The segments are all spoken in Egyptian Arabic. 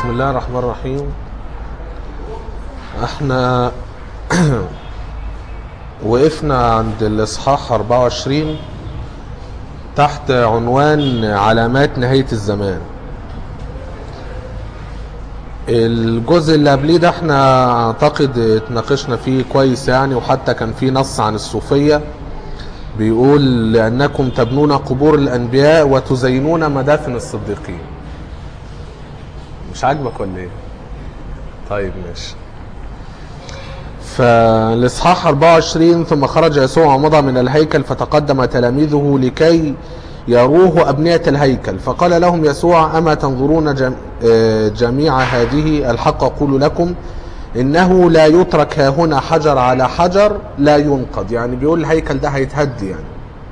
بسم الله الرحمن الرحيم احنا وقفنا عند الاصحاح 24 تحت عنوان علامات نهاية الزمان الجزء اللي قبليه ده احنا اعتقد اتناقشنا فيه كويس يعني وحتى كان فيه نص عن الصوفية بيقول لأنكم تبنون قبور الأنبياء وتزينون مدافن الصديقين مش عاجبك ولا ايه طيب ماشي فالاصحاح 24 ثم خرج يسوع ومضى من الهيكل فتقدم تلاميذه لكي يروه أبنية الهيكل فقال لهم يسوع أما تنظرون جم... آه جميع هذه الحق أقول لكم إنه لا يترك ها هنا حجر على حجر لا ينقض يعني بيقول الهيكل ده هيتهد يعني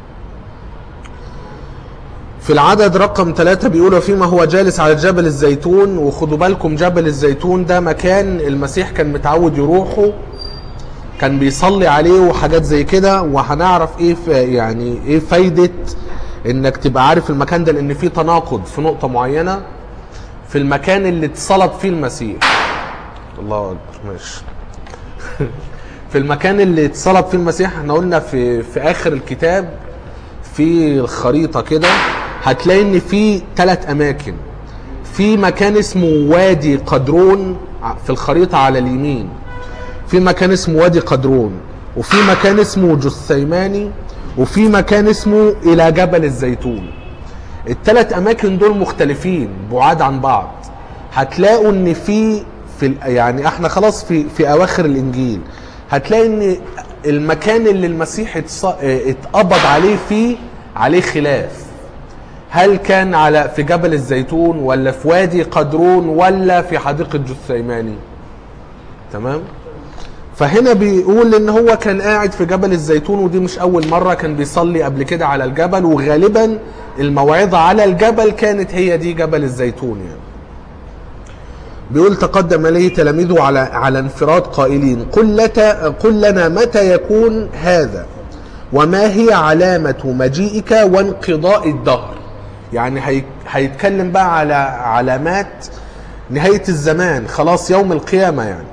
في العدد رقم ثلاثة بيقول فيما هو جالس على جبل الزيتون وخدوا بالكم جبل الزيتون ده مكان المسيح كان متعود يروحه كان بيصلي عليه وحاجات زي كده وهنعرف ايه يعني ايه فايدة انك تبقى عارف المكان ده لان في تناقض في نقطة معينة في المكان اللي اتصلب فيه المسيح الله اكبر ماشي في المكان اللي اتصلب فيه المسيح احنا قلنا في في اخر الكتاب في الخريطة كده هتلاقي ان في ثلاث اماكن في مكان اسمه وادي قدرون في الخريطة على اليمين في مكان اسمه وادي قدرون وفي مكان اسمه جثيماني وفي مكان اسمه الى جبل الزيتون الثلاث اماكن دول مختلفين بعاد عن بعض هتلاقوا ان في في يعني احنا خلاص في في اواخر الانجيل هتلاقي ان المكان اللي المسيح اتقبض عليه فيه عليه خلاف هل كان على في جبل الزيتون ولا في وادي قدرون ولا في حديقة جثيماني تمام فهنا بيقول ان هو كان قاعد في جبل الزيتون ودي مش اول مرة كان بيصلي قبل كده على الجبل وغالبا الموعظة على الجبل كانت هي دي جبل الزيتون يعني بيقول تقدم اليه تلاميذه على على انفراد قائلين قل, لتا قل لنا متى يكون هذا وما هي علامة مجيئك وانقضاء الدهر يعني هيتكلم بقى على علامات نهاية الزمان خلاص يوم القيامة يعني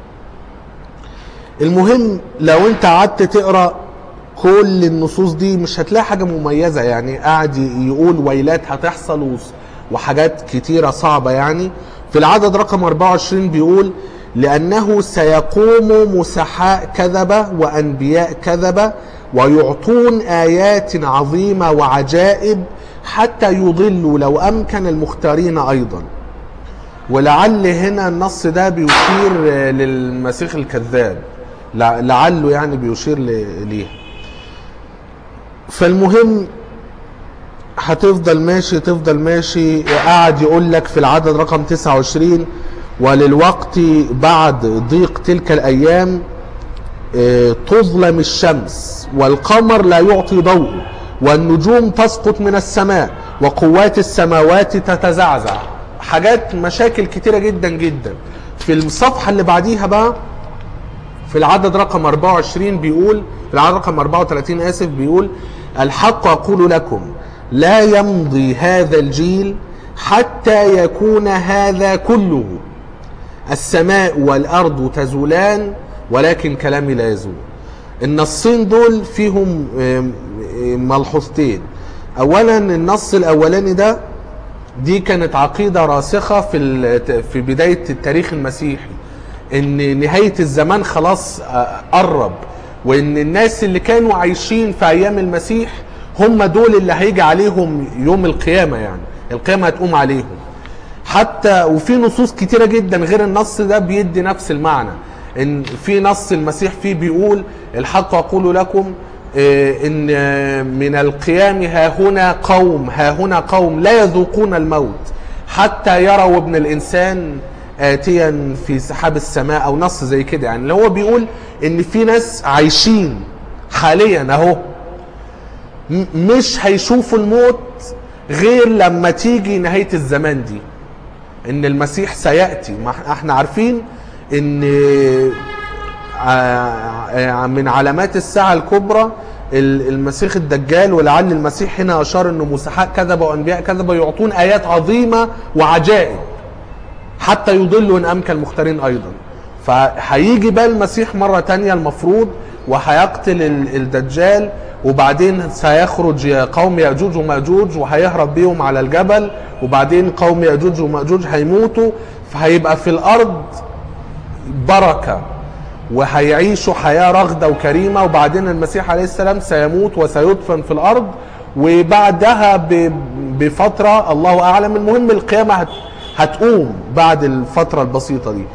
المهم لو انت قعدت تقرا كل النصوص دي مش هتلاقي حاجة مميزة يعني قاعد يقول ويلات هتحصل وحاجات كتيرة صعبة يعني في العدد رقم 24 بيقول لأنه سيقوم مسحاء كذبة وأنبياء كذبة ويعطون آيات عظيمة وعجائب حتى يضلوا لو أمكن المختارين أيضا ولعل هنا النص ده بيشير للمسيح الكذاب لعله يعني بيشير ليه فالمهم هتفضل ماشي تفضل ماشي قاعد يقول لك في العدد رقم 29 وللوقت بعد ضيق تلك الايام تظلم الشمس والقمر لا يعطي ضوء والنجوم تسقط من السماء وقوات السماوات تتزعزع حاجات مشاكل كتيرة جدا جدا في الصفحة اللي بعديها بقى في العدد رقم 24 بيقول في العدد رقم 34 آسف بيقول الحق أقول لكم لا يمضي هذا الجيل حتى يكون هذا كله السماء والأرض تزولان ولكن كلامي لا يزول النصين دول فيهم ملحوظتين اولا النص الاولاني ده دي كانت عقيدة راسخة في في بداية التاريخ المسيحي ان نهاية الزمان خلاص قرب وان الناس اللي كانوا عايشين في ايام المسيح هم دول اللي هيجي عليهم يوم القيامة يعني القيامة هتقوم عليهم حتى وفي نصوص كتيرة جدا غير النص ده بيدي نفس المعنى ان في نص المسيح فيه بيقول الحق اقول لكم ان من القيام ها هنا قوم ها هنا قوم لا يذوقون الموت حتى يروا ابن الانسان اتيا في سحاب السماء او نص زي كده يعني اللي هو بيقول ان في ناس عايشين حاليا اهو مش هيشوفوا الموت غير لما تيجي نهايه الزمان دي ان المسيح سياتي ما احنا عارفين ان من علامات الساعة الكبرى المسيح الدجال ولعل المسيح هنا أشار أنه مسحاء كذبة وأنبياء كذبة يعطون آيات عظيمة وعجائب حتى يضلوا ان امكن المختارين ايضا فهيجي بقى المسيح مرة تانية المفروض وهيقتل ال- الدجال وبعدين سيخرج قوم يأجوج ومأجوج وهيهرب بيهم على الجبل وبعدين قوم يأجوج ومأجوج هيموتوا فهيبقى في الأرض بركة وهيعيشوا حياة رغدة وكريمة وبعدين المسيح عليه السلام سيموت وسيدفن في الأرض وبعدها ب- بفترة الله أعلم المهم القيامة هت- هتقوم بعد الفترة البسيطة دي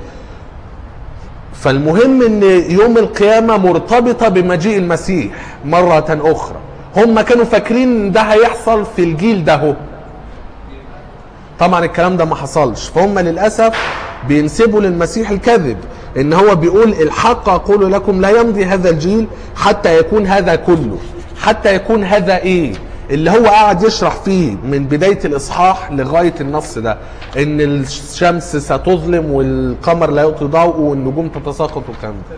فالمهم ان يوم القيامة مرتبطة بمجيء المسيح مرة اخرى هم كانوا فاكرين ان ده هيحصل في الجيل ده هو. طبعا الكلام ده ما حصلش فهم للأسف بينسبوا للمسيح الكذب ان هو بيقول الحق اقول لكم لا يمضي هذا الجيل حتى يكون هذا كله حتى يكون هذا ايه اللي هو قاعد يشرح فيه من بداية الإصحاح لغاية النص ده إن الشمس ستظلم والقمر لا يعطي ضوء والنجوم تتساقط والكلام ده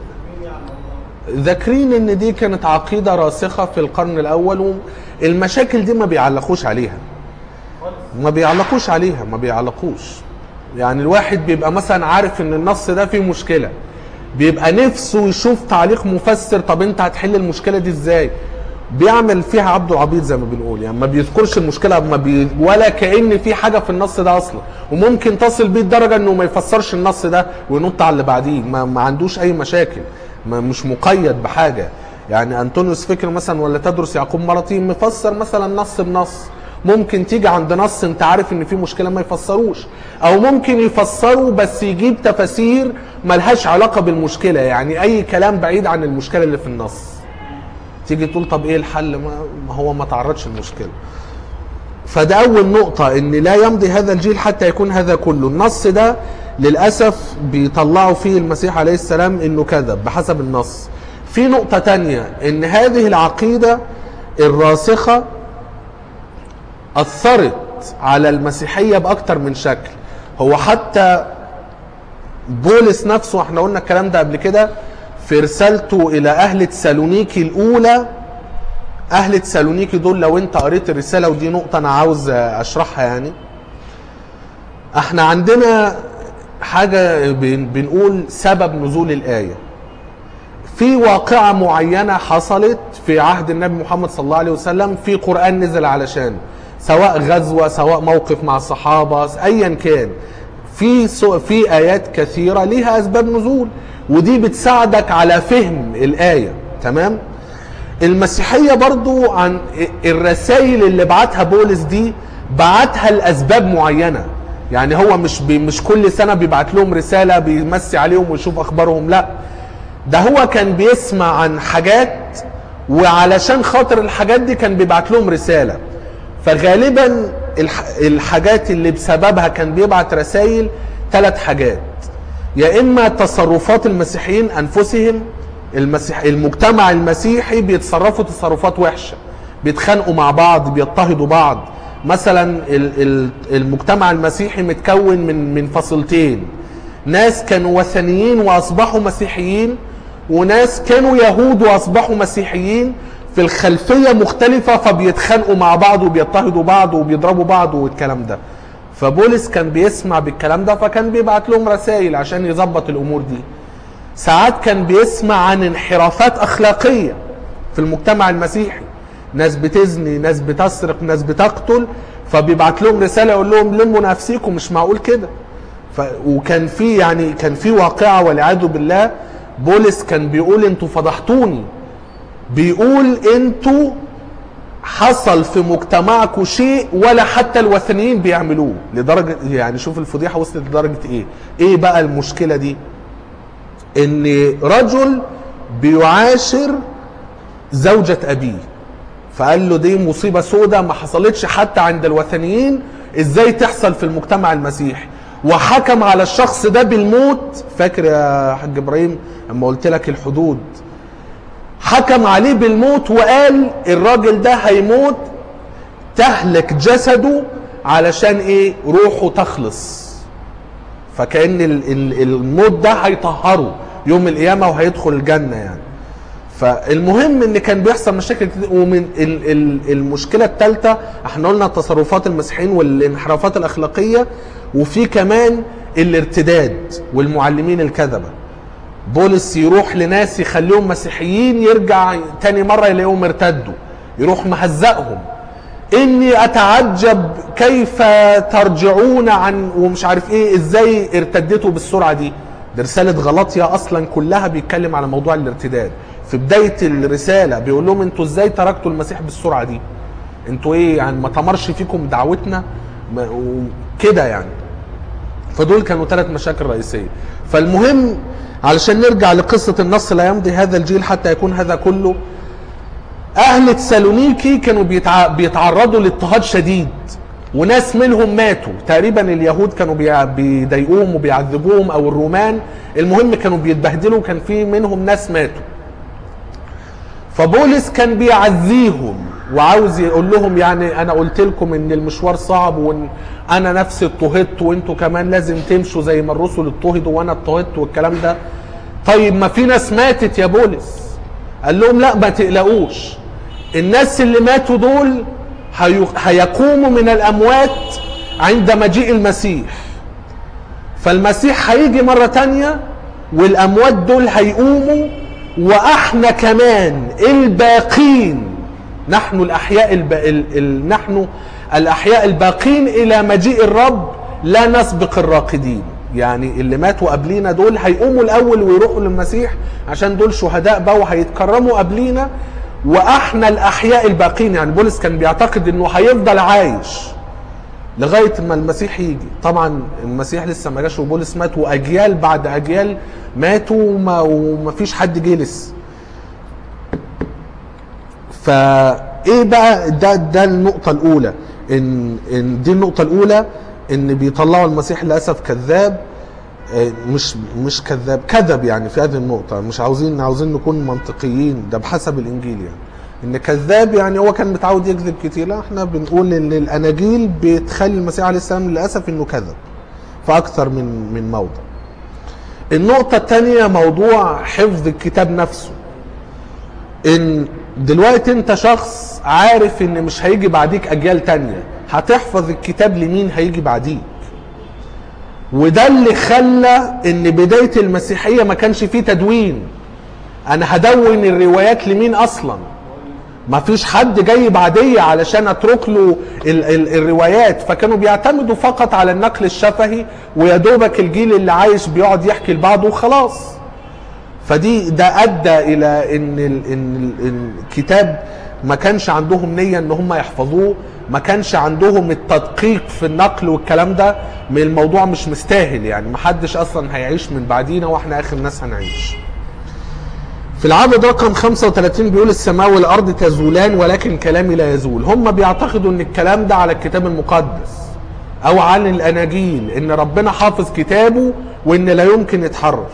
ذاكرين ان دي كانت عقيدة راسخة في القرن الاول والمشاكل دي ما بيعلقوش عليها ما بيعلقوش عليها ما بيعلقوش يعني الواحد بيبقى مثلا عارف ان النص ده فيه مشكلة بيبقى نفسه يشوف تعليق مفسر طب انت هتحل المشكلة دي ازاي بيعمل فيها عبد العبيط زي ما بنقول يعني ما بيذكرش المشكله ما بي ولا كان في حاجه في النص ده اصلا وممكن تصل بيه الدرجه انه ما يفسرش النص ده وينط على اللي بعديه ما, ما عندوش اي مشاكل ما مش مقيد بحاجه يعني انطونيوس فكر مثلا ولا تدرس يعقوب مرتي مفسر مثلا نص بنص ممكن تيجي عند نص انت عارف ان في مشكله ما يفسروش او ممكن يفسروا بس يجيب تفاسير ملهاش علاقه بالمشكله يعني اي كلام بعيد عن المشكله اللي في النص تيجي تقول طب ايه الحل ما ما هو ما تعرضش المشكله فده اول نقطة ان لا يمضي هذا الجيل حتى يكون هذا كله النص ده للأسف بيطلعوا فيه المسيح عليه السلام انه كذب بحسب النص في نقطة تانية ان هذه العقيدة الراسخة أثرت على المسيحية بأكتر من شكل هو حتى بولس نفسه احنا قلنا الكلام ده قبل كده في رسالته الى اهل تسالونيكي الاولى اهل تسالونيكي دول لو انت قريت الرساله ودي نقطه انا عاوز اشرحها يعني احنا عندنا حاجه بن- بنقول سبب نزول الايه في واقعة معينة حصلت في عهد النبي محمد صلى الله عليه وسلم في قرآن نزل علشان سواء غزوة سواء موقف مع الصحابة أيا كان في سو- في آيات كثيرة ليها أسباب نزول ودي بتساعدك على فهم الآية تمام المسيحية برضو عن الرسائل اللي بعتها بولس دي بعتها لأسباب معينة يعني هو مش بي مش كل سنة بيبعت لهم رسالة بيمسي عليهم ويشوف أخبارهم لا ده هو كان بيسمع عن حاجات وعلشان خاطر الحاجات دي كان بيبعت لهم رسالة فغالبا الح- الحاجات اللي بسببها كان بيبعت رسائل ثلاث حاجات يا اما تصرفات المسيحيين انفسهم المسيح المجتمع المسيحي بيتصرفوا تصرفات وحشه بيتخانقوا مع بعض بيضطهدوا بعض مثلا ال- ال- المجتمع المسيحي متكون من من فصيلتين ناس كانوا وثنيين واصبحوا مسيحيين وناس كانوا يهود واصبحوا مسيحيين في الخلفيه مختلفه فبيتخانقوا مع بعض وبيضطهدوا بعض وبيضربوا بعض والكلام ده فبولس كان بيسمع بالكلام ده فكان بيبعت لهم رسائل عشان يظبط الامور دي ساعات كان بيسمع عن انحرافات اخلاقيه في المجتمع المسيحي ناس بتزني ناس بتسرق ناس بتقتل فبيبعت لهم رساله يقول لهم لموا نفسيكم مش معقول كده ف... وكان في يعني كان في واقعه والعياذ بالله بولس كان بيقول انتوا فضحتوني بيقول انتوا حصل في مجتمعكم شيء ولا حتى الوثنيين بيعملوه لدرجه يعني شوف الفضيحه وصلت لدرجه ايه ايه بقى المشكله دي ان رجل بيعاشر زوجة ابيه فقال له دي مصيبة سودة ما حصلتش حتى عند الوثنيين ازاي تحصل في المجتمع المسيحي وحكم على الشخص ده بالموت فاكر يا حاج ابراهيم لما قلت لك الحدود حكم عليه بالموت وقال الراجل ده هيموت تهلك جسده علشان ايه روحه تخلص فكأن ال- ال- الموت ده هيطهره يوم القيامة وهيدخل الجنة يعني فالمهم ان كان بيحصل مشاكل كتير ومن ال- ال- المشكله الثالثه احنا قلنا تصرفات المسيحيين والانحرافات الاخلاقيه وفي كمان الارتداد والمعلمين الكذبه بولس يروح لناس يخليهم مسيحيين يرجع تاني مره يلاقيهم ارتدوا يروح مهزقهم اني اتعجب كيف ترجعون عن ومش عارف ايه ازاي ارتدتوا بالسرعه دي دي رساله غلطيا اصلا كلها بيتكلم على موضوع الارتداد في بدايه الرساله بيقول لهم انتوا ازاي تركتوا المسيح بالسرعه دي انتوا ايه يعني ما تمرش فيكم دعوتنا ما- وكده يعني فدول كانوا ثلاث مشاكل رئيسيه فالمهم علشان نرجع لقصه النص لا يمضي هذا الجيل حتى يكون هذا كله اهل تسالونيكي كانوا بيتع... بيتعرضوا لاضطهاد شديد وناس منهم ماتوا تقريبا اليهود كانوا بيع- بيضايقوهم وبيعذبوهم او الرومان المهم كانوا بيتبهدلوا كان في منهم ناس ماتوا فبولس كان بيعزيهم وعاوز يقول لهم يعني انا قلت لكم ان المشوار صعب وان انا نفسي اضطهدت وانتوا كمان لازم تمشوا زي ما الرسل اضطهدوا وانا اضطهدت والكلام ده طيب ما في ناس ماتت يا بولس قال لهم لا ما تقلقوش الناس اللي ماتوا دول هي- هيقوموا من الاموات عند مجيء المسيح فالمسيح هيجي مرة تانية والأموات دول هيقوموا وإحنا كمان الباقين نحن الأحياء الب... ال... ال... نحن الأحياء الباقين إلى مجيء الرب لا نسبق الراقدين يعني اللي ماتوا قبلينا دول هيقوموا الأول ويروحوا للمسيح عشان دول شهداء بقى وهيتكرموا قبلينا وإحنا الأحياء الباقين يعني بولس كان بيعتقد إنه هيفضل عايش لغايه ما المسيح يجي طبعا المسيح لسه ما جاش وبولس مات واجيال بعد اجيال ماتوا وما, وما فيش حد جه لسه فايه بقى ده ده النقطه الاولى ان ان دي النقطه الاولى ان بيطلعوا المسيح للاسف كذاب آه، مش مش كذاب كذب يعني في هذه النقطة مش عاوزين عاوزين نكون منطقيين ده بحسب الإنجيل يعني إن كذاب يعني هو كان متعود يكذب كتير لا احنا بنقول إن الأناجيل بتخلي المسيح عليه السلام للأسف إنه كذب في أكثر من من موضع. النقطة الثانية موضوع حفظ الكتاب نفسه. إن دلوقتي أنت شخص عارف إن مش هيجي بعديك أجيال تانية هتحفظ الكتاب لمين هيجي بعديك. وده اللي خلى ان بدايه المسيحيه ما كانش فيه تدوين انا هدون الروايات لمين اصلا ما فيش حد جاي بعديه علشان اترك له ال ال الروايات فكانوا بيعتمدوا فقط على النقل الشفهي ويا دوبك الجيل اللي عايش بيقعد يحكي لبعضه وخلاص فدي ده ادى الى ان ال ان ال إن الكتاب ما كانش عندهم نيه ان هم يحفظوه ما كانش عندهم التدقيق في النقل والكلام ده من الموضوع مش مستاهل يعني ما حدش اصلا هيعيش من بعدينا واحنا اخر ناس هنعيش في العدد رقم 35 بيقول السماء والارض تزولان ولكن كلامي لا يزول هم بيعتقدوا ان الكلام ده على الكتاب المقدس او عن الاناجيل ان ربنا حافظ كتابه وان لا يمكن يتحرف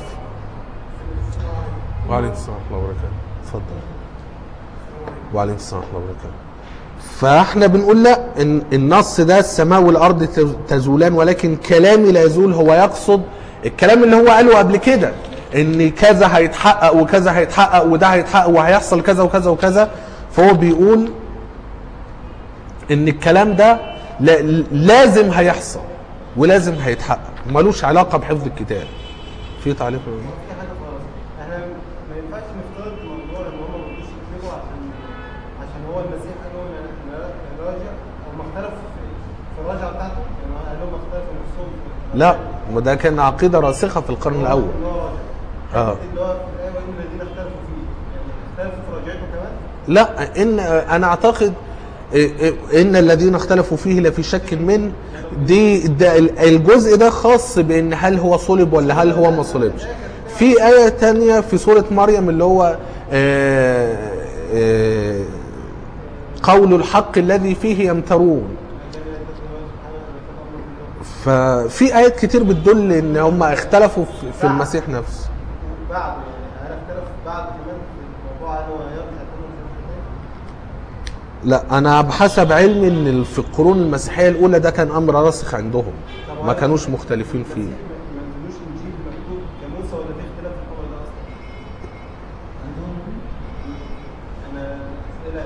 وعليكم السلام ورحمه الله وبركاته اتفضل وعليكم السلام ورحمه الله وبركاته فاحنا بنقول لا ان النص ده السماء والارض تزولان ولكن كلامي لا يزول هو يقصد الكلام اللي هو قاله قبل كده ان كذا هيتحقق وكذا هيتحقق وده هيتحقق وهيحصل كذا وكذا وكذا فهو بيقول ان الكلام ده لا- لازم هيحصل ولازم هيتحقق ملوش علاقه بحفظ الكتاب في تعليق ولا لا؟ في حاجه خالص احنا ما ينفعش نفترض موضوع ان هم ما رضوش يكتبوا عشان عشان هو المسيح قال لهم ن- نراجع هم اختلفوا في في الراجعه بتاعته يعني هو قال لهم اختلفوا نفسهم في- لا وده كان عقيده راسخه في القرن الاول إن هو راجع. اه. حتة اللي هو في الايه وان الذين اختلفوا فيه يعني اختلفوا في راجعته كمان لا ان انا اعتقد ان الذين اختلفوا فيه لفي شك منه دي ده الجزء ده خاص بان هل هو صلب ولا هل هو ما صلبش في آية تانية في سورة مريم اللي هو آه، آه، قول الحق الذي فيه يمترون ففي آيات كتير بتدل ان هم اختلفوا في- في المسيح نفسه بعد يعني هل اختلفوا بعد كمان في الموضوع هل هو يرجع تاني في الكتاب؟ لا انا بحسب علمي ان في القرون المسيحيه الاولى ده كان امر راسخ عندهم ما كانوش مختلفين فيه ما نزلوش انجيل مكتوب كموسى ولا في اختلاف في الحوار ده اصلا عندهم انا اسئله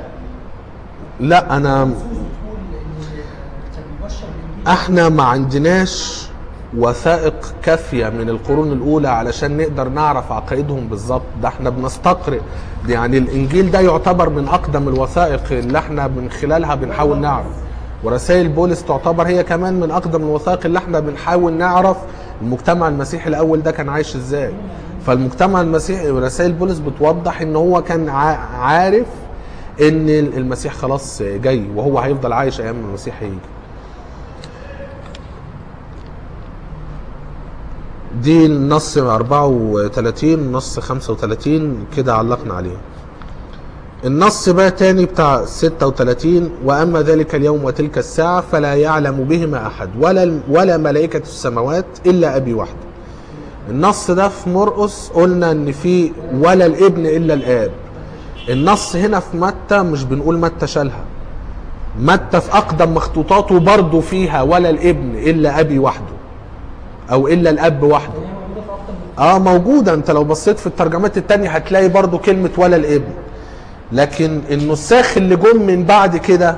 يعني لا انا بتقول ان كان بيبشر بالانجيل احنا ما عندناش وثائق كافية من القرون الأولى علشان نقدر نعرف عقائدهم بالظبط ده احنا بنستقرئ يعني الإنجيل ده يعتبر من أقدم الوثائق اللي احنا من خلالها بنحاول نعرف ورسائل بولس تعتبر هي كمان من أقدم الوثائق اللي احنا بنحاول نعرف المجتمع المسيحي الأول ده كان عايش ازاي فالمجتمع المسيحي رسائل بولس بتوضح ان هو كان ع- عارف ان المسيح خلاص جاي وهو هيفضل عايش ايام ما المسيح هيجي دي النص 34 نص 35 كده علقنا عليه النص بقى تاني بتاع 36 واما ذلك اليوم وتلك الساعه فلا يعلم بهما احد ولا ولا ملائكه السماوات الا ابي وحده النص ده في مرقس قلنا ان في ولا الابن الا الاب النص هنا في متى مش بنقول متى شالها متى في اقدم مخطوطاته برضه فيها ولا الابن الا ابي وحده او الا الاب وحده هي موجوده في اكتر من اه موجوده انت لو بصيت في الترجمات التانية هتلاقي برضو كلمة ولا الابن لكن النساخ اللي جم من بعد كده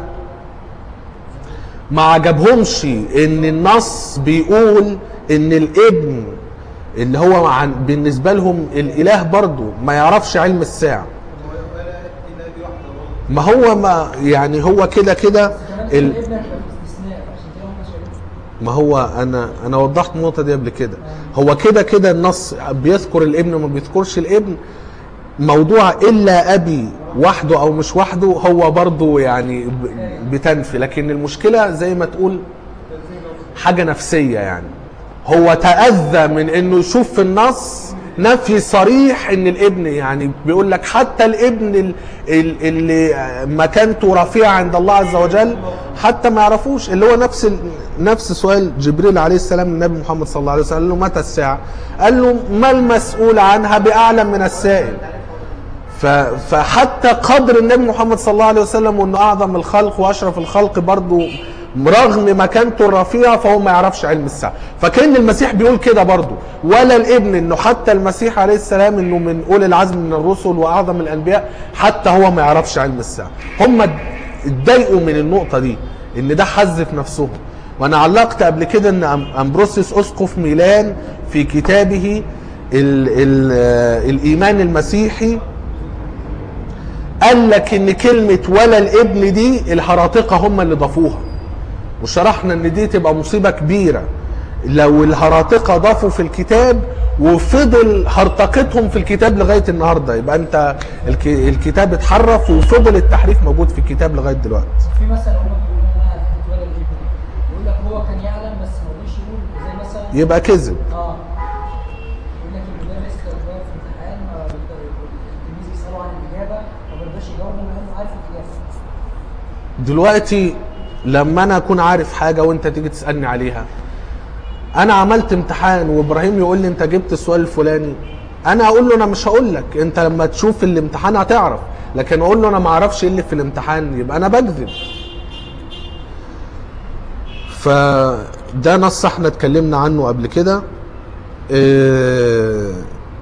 ما عجبهمش ان النص بيقول ان الابن اللي هو عن بالنسبة لهم الاله برضو ما يعرفش علم الساعة ولا الا دي واحده برضه ما هو ما يعني هو كده كده كمان ال... الابن هيبقى في استثناء عشان كده هم شايلين ما هو انا انا وضحت النقطه دي قبل كده هو كده كده النص بيذكر الابن وما بيذكرش الابن موضوع الا ابي وحده او مش وحده هو برضه يعني ب- بتنفي لكن المشكله زي ما تقول حاجه نفسيه يعني هو تاذى من انه يشوف في النص نفي صريح ان الابن يعني بيقول لك حتى الابن ال- ال- اللي مكانته رفيعه عند الله عز وجل حتى ما يعرفوش اللي هو نفس ال- نفس سؤال جبريل عليه السلام للنبي محمد صلى الله عليه وسلم قال له متى الساعه؟ قال له ما المسؤول عنها باعلم من السائل ف- فحتى قدر النبي محمد صلى الله عليه وسلم وانه اعظم الخلق واشرف الخلق برضه رغم مكانته الرفيعه فهو ما يعرفش علم الساعه فكان المسيح بيقول كده برضه ولا الابن انه حتى المسيح عليه السلام انه من اولي العزم من الرسل واعظم الانبياء حتى هو ما يعرفش علم الساعه هم اتضايقوا من النقطه دي ان ده حز في نفسهم وانا علقت قبل كده ان أم- امبروسيوس اسقف ميلان في كتابه ال ال الايمان المسيحي قال لك ان كلمة ولا الابن دي الهراطقة هم اللي ضافوها وشرحنا ان دي تبقى مصيبة كبيرة لو الهراطقة ضافوا في الكتاب وفضل هرطقتهم في الكتاب لغاية النهاردة يبقى انت الك- الكتاب اتحرف وفضل التحريف موجود في الكتاب لغاية دلوقتي في مثلا هم بيقولوا انها هتتولد الابن دي يقول لك هو كان يعلم بس ما رضيش يقول زي مثلا يبقى كذب اه يقول لك المدرس كان واقف في امتحان ما بيقدر- التلميذ بيساله عن الاجابه ما بيرضاش يجاوبه مع انه عارف الاجابه دلوقتي لما انا اكون عارف حاجه وانت تيجي تسالني عليها انا عملت امتحان وابراهيم يقول لي انت جبت السؤال الفلاني انا اقول له انا مش هقول لك انت لما تشوف الامتحان هتعرف لكن اقول له انا ما اعرفش ايه اللي في الامتحان يبقى انا بكذب فده نص احنا اتكلمنا عنه قبل كده اه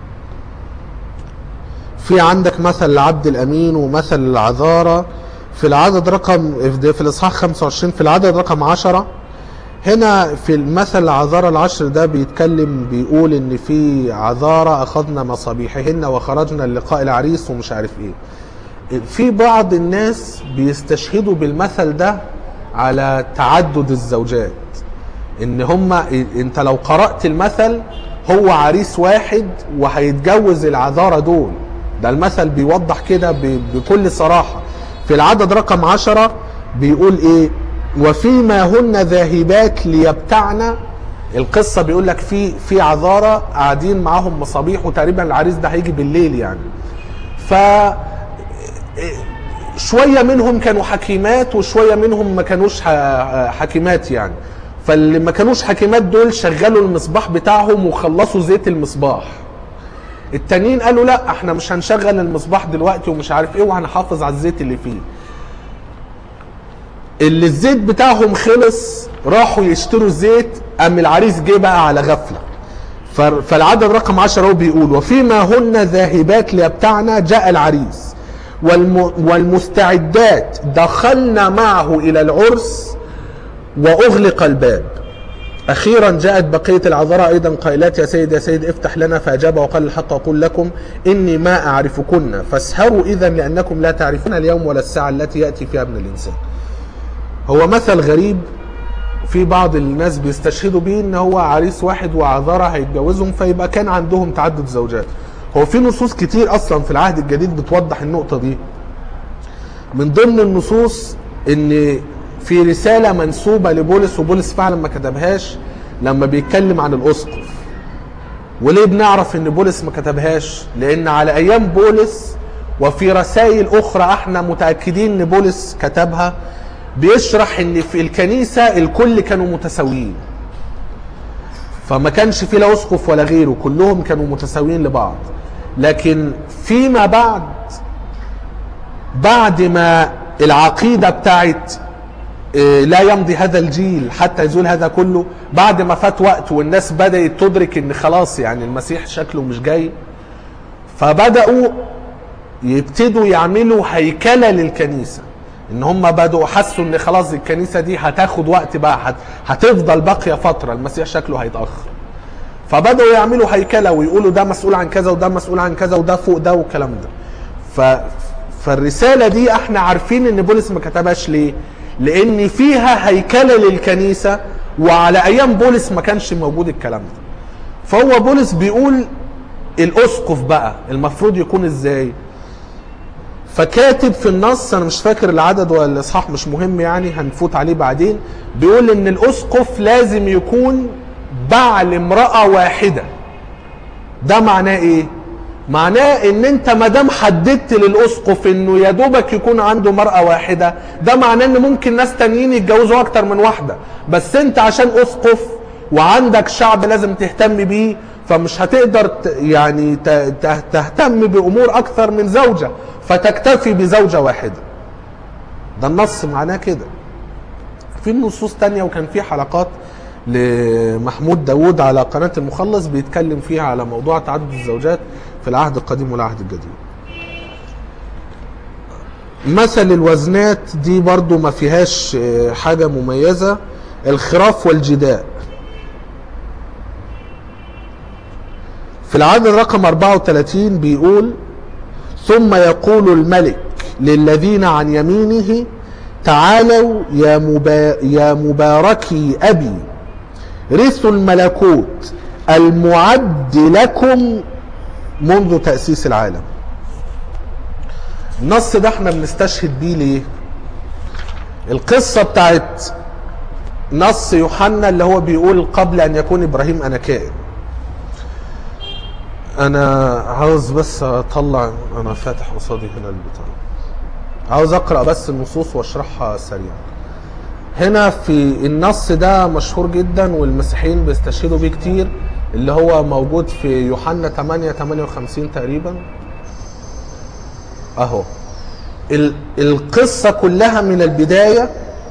في عندك مثل العبد الامين ومثل العذارى في العدد رقم في الاصحاح 25 في العدد رقم 10 هنا في المثل العذارى العشر ده بيتكلم بيقول ان في عذارى اخذنا مصابيحهن وخرجنا للقاء العريس ومش عارف ايه في بعض الناس بيستشهدوا بالمثل ده على تعدد الزوجات ان هما انت لو قرأت المثل هو عريس واحد وهيتجوز العذارى دول ده المثل بيوضح كده ب- بكل صراحة في العدد رقم عشرة بيقول ايه وفيما هن ذاهبات ليبتعن القصة بيقول لك في في عذارى قاعدين معاهم مصابيح وتقريبا العريس ده هيجي بالليل يعني ف شويه منهم كانوا حكيمات وشويه منهم ما كانوش ح- حكيمات يعني فاللي ما كانوش حكيمات دول شغلوا المصباح بتاعهم وخلصوا زيت المصباح التانيين قالوا لا احنا مش هنشغل المصباح دلوقتي ومش عارف ايه وهنحافظ على الزيت اللي فيه اللي الزيت بتاعهم خلص راحوا يشتروا الزيت قام العريس جه بقى على غفله ف- فالعدد رقم 10 هو بيقول وفيما هن ذاهبات ليبتعنا جاء العريس والم والمستعدات دخلنا معه الى العرس واغلق الباب أخيرا جاءت بقية العذراء أيضا قائلات يا سيد يا سيد افتح لنا فأجاب وقال الحق أقول لكم إني ما أعرفكن فاسهروا إذا لأنكم لا تعرفون اليوم ولا الساعة التي يأتي فيها ابن الإنسان هو مثل غريب في بعض الناس بيستشهدوا بيه ان هو عريس واحد وعذارة هيتجوزهم فيبقى كان عندهم تعدد زوجات هو في نصوص كتير اصلا في العهد الجديد بتوضح النقطة دي من ضمن النصوص ان في رسالة منسوبة لبولس وبولس فعلا ما كتبهاش لما بيتكلم عن الاسقف وليه بنعرف ان بولس ما كتبهاش لان على ايام بولس وفي رسائل اخرى احنا متاكدين ان بولس كتبها بيشرح ان في الكنيسه الكل كانوا متساويين فما كانش في لا اسقف ولا غيره كلهم كانوا متساويين لبعض لكن فيما بعد بعد ما العقيده بتاعت إيه، لا يمضي هذا الجيل حتى يزول هذا كله بعد ما فات وقت والناس بدأت تدرك ان خلاص يعني المسيح شكله مش جاي فبدأوا يبتدوا يعملوا هيكلة للكنيسة ان هم بدأوا حسوا ان خلاص الكنيسة دي هتاخد وقت بقى هت- هتفضل باقية فترة المسيح شكله هيتأخر فبدأوا يعملوا هيكلة ويقولوا ده مسؤول عن كذا وده مسؤول عن كذا وده فوق ده والكلام ده ف... فالرسالة دي احنا عارفين ان بولس ما كتبهاش ليه لان فيها هيكلة للكنيسة وعلى ايام بولس ما كانش موجود الكلام ده فهو بولس بيقول الاسقف بقى المفروض يكون ازاي فكاتب في النص انا مش فاكر العدد ولا الاصحاح مش مهم يعني هنفوت عليه بعدين بيقول ان الاسقف لازم يكون بعل امرأة واحدة ده معناه ايه معناه ان انت ما دام حددت للاسقف انه يا دوبك يكون عنده مرأة واحدة ده معناه ان ممكن ناس تانيين يتجوزوا اكتر من واحدة بس انت عشان اسقف وعندك شعب لازم تهتم بيه فمش هتقدر ت- يعني ت- ت- تهتم بامور اكثر من زوجة فتكتفي بزوجة واحدة ده النص معناه كده في نصوص تانية وكان في حلقات لمحمود داوود على قناة المخلص بيتكلم فيها على موضوع تعدد الزوجات في العهد القديم والعهد الجديد مثل الوزنات دي برضو ما فيهاش آه، حاجة مميزة الخراف والجداء في العدد رقم 34 بيقول ثم يقول الملك للذين عن يمينه تعالوا يا, مبا يا مباركي أبي رثوا الملكوت المعد لكم منذ تأسيس العالم النص ده احنا بنستشهد بيه ليه القصة بتاعت نص يوحنا اللي هو بيقول قبل ان يكون ابراهيم انا كائن انا عاوز بس اطلع انا فاتح قصادي هنا البتاع عاوز اقرا بس النصوص واشرحها سريعا هنا في النص ده مشهور جدا والمسيحيين بيستشهدوا بيه كتير اللي هو موجود في يوحنا 8 58 تقريبا اهو ال- القصة كلها من البداية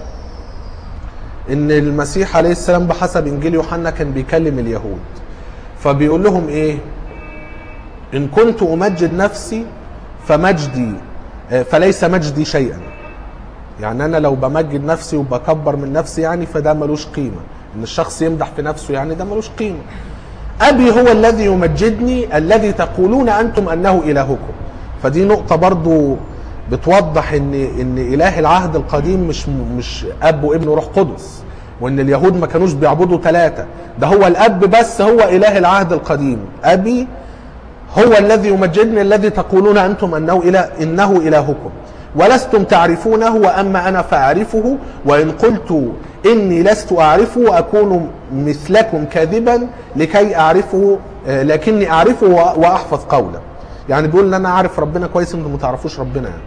ان المسيح عليه السلام بحسب انجيل يوحنا كان بيكلم اليهود فبيقول لهم ايه ان كنت امجد نفسي فمجدي آه، فليس مجدي شيئا يعني انا لو بمجد نفسي وبكبر من نفسي يعني فده ملوش قيمه ان الشخص يمدح في نفسه يعني ده ملوش قيمه ابي هو الذي يمجدني الذي تقولون انتم انه الهكم فدي نقطه برضو بتوضح ان ان اله العهد القديم مش مش اب وابن وروح قدس وان اليهود ما كانوش بيعبدوا ثلاثه ده هو الاب بس هو اله العهد القديم ابي هو الذي يمجدني الذي تقولون انتم انه اله انه الهكم ولستم تعرفونه واما انا فاعرفه وان قلت اني لست اعرفه اكون مثلكم كاذبا لكي اعرفه آه، لكني اعرفه وأ- واحفظ قوله يعني بيقول ان انا عارف ربنا كويس انتم ما تعرفوش ربنا يعني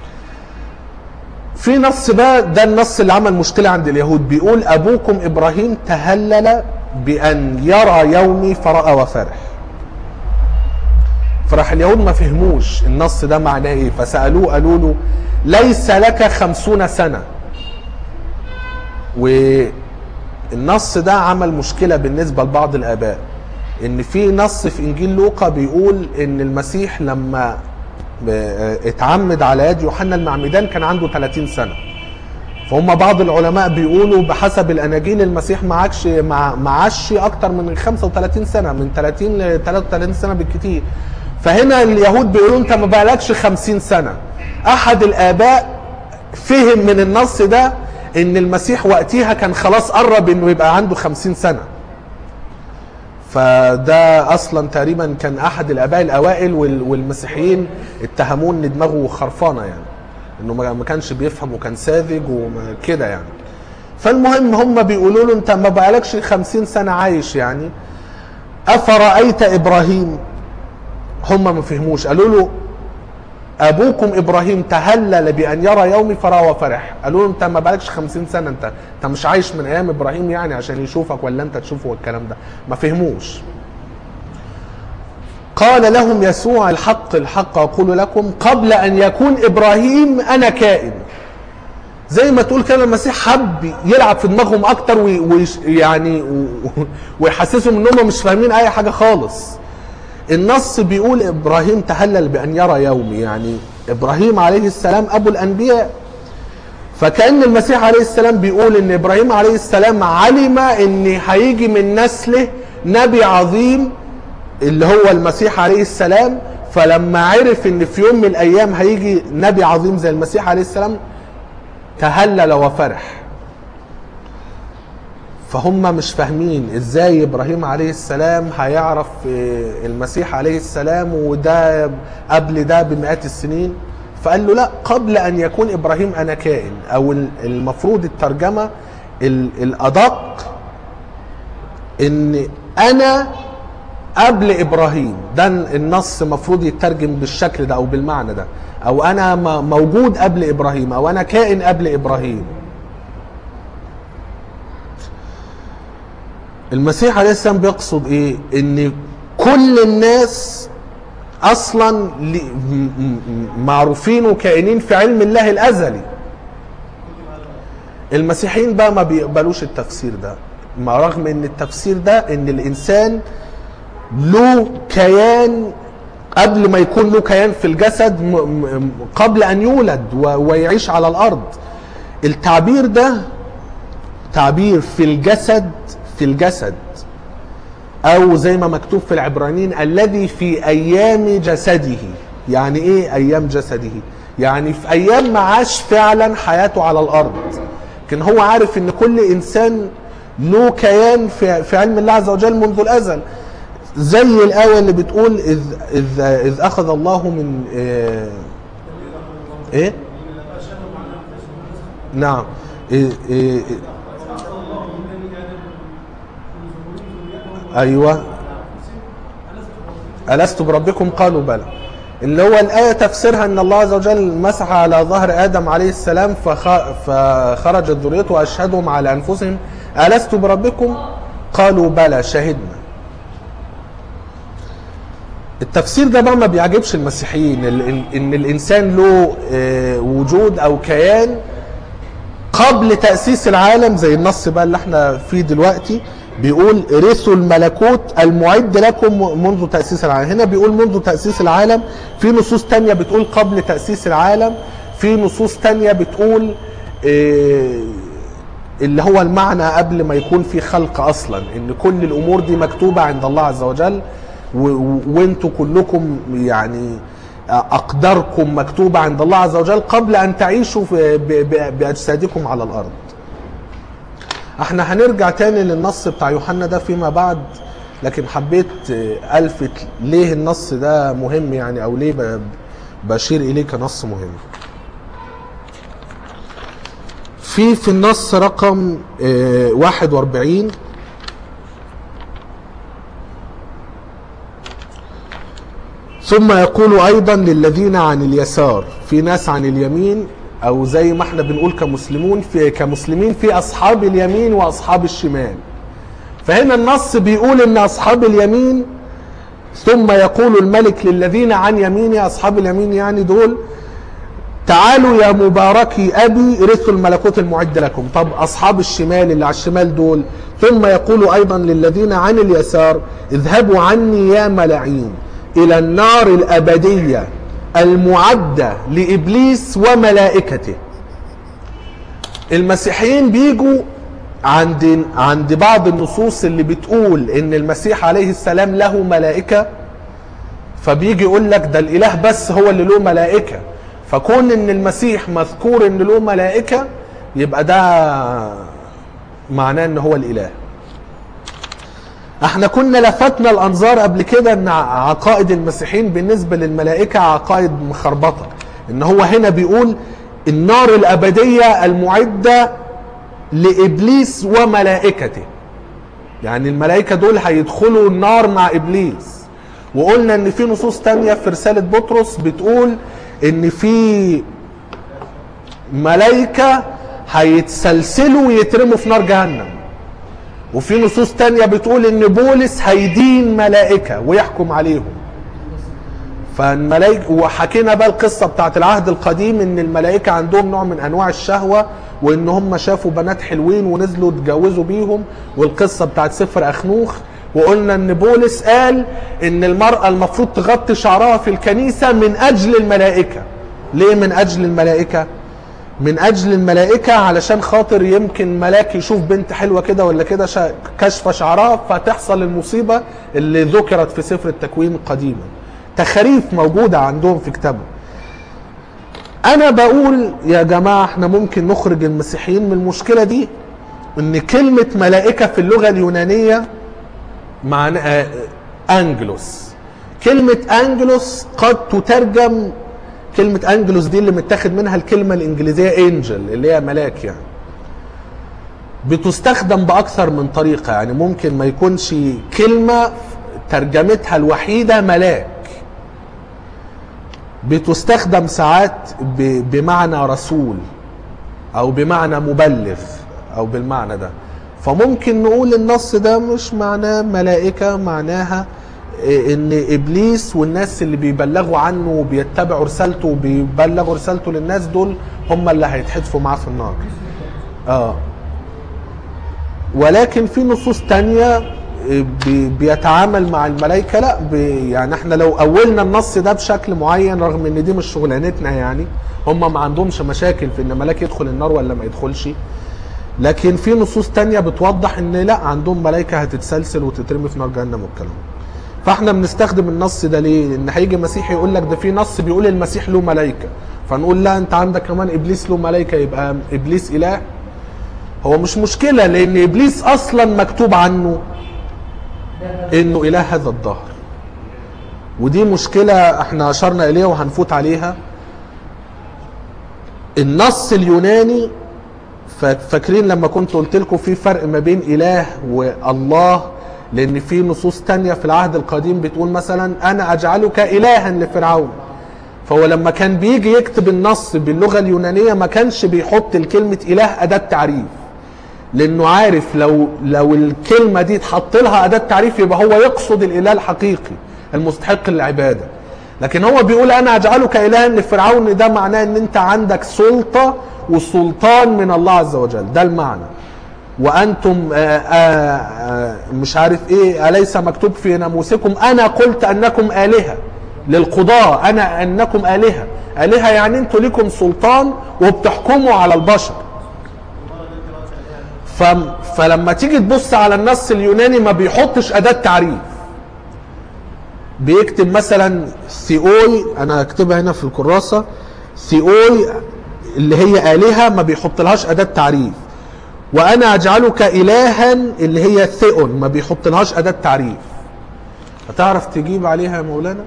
في نص بقى ده النص اللي عمل مشكله عند اليهود بيقول ابوكم ابراهيم تهلل بان يرى يومي فراى وفرح فراح اليهود ما فهموش النص ده معناه ايه فسألوه قالوا له ليس لك خمسون سنة والنص ده عمل مشكلة بالنسبة لبعض الآباء إن في نص في إنجيل لوقا بيقول إن المسيح لما اتعمد على يد يوحنا المعمدان كان عنده 30 سنة فهم بعض العلماء بيقولوا بحسب الاناجيل المسيح معكش مع معاش اكتر من 35 سنه من 30 ل 33 سنه بالكتير فهنا اليهود بيقولوا انت ما بقالكش 50 سنه احد الاباء فهم من النص ده ان المسيح وقتها كان خلاص قرب انه يبقى عنده 50 سنه فده اصلا تقريبا كان احد الاباء الاوائل وال- والمسيحيين اتهموه ان دماغه خرفانه يعني انه ما ما كانش بيفهم وكان ساذج وكده يعني فالمهم هم بيقولوا له انت ما بقالكش 50 سنه عايش يعني افرايت ابراهيم هم ما فهموش قالوا له ابوكم ابراهيم تهلل بان يرى يومي فراى وفرح قالوا له انت ما بقالكش 50 سنه انت انت مش عايش من ايام ابراهيم يعني عشان يشوفك ولا انت تشوفه والكلام ده ما فهموش قال لهم يسوع الحق الحق اقول لكم قبل ان يكون ابراهيم انا كائن زي ما تقول كده المسيح حب يلعب في دماغهم اكتر وي- ويش يعني و- ويحسسهم ان هم مش فاهمين اي حاجه خالص النص بيقول ابراهيم تهلل بان يرى يومي يعني ابراهيم عليه السلام ابو الانبياء فكان المسيح عليه السلام بيقول ان ابراهيم عليه السلام علم ان هيجي من نسله نبي عظيم اللي هو المسيح عليه السلام فلما عرف ان في يوم من الايام هيجي نبي عظيم زي المسيح عليه السلام تهلل وفرح فهم مش فاهمين ازاي ابراهيم عليه السلام هيعرف آه، المسيح عليه السلام وده قبل ده بمئات السنين فقال له لا قبل ان يكون ابراهيم انا كائن او ال- المفروض الترجمه ال- الادق ان انا قبل ابراهيم ده النص مفروض يترجم بالشكل ده او بالمعنى ده او انا م- موجود قبل ابراهيم او انا كائن قبل ابراهيم المسيح عليه السلام بيقصد ايه ان كل الناس اصلا ل- م- م- معروفين وكائنين في علم الله الازلي المسيحيين بقى ما بيقبلوش التفسير ده مع رغم ان التفسير ده ان الانسان له كيان قبل ما يكون له كيان في الجسد م- م- قبل ان يولد و- ويعيش على الارض التعبير ده تعبير في الجسد في الجسد او زي ما مكتوب في العبرانيين الذي في ايام جسده يعني ايه ايام جسده يعني في ايام ما عاش فعلا حياته على الارض لكن هو عارف ان كل انسان له كيان في, في علم الله عز وجل منذ الازل زي الايه اللي بتقول اذ اذ اذ اخذ الله من ايه, إيه؟ نعم إيه إيه ايوه الست بربكم قالوا بلى اللي هو الايه تفسيرها ان الله عز وجل مسح على ظهر ادم عليه السلام فخ... فخرجت ذريته واشهدهم على انفسهم الست بربكم قالوا بلى شهدنا التفسير ده بقى ما بيعجبش المسيحيين ال- ال- ان الانسان له آه، وجود او كيان قبل تأسيس العالم زي النص بقى اللي احنا فيه دلوقتي بيقول رثوا الملكوت المعد لكم منذ تأسيس العالم هنا بيقول منذ تأسيس العالم في نصوص تانية بتقول قبل تأسيس العالم في نصوص تانية بتقول اه اللي هو المعنى قبل ما يكون في خلق اصلا ان كل الامور دي مكتوبة عند الله عز وجل و- و- وانتوا كلكم يعني اقداركم مكتوبة عند الله عز وجل قبل ان تعيشوا في- ب- ب- باجسادكم على الارض احنا هنرجع تاني للنص بتاع يوحنا ده فيما بعد لكن حبيت آه، الفت ليه النص ده مهم يعني او ليه ب- بشير اليه كنص مهم في في النص رقم آه، 41 ثم يقول ايضا للذين عن اليسار في ناس عن اليمين او زي ما احنا بنقول كمسلمون في كمسلمين في اصحاب اليمين واصحاب الشمال فهنا النص بيقول ان اصحاب اليمين ثم يقول الملك للذين عن يمينه اصحاب اليمين يعني دول تعالوا يا مباركي ابي رثوا الملكوت المعد لكم طب اصحاب الشمال اللي على الشمال دول ثم يقول ايضا للذين عن اليسار اذهبوا عني يا ملاعين الى النار الابديه المعده لابليس وملائكته المسيحيين بيجوا عند عند بعض النصوص اللي بتقول ان المسيح عليه السلام له ملائكه فبيجي يقول لك ده الاله بس هو اللي له ملائكه فكون ان المسيح مذكور ان له ملائكه يبقى ده معناه ان هو الاله احنا كنا لفتنا الانظار قبل كده ان عقائد المسيحيين بالنسبه للملائكه عقائد مخربطه ان هو هنا بيقول النار الابديه المعده لابليس وملائكته يعني الملائكه دول هيدخلوا النار مع ابليس وقلنا ان في نصوص تانية في رساله بطرس بتقول ان في ملائكه هيتسلسلوا ويترموا في نار جهنم وفي نصوص تانية بتقول ان بولس هيدين ملائكة ويحكم عليهم فالملائكة وحكينا بقى القصة بتاعت العهد القديم ان الملائكة عندهم نوع من انواع الشهوة وان هم شافوا بنات حلوين ونزلوا اتجوزوا بيهم والقصة بتاعت سفر اخنوخ وقلنا ان بولس قال ان المرأة المفروض تغطي شعرها في الكنيسة من اجل الملائكة ليه من اجل الملائكة من اجل الملائكه علشان خاطر يمكن ملاك يشوف بنت حلوه كده ولا كده شا- كشف شعرها فتحصل المصيبه اللي ذكرت في سفر التكوين قديما تخاريف موجوده عندهم في كتابهم انا بقول يا جماعه احنا ممكن نخرج المسيحيين من المشكله دي ان كلمه ملائكه في اللغه اليونانيه معناها انجلوس كلمه انجلوس قد تترجم كلمة انجلوس دي اللي متاخد منها الكلمة الانجليزية انجل اللي هي ملاك يعني بتستخدم بأكثر من طريقة يعني ممكن ما يكونش كلمة ترجمتها الوحيدة ملاك بتستخدم ساعات ب- بمعنى رسول أو بمعنى مبلغ أو بالمعنى ده فممكن نقول النص ده مش معناه ملائكة معناها إيه ان ابليس والناس اللي بيبلغوا عنه وبيتبعوا رسالته وبيبلغوا رسالته للناس دول هم اللي هيتحدفوا معاه في النار اه ولكن في نصوص تانية إيه، بي- بيتعامل مع الملائكة لا بي- يعني احنا لو اولنا النص ده بشكل معين رغم ان دي مش شغلانتنا يعني هم ما عندهمش مشاكل في ان ملاك يدخل النار ولا ما يدخلش لكن في نصوص تانية بتوضح ان لا عندهم ملائكة هتتسلسل وتترمي في نار جهنم والكلام ده. فاحنا بنستخدم النص ده ليه؟ ان هيجي مسيحي يقول لك ده في نص بيقول المسيح له ملائكه فنقول لا انت عندك كمان ابليس له ملائكه يبقى ابليس اله هو مش مشكله لان ابليس اصلا مكتوب عنه انه اله هذا الدهر ودي مشكله احنا اشرنا اليها وهنفوت عليها النص اليوناني فا- فاكرين لما كنت قلت لكم في فرق ما بين اله والله لان في نصوص تانية في العهد القديم بتقول مثلا انا اجعلك الها لفرعون فهو لما كان بيجي يكتب النص باللغه اليونانيه ما كانش بيحط الكلمه اله اداه تعريف لانه عارف لو لو الكلمه دي اتحط لها اداه تعريف يبقى هو يقصد الاله الحقيقي المستحق للعباده لكن هو بيقول انا اجعلك الها لفرعون ده معناه ان انت عندك سلطه وسلطان من الله عز وجل ده المعنى وانتم آآ آآ مش عارف ايه اليس مكتوب في ناموسكم انا قلت انكم الهه للقضاء انا انكم الهه الهه يعني انتوا ليكم سلطان وبتحكموا على البشر ف... فلما تيجي تبص على النص اليوناني ما بيحطش اداه تعريف بيكتب مثلا ثيوي انا هكتبها هنا في الكراسه ثيوي اللي هي الهه ما بيحطلهاش اداه تعريف وانا اجعلك الها اللي هي ثيون ما بيحطلهاش اداه تعريف هتعرف تجيب عليها يا مولانا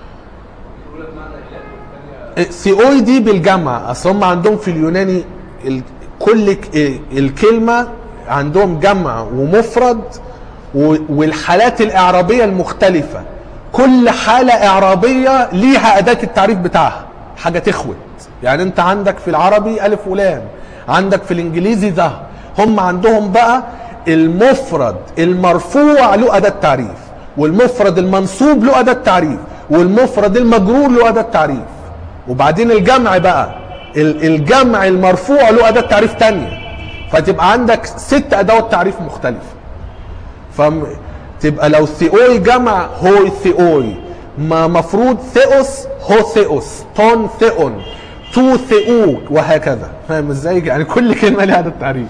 ثيوي دي بالجمع اصل هم عندهم في اليوناني ال- كل ك- الكلمه عندهم جمع ومفرد و- والحالات الاعرابيه المختلفه كل حاله اعرابيه ليها اداه التعريف بتاعها حاجه تخوت يعني انت عندك في العربي الف ولام عندك في الانجليزي ذا هم عندهم بقى المفرد المرفوع له اداه تعريف والمفرد المنصوب له اداه تعريف والمفرد المجرور له اداه تعريف وبعدين الجمع بقى ال- الجمع المرفوع له اداه تعريف تانية فتبقى عندك ست ادوات تعريف مختلفه فتبقى لو ثيوي جمع هو ثيوي ما مفروض ثيوس هو ثيوس تون ثيون توثئوك وهكذا فاهم ازاي يعني كل كلمه لها هذا التعريف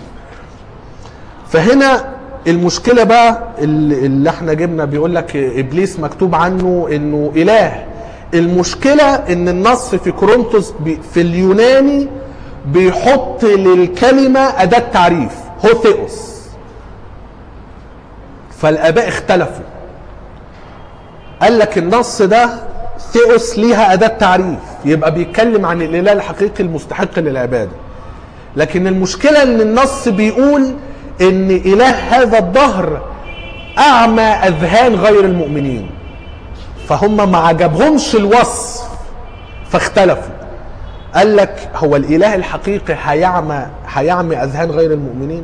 فهنا المشكله بقى اللي اللي احنا جبنا بيقول لك ابليس مكتوب عنه انه اله المشكله ان النص في كورنثوس بي- في اليوناني بيحط للكلمه اداه تعريف هوثيوس فالاباء اختلفوا قال لك النص ده ثيوس ليها اداه تعريف يبقى بيتكلم عن الاله الحقيقي المستحق للعباده لكن المشكله ان النص بيقول ان اله هذا الدهر اعمى اذهان غير المؤمنين فهم ما عجبهمش الوصف فاختلفوا قال لك هو الاله الحقيقي هيعمى هيعمي اذهان غير المؤمنين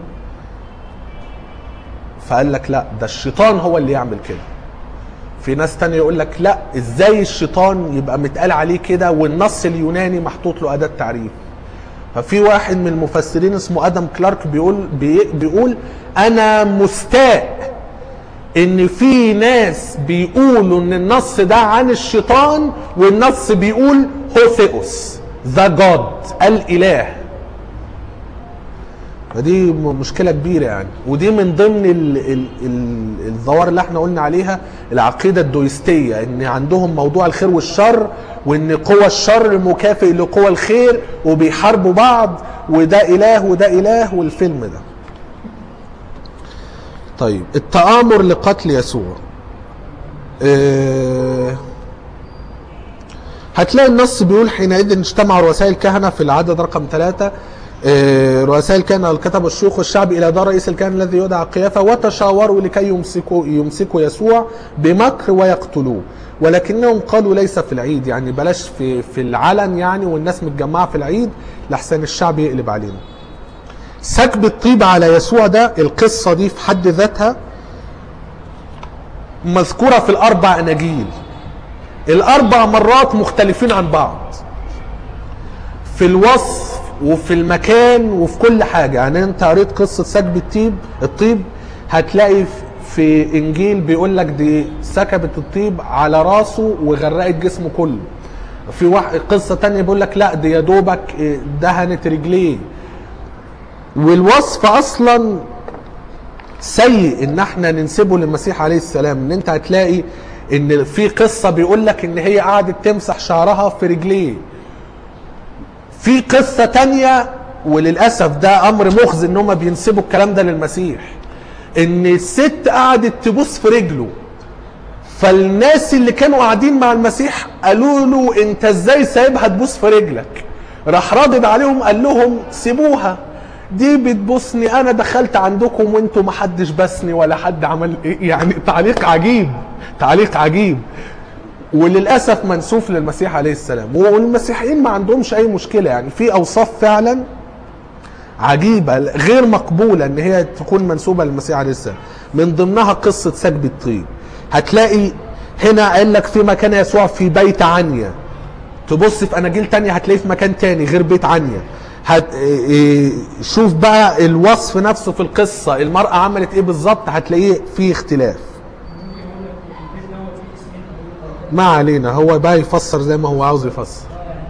فقال لك لا ده الشيطان هو اللي يعمل كده في ناس تانية يقول لك لا ازاي الشيطان يبقى متقال عليه كده والنص اليوناني محطوط له اداه تعريف ففي واحد من المفسرين اسمه ادم كلارك بيقول بي بيقول انا مستاء ان في ناس بيقولوا ان النص ده عن الشيطان والنص بيقول هوثيوس ذا جاد الاله فدي م- مشكلة كبيرة يعني ودي من ضمن ال ال ال الظواهر اللي احنا قلنا عليها العقيدة الدويستية ان عندهم موضوع الخير والشر وان قوى الشر مكافئ لقوى الخير وبيحاربوا بعض وده اله وده اله والفيلم ده طيب التآمر لقتل يسوع اه هتلاقي النص بيقول حينئذ اجتمع رؤساء الكهنة في العدد رقم ثلاثة آه، رؤساء الكهنة والكتب والشيوخ والشعب إلى دار رئيس الكهنة الذي يدعى قيافة وتشاوروا لكي يمسكوا يمسكوا يسوع بمكر ويقتلوه ولكنهم قالوا ليس في العيد يعني بلاش في في العلن يعني والناس متجمعة في العيد لحسن الشعب يقلب علينا سكب الطيب على يسوع ده القصة دي في حد ذاتها مذكورة في الأربع أناجيل الأربع مرات مختلفين عن بعض في الوصف وفي المكان وفي كل حاجة يعني انت قريت قصة سكب الطيب الطيب هتلاقي في انجيل بيقول لك دي سكبت الطيب على راسه وغرقت جسمه كله في واحد قصة تانية بيقول لك لا دي يا دوبك دهنت رجليه والوصف اصلا سيء ان احنا ننسبه للمسيح عليه السلام ان انت هتلاقي ان في قصة بيقول لك ان هي قعدت تمسح شعرها في رجليه في قصة تانية وللأسف ده أمر مخزي إن هم بينسبوا الكلام ده للمسيح إن الست قعدت تبوس في رجله فالناس اللي كانوا قاعدين مع المسيح قالوا له أنت إزاي سايبها تبوس في رجلك راح رادد عليهم قال لهم سيبوها دي بتبوسني انا دخلت عندكم وانتوا ما حدش بسني ولا حد عمل إيه يعني تعليق عجيب تعليق عجيب وللاسف منسوف للمسيح عليه السلام والمسيحيين ما عندهمش اي مشكله يعني في اوصاف فعلا عجيبه غير مقبوله ان هي تكون منسوبه للمسيح عليه السلام من ضمنها قصه سكب الطين هتلاقي هنا قال لك في مكان يسوع في بيت عنيا تبص في اناجيل تانية هتلاقيه في مكان تاني غير بيت عنيا هت... إيه... شوف بقى الوصف نفسه في القصه المراه عملت ايه بالظبط هتلاقيه فيه اختلاف ما علينا هو بقى يفسر زي ما هو عاوز يفسر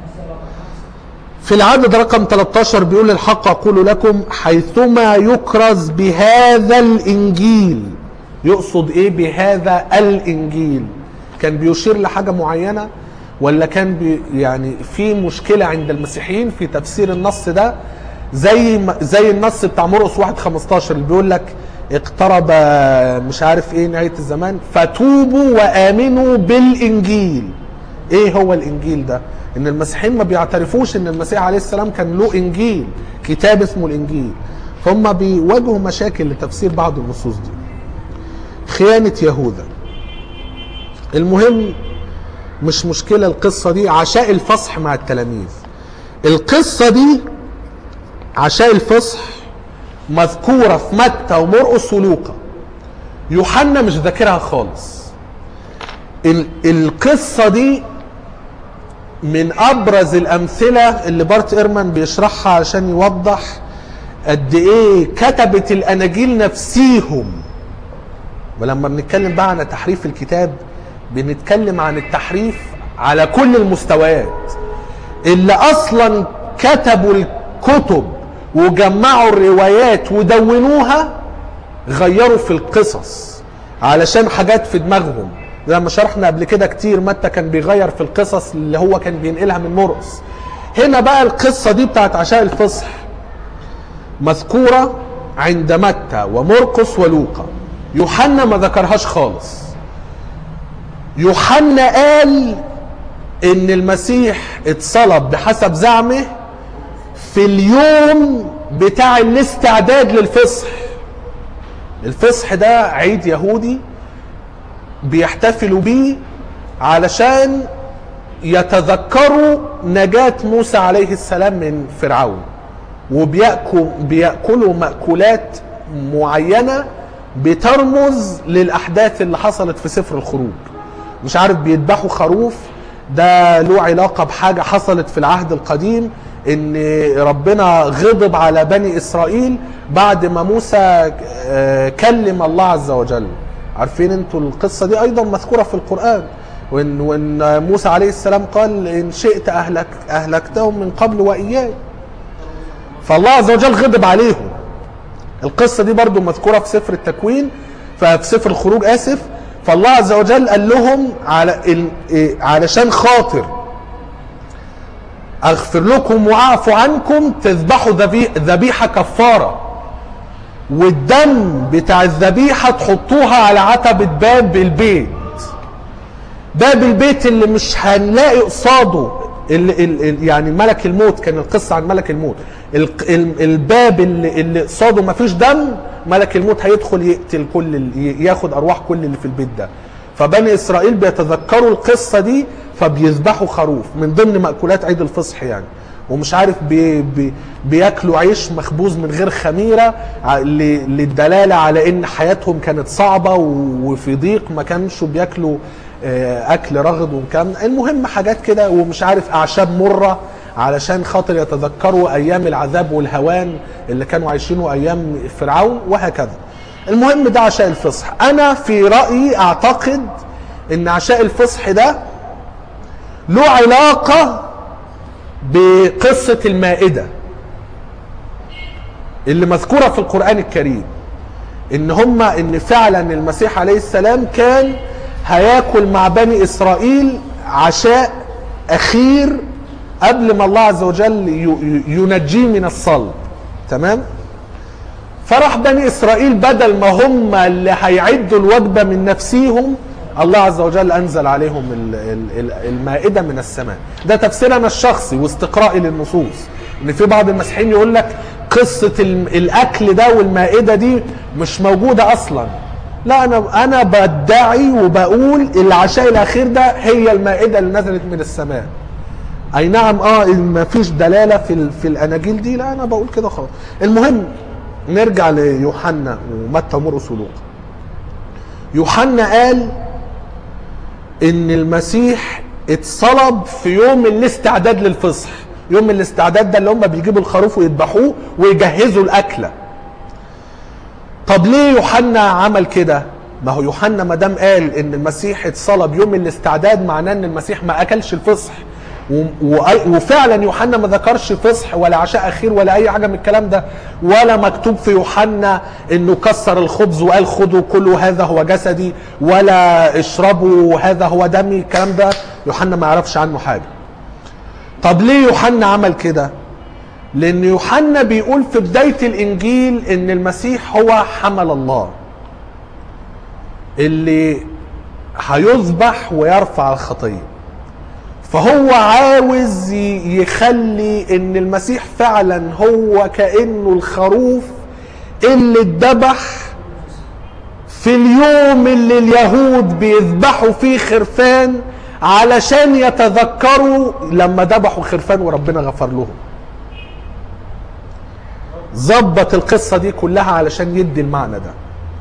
في العدد رقم 13 بيقول الحق أقول لكم حيثما يكرز بهذا الإنجيل يقصد إيه بهذا الإنجيل كان بيشير لحاجة معينة ولا كان بي يعني في مشكلة عند المسيحيين في تفسير النص ده زي زي النص بتاع مرقس 1 15 اللي بيقول لك اقترب مش عارف ايه نهايه الزمان فتوبوا وامنوا بالانجيل ايه هو الانجيل ده ان المسيحيين ما بيعترفوش ان المسيح عليه السلام كان له انجيل كتاب اسمه الانجيل فهم بيواجهوا مشاكل لتفسير بعض النصوص دي خيانه يهوذا المهم مش مشكله القصه دي عشاء الفصح مع التلاميذ القصه دي عشاء الفصح مذكوره في متى ومرقس ولوقا يوحنا مش ذاكرها خالص ال- القصه دي من ابرز الامثله اللي بارت ايرمان بيشرحها عشان يوضح قد ايه كتبه الاناجيل نفسيهم ولما بنتكلم بقى عن تحريف الكتاب بنتكلم عن التحريف على كل المستويات اللي اصلا كتبوا الكتب وجمعوا الروايات ودونوها غيروا في القصص علشان حاجات في دماغهم زي ما شرحنا قبل كده كتير متى كان بيغير في القصص اللي هو كان بينقلها من مرقس هنا بقى القصة دي بتاعت عشاء الفصح مذكورة عند متى ومرقس ولوقا يوحنا ما ذكرهاش خالص يوحنا قال ان المسيح اتصلب بحسب زعمه في اليوم بتاع الاستعداد للفصح الفصح ده عيد يهودي بيحتفلوا بيه علشان يتذكروا نجاة موسى عليه السلام من فرعون وبيأكلوا بيأكلوا مأكولات معينة بترمز للأحداث اللي حصلت في سفر الخروج مش عارف بيذبحوا خروف ده له علاقة بحاجة حصلت في العهد القديم ان ربنا غضب على بني اسرائيل بعد ما موسى آه، كلم الله عز وجل عارفين انتوا القصة دي ايضا مذكورة في القرآن وان, وإن موسى عليه السلام قال ان شئت اهلك اهلكتهم من قبل واياي فالله عز وجل غضب عليهم القصة دي برضو مذكورة في سفر التكوين ففي سفر الخروج آسف فالله عز وجل قال لهم على ال- إيه، علشان خاطر اغفر لكم واعفو عنكم تذبحوا ذبي- ذبيحة كفارة والدم بتاع الذبيحة تحطوها على عتبة باب البيت باب البيت اللي مش هنلاقي قصاده ال ال ال يعني ملك الموت كان القصه عن ملك الموت ال ال الباب اللي, اللي قصاده ما فيش دم ملك الموت هيدخل يقتل كل ال- ي- ياخد ارواح كل اللي في البيت ده فبني اسرائيل بيتذكروا القصه دي فبيذبحوا خروف من ضمن مأكولات عيد الفصح يعني ومش عارف بي بي بياكلوا عيش مخبوز من غير خميره ع- ل- للدلاله على ان حياتهم كانت صعبه و- وفي ضيق ما كانش بياكلوا آه، اكل رغد وكام المهم حاجات كده ومش عارف اعشاب مره علشان خاطر يتذكروا ايام العذاب والهوان اللي كانوا عايشينه ايام فرعون وهكذا المهم ده عشاء الفصح انا في رايي اعتقد ان عشاء الفصح ده له علاقه بقصه المائده اللي مذكوره في القران الكريم ان هم ان فعلا المسيح عليه السلام كان هياكل مع بني اسرائيل عشاء اخير قبل ما الله عز وجل ي- ي- ينجيه من الصلب تمام فراح بني اسرائيل بدل ما هم اللي هيعدوا الوجبه من نفسيهم الله عز وجل انزل عليهم ال- ال- ال- المائده من السماء ده تفسيرنا الشخصي واستقرائي للنصوص ان في بعض المسيحيين يقول لك قصه ال- الاكل ده والمائده دي مش موجوده اصلا لا انا انا بدعي وبقول العشاء الاخير ده هي المائده اللي نزلت من السماء اي نعم اه ما فيش دلاله في ال- في الاناجيل دي لا انا بقول كده خلاص المهم نرجع ليوحنا ومتى ومرقس ولوقا يوحنا قال ان المسيح اتصلب في يوم الاستعداد للفصح يوم الاستعداد ده اللي هم بيجيبوا الخروف ويذبحوه ويجهزوا الاكله طب ليه يوحنا عمل كده ما هو يوحنا ما دام قال ان المسيح اتصلب يوم الاستعداد معناه ان المسيح ما اكلش الفصح و- و- وفعلا يوحنا ما ذكرش فصح ولا عشاء اخير ولا اي حاجه من الكلام ده ولا مكتوب في يوحنا انه كسر الخبز وقال خذوا كلوا هذا هو جسدي ولا اشربوا هذا هو دمي الكلام ده يوحنا ما يعرفش عنه حاجه طب ليه يوحنا عمل كده لان يوحنا بيقول في بدايه الانجيل ان المسيح هو حمل الله اللي هيذبح ويرفع الخطيه فهو عاوز ي- يخلي ان المسيح فعلا هو كانه الخروف اللي اتذبح في اليوم اللي اليهود بيذبحوا فيه خرفان علشان يتذكروا لما ذبحوا خرفان وربنا غفر لهم ظبط القصة دي كلها علشان يدي المعنى ده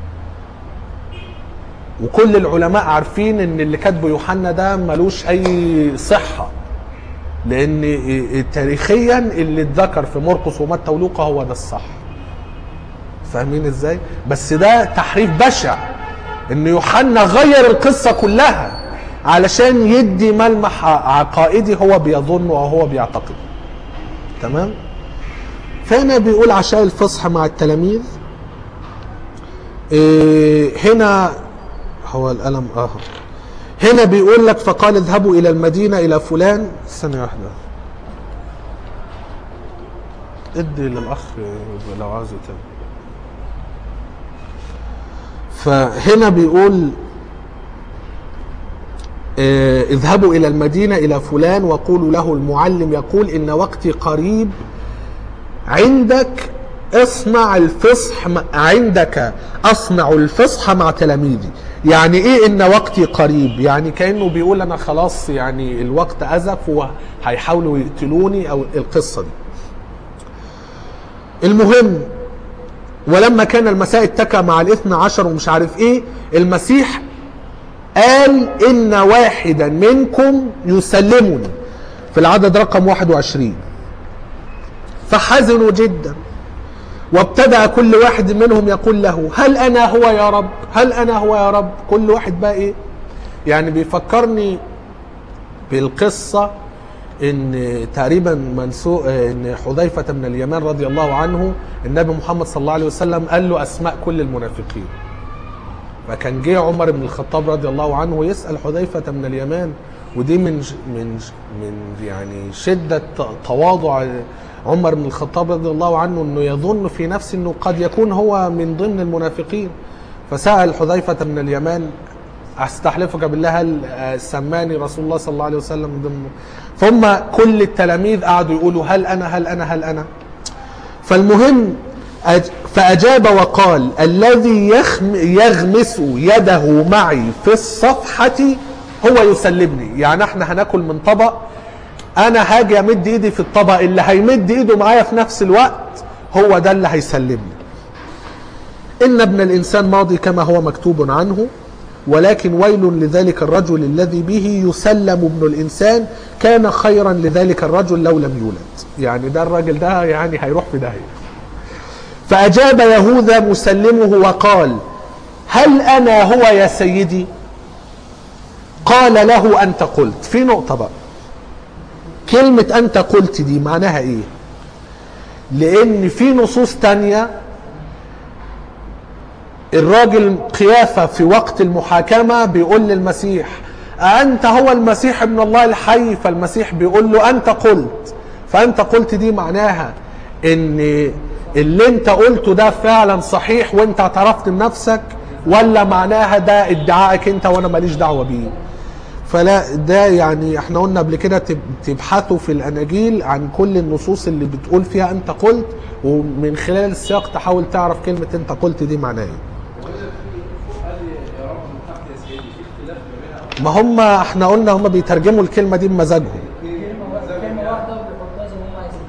وكل العلماء عارفين ان اللي كاتبه يوحنا ده ملوش اي صحة لان تاريخيا اللي اتذكر في مرقس ومتى ولوقا هو ده الصح فاهمين ازاي بس ده تحريف بشع ان يوحنا غير القصة كلها علشان يدي ملمح عقائدي هو بيظن وهو بيعتقد تمام فهنا بيقول عشاء الفصح مع التلاميذ إيه هنا هو القلم اه هنا بيقول لك فقال اذهبوا الى المدينه الى فلان ثانيه واحده ادي للاخ لو عاوز يتابع فهنا بيقول آه، اذهبوا الى المدينه الى فلان وقولوا له المعلم يقول ان وقتي قريب عندك اصنع الفصح م- عندك اصنع الفصح مع تلاميذي يعني ايه ان وقتي قريب يعني كانه بيقول انا خلاص يعني الوقت ازف وهيحاولوا يقتلوني او القصه دي المهم ولما كان المساء اتكى مع الاثنى عشر ومش عارف ايه المسيح قال ان واحدا منكم يسلمني في العدد رقم 21 فحزنوا جدا وابتدأ كل واحد منهم يقول له هل انا هو يا رب هل انا هو يا رب كل واحد بقى ايه يعني بيفكرني بالقصة ان تقريبا منسوق ان حذيفة من اليمان رضي الله عنه النبي محمد صلى الله عليه وسلم قال له اسماء كل المنافقين فكان جه عمر بن الخطاب رضي الله عنه يسأل حذيفة من اليمان ودي من من من يعني شدة تواضع عمر بن الخطاب رضي الله عنه انه يظن في نفسه انه قد يكون هو من ضمن المنافقين فسأل حذيفة من اليمان استحلفك بالله هل آه، سماني رسول الله صلى الله عليه وسلم من ضمن ثم كل التلاميذ قعدوا يقولوا هل انا هل انا هل انا فالمهم أج- فأجاب وقال الذي يخم يغمس يده معي في الصفحة هو يسلمني يعني احنا هناكل من طبق انا هاجي امد ايدي في الطبق اللي هيمد ايده معايا في نفس الوقت هو ده اللي هيسلمني ان ابن الانسان ماضي كما هو مكتوب عنه ولكن ويل لذلك الرجل الذي به يسلم ابن الانسان كان خيرا لذلك الرجل لو لم يولد يعني ده الراجل ده يعني هيروح في داهيه فأجاب يهوذا مسلمه وقال هل أنا هو يا سيدي قال له أنت قلت في نقطة بقى كلمة أنت قلت دي معناها إيه لأن في نصوص تانية الراجل قيافة في وقت المحاكمة بيقول للمسيح أنت هو المسيح ابن الله الحي فالمسيح بيقول له أنت قلت فأنت قلت دي معناها إن اللي أنت قلته ده فعلا صحيح وأنت اعترفت بنفسك ولا معناها ده ادعائك أنت وأنا ماليش دعوة بيه فلا ده يعني احنا قلنا قبل كده تب- تبحثوا في الاناجيل عن كل النصوص اللي بتقول فيها انت قلت ومن خلال السياق تحاول تعرف كلمه انت قلت دي معناها ايه ما هم احنا قلنا هم بيترجموا الكلمه دي بمزاجهم كلمه كلمه واحده وبيحطها زي ما هم عايزين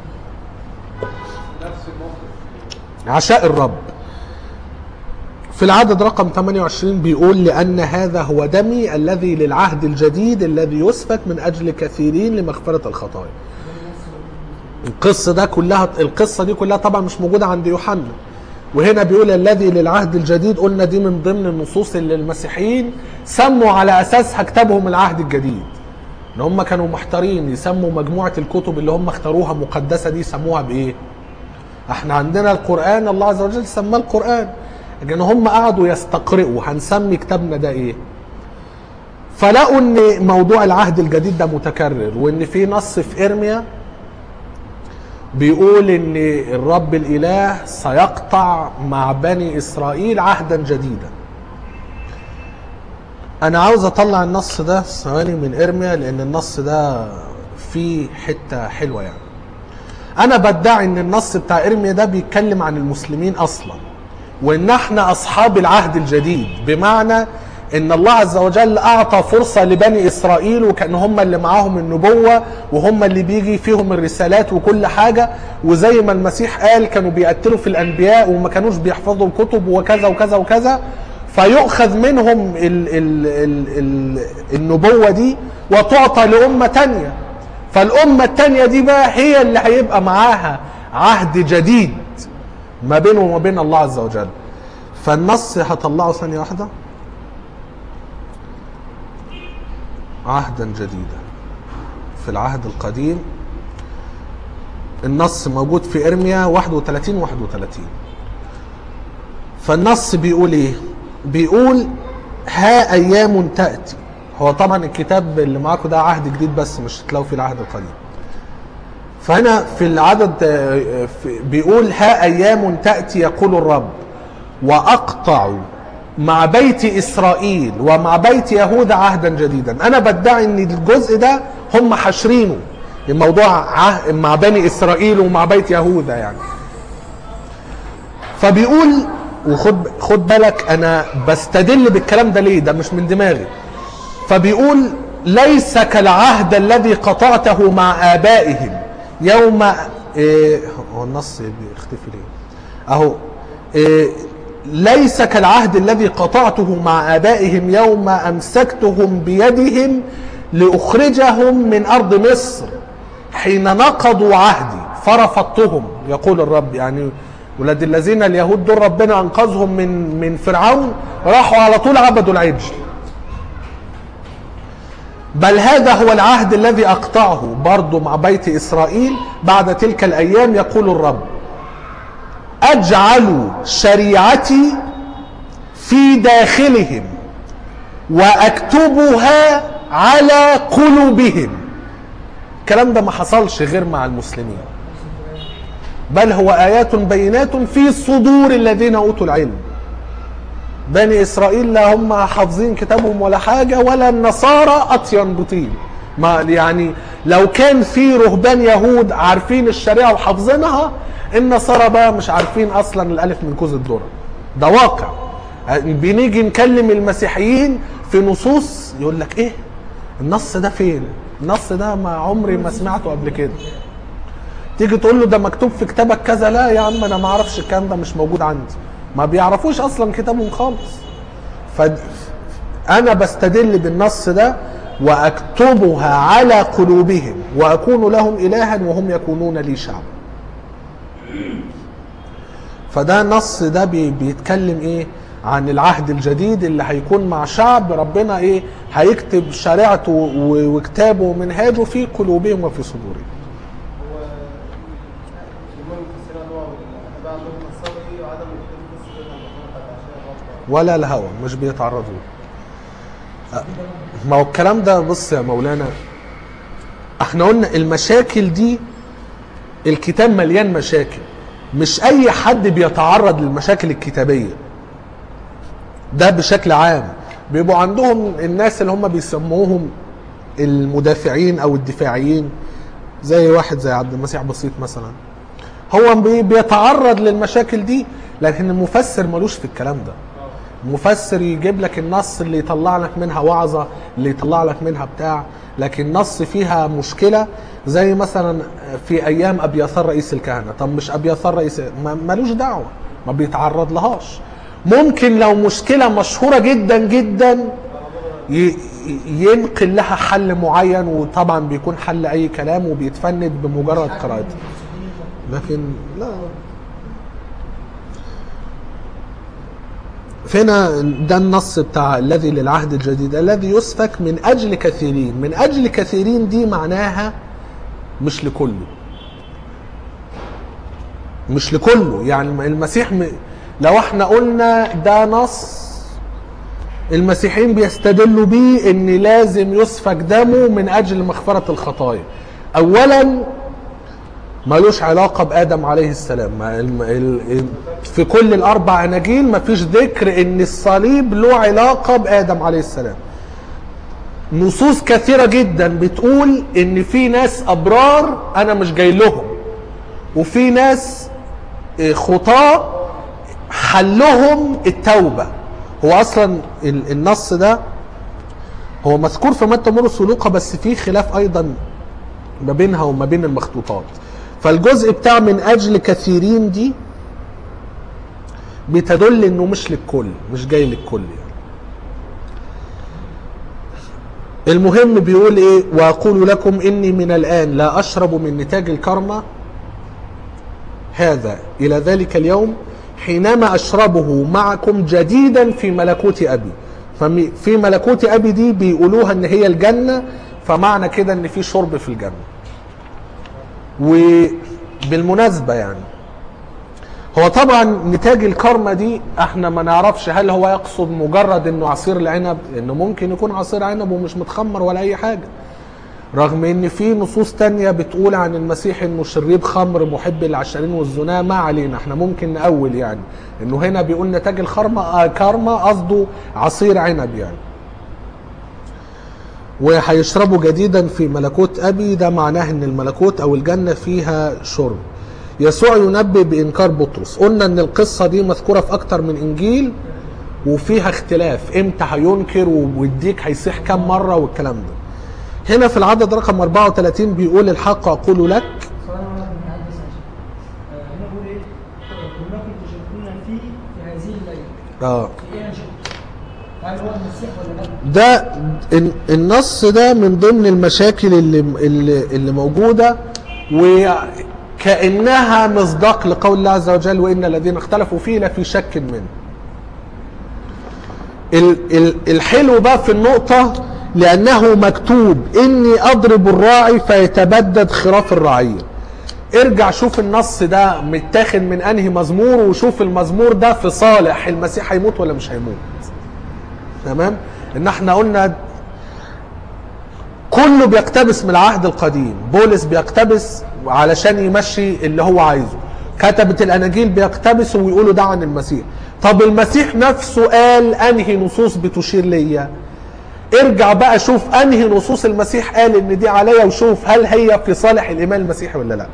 عشاء الرب في العدد رقم 28 بيقول لأن هذا هو دمي الذي للعهد الجديد الذي يسفك من أجل كثيرين لمغفرة الخطايا القصة ده كلها القصة دي كلها طبعا مش موجودة عند يوحنا وهنا بيقول الذي للعهد الجديد قلنا دي من ضمن النصوص اللي المسيحيين سموا على أساسها كتابهم العهد الجديد ان هم كانوا محتارين يسموا مجموعة الكتب اللي هم اختاروها مقدسة دي يسموها بإيه احنا عندنا القرآن الله عز وجل سماه القرآن لكن هم قعدوا يستقرئوا هنسمي كتابنا ده ايه فلقوا ان موضوع العهد الجديد ده متكرر وان في نص في ارميا بيقول ان الرب الاله سيقطع مع بني اسرائيل عهدا جديدا انا عاوز اطلع النص ده ثواني من ارميا لان النص ده فيه حته حلوه يعني انا بدعي ان النص بتاع ارميا ده بيتكلم عن المسلمين اصلا وان احنا اصحاب العهد الجديد بمعنى ان الله عز وجل اعطى فرصة لبني اسرائيل وكان هم اللي معاهم النبوة وهم اللي بيجي فيهم الرسالات وكل حاجة وزي ما المسيح قال كانوا بيقتلوا في الانبياء وما كانوش بيحفظوا الكتب وكذا وكذا وكذا فيؤخذ منهم ال ال ال ال النبوة دي وتعطى لأمة تانية فالأمة التانية دي بقى هي اللي هيبقى معاها عهد جديد ما بينه وما بين الله عز وجل فالنص هطلعه ثانية واحدة عهدا جديدا في العهد القديم النص موجود في ارميا 31 31 فالنص بيقول ايه بيقول ها ايام تاتي هو طبعا الكتاب اللي معاكم ده عهد جديد بس مش هتلاقوا فيه العهد القديم فهنا في العدد آه، في- بيقول ها ايام تاتي يقول الرب واقطع مع بيت اسرائيل ومع بيت يهوذا عهدا جديدا انا بدعي ان الجزء ده هم حاشرينه الموضوع عه- مع بني اسرائيل ومع بيت يهوذا يعني فبيقول وخد خد بالك انا بستدل بالكلام ده ليه ده مش من دماغي فبيقول ليس كالعهد الذي قطعته مع آبائهم يوم إيه هو النص بيختفي ليه اهو إيه ليس كالعهد الذي قطعته مع آبائهم يوم أمسكتهم بيدهم لأخرجهم من أرض مصر حين نقضوا عهدي فرفضتهم يقول الرب يعني ولاد الذين اليهود دول ربنا أنقذهم من من فرعون راحوا على طول عبدوا العجل بل هذا هو العهد الذي أقطعه برضو مع بيت إسرائيل بعد تلك الأيام يقول الرب أجعل شريعتي في داخلهم وأكتبها على قلوبهم الكلام ده ما حصلش غير مع المسلمين بل هو آيات بينات في صدور الذين أوتوا العلم بني اسرائيل لا هم حافظين كتابهم ولا حاجه ولا النصارى اطين بطين ما يعني لو كان في رهبان يهود عارفين الشريعه وحافظينها النصارى بقى مش عارفين اصلا الالف من كوز الذره ده واقع بنيجي نكلم المسيحيين في نصوص يقول لك ايه النص ده فين النص ده ما عمري ما سمعته قبل كده تيجي تقول له ده مكتوب في كتابك كذا لا يا عم انا ما اعرفش الكلام ده مش موجود عندي ما بيعرفوش اصلا كتابهم خالص ف انا بستدل بالنص ده واكتبها على قلوبهم واكون لهم الها وهم يكونون لي شعبا فده النص ده بي بيتكلم ايه عن العهد الجديد اللي هيكون مع شعب ربنا ايه هيكتب شريعته و- وكتابه ومنهاجه في قلوبهم وفي صدورهم هو الإمام المفسرين اللي هو الأتباع عندهم الصبري وعدم وجود القصة دي لما كانوا قد عشان غلطة ولا الهوى مش بيتعرضوا له. ما هو الكلام ده بص يا مولانا احنا قلنا المشاكل دي الكتاب مليان مشاكل مش اي حد بيتعرض للمشاكل الكتابيه ده بشكل عام بيبقوا عندهم الناس اللي هم بيسموهم المدافعين او الدفاعيين زي واحد زي عبد المسيح بسيط مثلا هو بي- بيتعرض للمشاكل دي لكن المفسر ملوش في الكلام ده المفسر يجيب لك النص اللي يطلع لك منها وعظة اللي يطلع لك منها بتاع لكن نص فيها مشكلة زي مثلا في أيام أبياثار رئيس الكهنة طب مش أبياثار رئيس ما- ملوش دعوة ما بيتعرض لهاش ممكن لو مشكلة مشهورة جدا جدا ي- ينقل لها حل معين وطبعا بيكون حل أي كلام وبيتفند بمجرد قراءته لكن لا فهنا ده النص بتاع الذي للعهد الجديد الذي يسفك من اجل كثيرين من اجل كثيرين دي معناها مش لكله مش لكله يعني المسيح م... لو احنا قلنا ده نص المسيحيين بيستدلوا بيه ان لازم يسفك دمه من اجل مغفرة الخطايا اولا ملوش علاقة بآدم عليه السلام ما الم- ال- في كل الأربع أناجيل ما فيش ذكر إن الصليب له علاقة بآدم عليه السلام نصوص كثيرة جدا بتقول إن في ناس أبرار أنا مش جاي لهم وفي ناس آه، خطاة حلهم التوبة هو أصلا ال- النص ده هو مذكور في متى مرقس ولوقا بس فيه خلاف أيضا ما بينها وما بين المخطوطات فالجزء بتاع من اجل كثيرين دي بتدل انه مش للكل مش جاي للكل يعني المهم بيقول ايه واقول لكم اني من الان لا اشرب من نتاج الكرمة هذا الى ذلك اليوم حينما اشربه معكم جديدا في ملكوت ابي ففي ملكوت ابي دي بيقولوها ان هي الجنه فمعنى كده ان في شرب في الجنه وبالمناسبه يعني هو طبعا نتاج الكارما دي احنا ما نعرفش هل هو يقصد مجرد انه عصير العنب انه ممكن يكون عصير عنب ومش متخمر ولا اي حاجه رغم ان في نصوص تانية بتقول عن المسيح انه شريب خمر محب للعشرين والزنا ما علينا احنا ممكن نأول يعني انه هنا بيقول نتاج الخرمة آه كارما قصده عصير عنب يعني وهيشربوا جديدا في ملكوت ابي ده معناه ان الملكوت او الجنه فيها شرب يسوع ينبئ بانكار بطرس قلنا ان القصه دي مذكوره في اكتر من انجيل وفيها اختلاف امتى هينكر والديك هيصيح كام مره والكلام ده هنا في العدد رقم 34 بيقول الحق اقول لك سؤال انا من عندي بس عشان آه، هنا بيقول ايه كلكم تشركون فيه في هذه الليله اه في ايه نشرك هل هو المسيح ولا لا؟ ده ال- النص ده من ضمن المشاكل اللي اللي, اللي موجوده وكانها مصداق لقول الله عز وجل وان الذين اختلفوا فيه لفي شك منه. ال- ال- الحلو بقى في النقطه لانه مكتوب اني اضرب الراعي فيتبدد خراف الرعيه. ارجع شوف النص ده متاخد من انهي مزمور وشوف المزمور ده في صالح المسيح هيموت ولا مش هيموت. تمام ان احنا قلنا كله بيقتبس من العهد القديم بولس بيقتبس علشان يمشي اللي هو عايزه كتبة الاناجيل بيقتبسوا ويقولوا ده عن المسيح طب المسيح نفسه قال انهي نصوص بتشير ليا ارجع بقى شوف انهي نصوص المسيح قال ان دي عليا وشوف هل هي في صالح الايمان المسيحي ولا لا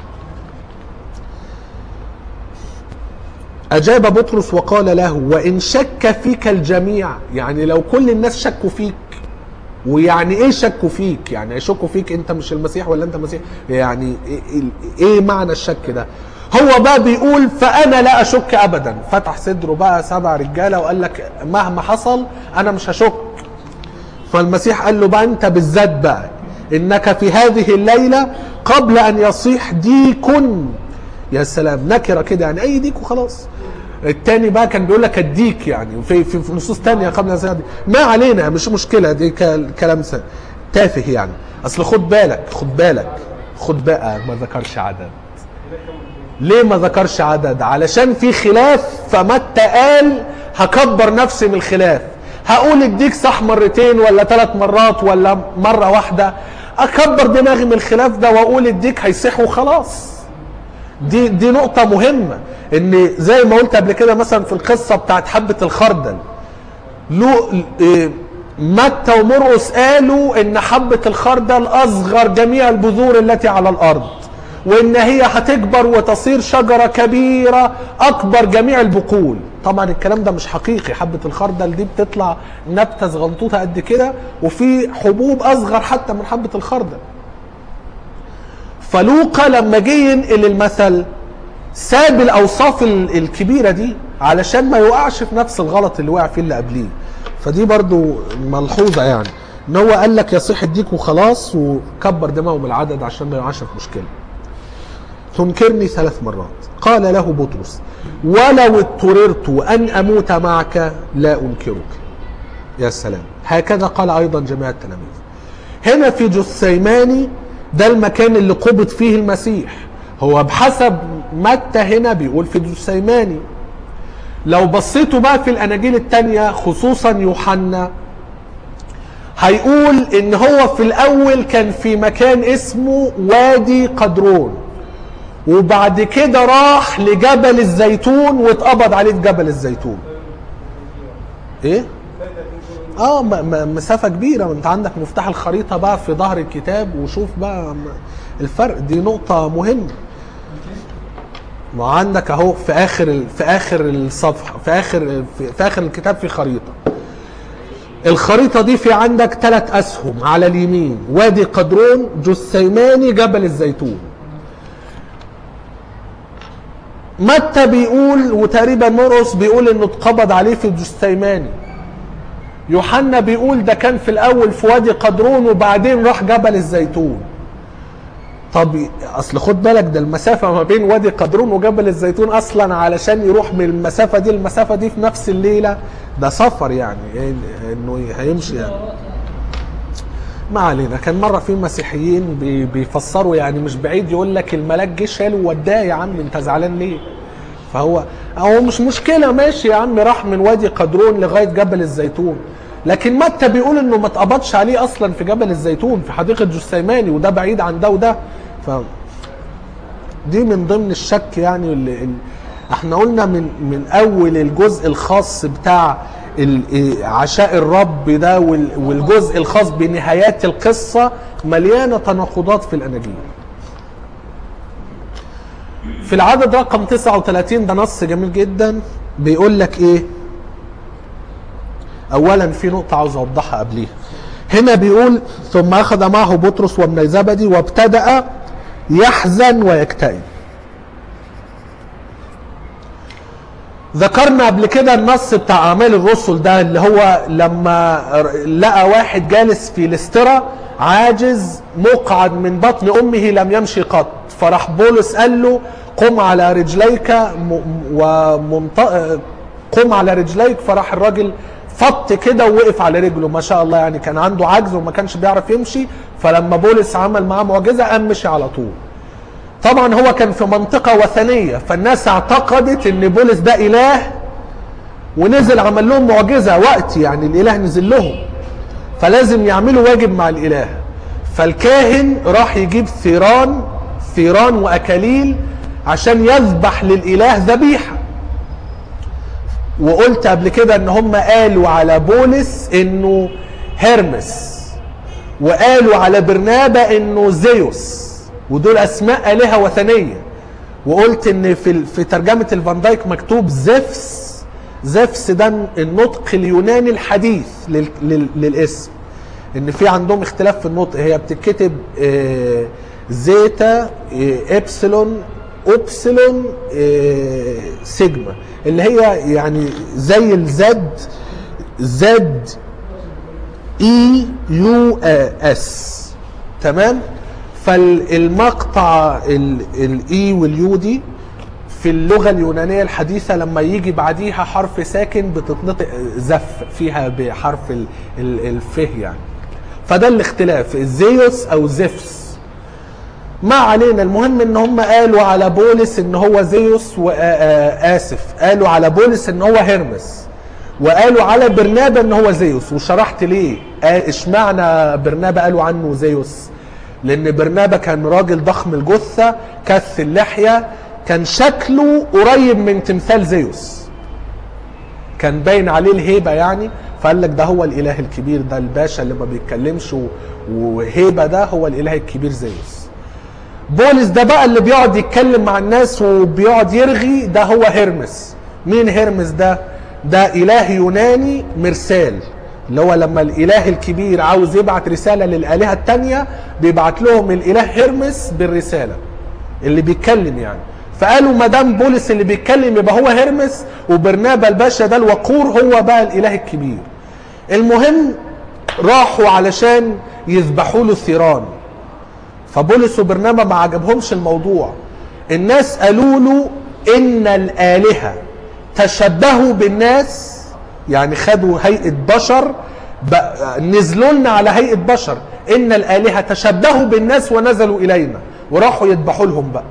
أجاب بطرس وقال له وإن شك فيك الجميع يعني لو كل الناس شكوا فيك ويعني ايه شكوا فيك يعني يشكوا فيك انت مش المسيح ولا انت مسيح يعني ايه, إيه معنى الشك ده هو بقى بيقول فانا لا اشك ابدا فتح صدره بقى سبع رجاله وقال لك مهما حصل انا مش هشك فالمسيح قال له بقى انت بالذات بقى انك في هذه الليله قبل ان يصيح ديك يا سلام نكره كده يعني اي ديك وخلاص التاني بقى كان بيقول لك الديك يعني في في, في نصوص تانية قبل ان يصيح ديك ما علينا مش مشكله دي ك- كلام س- تافه يعني اصل خد بالك خد بالك خد بقى ما ذكرش عدد ليه ما ذكرش عدد علشان في خلاف فمتى قال هكبر نفسي من الخلاف هقول الديك صح مرتين ولا ثلاث مرات ولا مرة واحدة اكبر دماغي من الخلاف ده واقول الديك هيصح وخلاص دي دي نقطة مهمة ان زي ما قلت قبل كده مثلا في القصة بتاعت حبة الخردل لو إيه، متى ومرقس قالوا ان حبة الخردل اصغر جميع البذور التي على الارض وان هي هتكبر وتصير شجرة كبيرة اكبر جميع البقول طبعا الكلام ده مش حقيقي حبة الخردل دي بتطلع نبتة صغنطوطة قد كده وفي حبوب اصغر حتى من حبة الخردل فلوقا لما جه ينقل المثل ساب الاوصاف ال- الكبيره دي علشان ما يوقعش في نفس الغلط اللي وقع فيه اللي قبليه فدي برضو ملحوظه يعني ان هو قال لك يصيح الديك وخلاص وكبر دماغه من العدد عشان ما يوقعش في مشكله تنكرني ثلاث مرات قال له بطرس ولو اضطررت ان اموت معك لا انكرك يا سلام هكذا قال ايضا جميع التلاميذ هنا في جثيماني ده المكان اللي قبض فيه المسيح هو بحسب متى هنا بيقول في جثيماني لو بصيتوا بقى في الاناجيل التانية خصوصا يوحنا هيقول ان هو في الاول كان في مكان اسمه وادي قدرون وبعد كده راح لجبل الزيتون واتقبض عليه في جبل الزيتون ايه اه م- م- مسافة كبيرة ما انت عندك مفتاح الخريطة بقى في ظهر الكتاب وشوف بقى م- الفرق دي نقطة مهمة ما عندك اهو في اخر ال- في اخر الصفحة في اخر في, في اخر الكتاب في خريطة الخريطة دي في عندك ثلاث اسهم على اليمين وادي قدرون جثيماني جبل الزيتون متى بيقول وتقريبا مرقس بيقول انه اتقبض عليه في جثيماني يوحنا بيقول ده كان في الاول في وادي قدرون وبعدين راح جبل الزيتون طب اصل خد بالك ده المسافه ما بين وادي قدرون وجبل الزيتون اصلا علشان يروح من المسافه دي للمسافه دي في نفس الليله ده سفر يعني إن- انه هيمشي يعني ما علينا كان مره في مسيحيين بي- بيفسروا يعني مش بعيد يقول لك الملاك جه شاله ووداه يا عم انت زعلان ليه؟ فهو هو مش مشكله ماشي يا عم راح من وادي قدرون لغايه جبل الزيتون لكن متى بيقول انه ما اتقبضش عليه اصلا في جبل الزيتون في حديقه جثيماني وده بعيد عن ده وده ف دي من ضمن الشك يعني اللي اللي احنا قلنا من من اول الجزء الخاص بتاع ال- إيه عشاء الرب ده وال- والجزء الخاص بنهايات القصه مليانه تناقضات في الاناجيل. في العدد رقم 39 ده نص جميل جدا بيقول لك ايه؟ اولا في نقطه عاوز اوضحها قبليها. هنا بيقول ثم اخذ معه بطرس وابن زبدي وابتدأ يحزن ويكتئب ذكرنا قبل كده النص بتاع اعمال الرسل ده اللي هو لما لقى واحد جالس في لسترا عاجز مقعد من بطن امه لم يمشي قط فراح بولس قال له قم على رجليك م- ومنط... قم على رجليك فراح الراجل فط كده ووقف على رجله ما شاء الله يعني كان عنده عجز وما كانش بيعرف يمشي فلما بولس عمل معاه معجزه قام مشي على طول طبعا هو كان في منطقة وثنية فالناس اعتقدت ان بولس ده اله ونزل عمل لهم معجزة وقت يعني الاله نزل لهم فلازم يعملوا واجب مع الاله فالكاهن راح يجيب ثيران ثيران واكاليل عشان يذبح للاله ذبيحه وقلت قبل كده ان هم قالوا على بولس انه هرمس وقالوا على برنابا انه زيوس ودول اسماء الهه وثنيه وقلت ان في ال- في ترجمه الفان دايك مكتوب زفس زفس ده النطق اليوناني الحديث لل- لل- للاسم ان في عندهم اختلاف في النطق هي بتتكتب آه، زيتا آه، ابسلون اوبسلون آه، سيجما اللي هي يعني زي الزد زد اي يو اس تمام فالمقطع الاي واليو دي في اللغه اليونانيه الحديثه لما يجي بعديها حرف ساكن بتتنطق زف فيها بحرف ال- ال- الفه يعني فده الاختلاف زيوس او زفس ما علينا المهم ان هم قالوا على بولس ان هو زيوس واسف قالوا على بولس ان هو هرمس وقالوا على برنابا ان هو زيوس وشرحت ليه آه، اشمعنى برنابا قالوا عنه زيوس لان برنابا كان راجل ضخم الجثه كث اللحيه كان شكله قريب من تمثال زيوس كان باين عليه الهيبه يعني فقال لك ده هو الاله الكبير ده الباشا اللي ما بيتكلمش و- وهيبه ده هو الاله الكبير زيوس بولس ده بقى اللي بيقعد يتكلم مع الناس وبيقعد يرغي ده هو هرمس مين هرمس ده ده اله يوناني مرسال اللي هو لما الاله الكبير عاوز يبعت رساله للالهه التانية بيبعت لهم الاله هرمس بالرساله اللي بيتكلم يعني فقالوا ما دام بولس اللي بيتكلم يبقى هو هرمس وبرنابا الباشا ده الوقور هو بقى الاله الكبير المهم راحوا علشان يذبحوا له ثيران فبولس وبرنابا ما عجبهمش الموضوع الناس قالوا له ان الالهه تشبهوا بالناس يعني خدوا هيئه بشر بقى- نزلوا لنا على هيئه بشر ان الالهه تشبهوا بالناس ونزلوا الينا وراحوا يذبحوا لهم بقى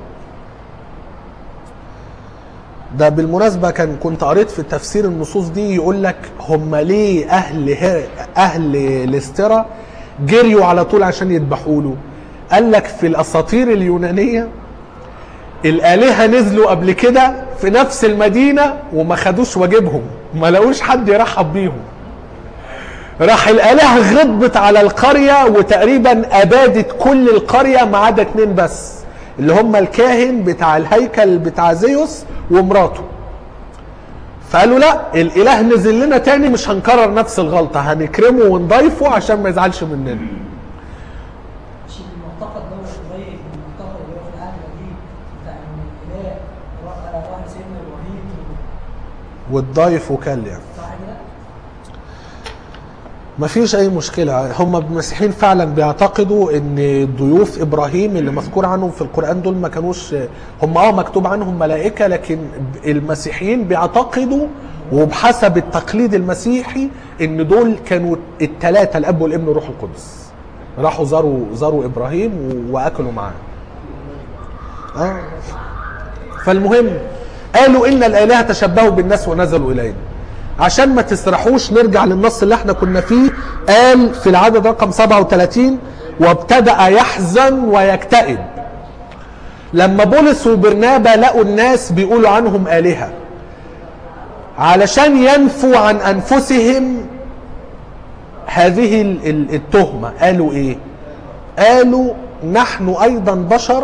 ده بالمناسبة كان كنت قريت في تفسير النصوص دي يقول لك هم ليه أهل ه- أهل لسترا جريوا على طول عشان يذبحوا له قال لك في الأساطير اليونانية الآلهة نزلوا قبل كده في نفس المدينة وما خدوش واجبهم ما لقوش حد يرحب بيهم راح الآلهة غضبت على القرية وتقريبا أبادت كل القرية ما عدا اتنين بس اللي هم الكاهن بتاع الهيكل بتاع زيوس ومراته فقالوا لا الإله نزل لنا تاني مش هنكرر نفس الغلطة هنكرمه ونضيفه عشان ما يزعلش مننا مش المعتقد دوت قريب من المعتقد اللي هو في العهد القديم بتاع ان الاله راح راح سيدنا ابراهيم والضيف وكل يعني صح كده؟ مفيش اي مشكله هم المسيحيين فعلا بيعتقدوا ان ضيوف ابراهيم اللي مذكور عنهم في القران دول ما كانوش هم اه مكتوب عنهم ملائكه لكن المسيحيين بيعتقدوا وبحسب التقليد المسيحي ان دول كانوا الثلاثه الاب والابن والروح القدس راحوا زاروا زاروا ابراهيم و- واكلوا معاه اه فالمهم قالوا ان الالهه تشبهوا بالناس ونزلوا الينا عشان ما تسرحوش نرجع للنص اللي احنا كنا فيه قال في العدد رقم 37 وابتدأ يحزن ويكتئب لما بولس وبرنابا لقوا الناس بيقولوا عنهم آلهة علشان ينفوا عن أنفسهم هذه ال- ال- التهمة قالوا إيه قالوا نحن أيضا بشر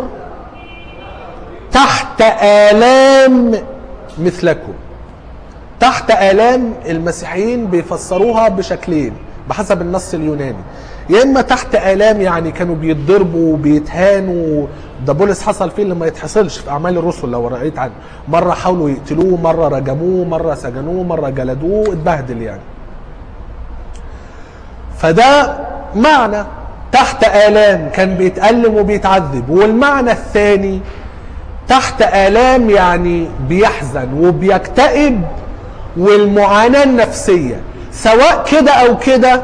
تحت آلام مثلكم تحت آلام المسيحيين بيفسروها بشكلين بحسب النص اليوناني يا اما تحت آلام يعني كانوا بيتضربوا وبيتهانوا ده بولس حصل فيه اللي ما يتحصلش في اعمال الرسل لو رأيت عنه مره حاولوا يقتلوه مره رجموه مره سجنوه مره جلدوه اتبهدل يعني فده معنى تحت آلام كان بيتألم وبيتعذب والمعنى الثاني تحت آلام يعني بيحزن وبيكتئب والمعاناة النفسية سواء كده أو كده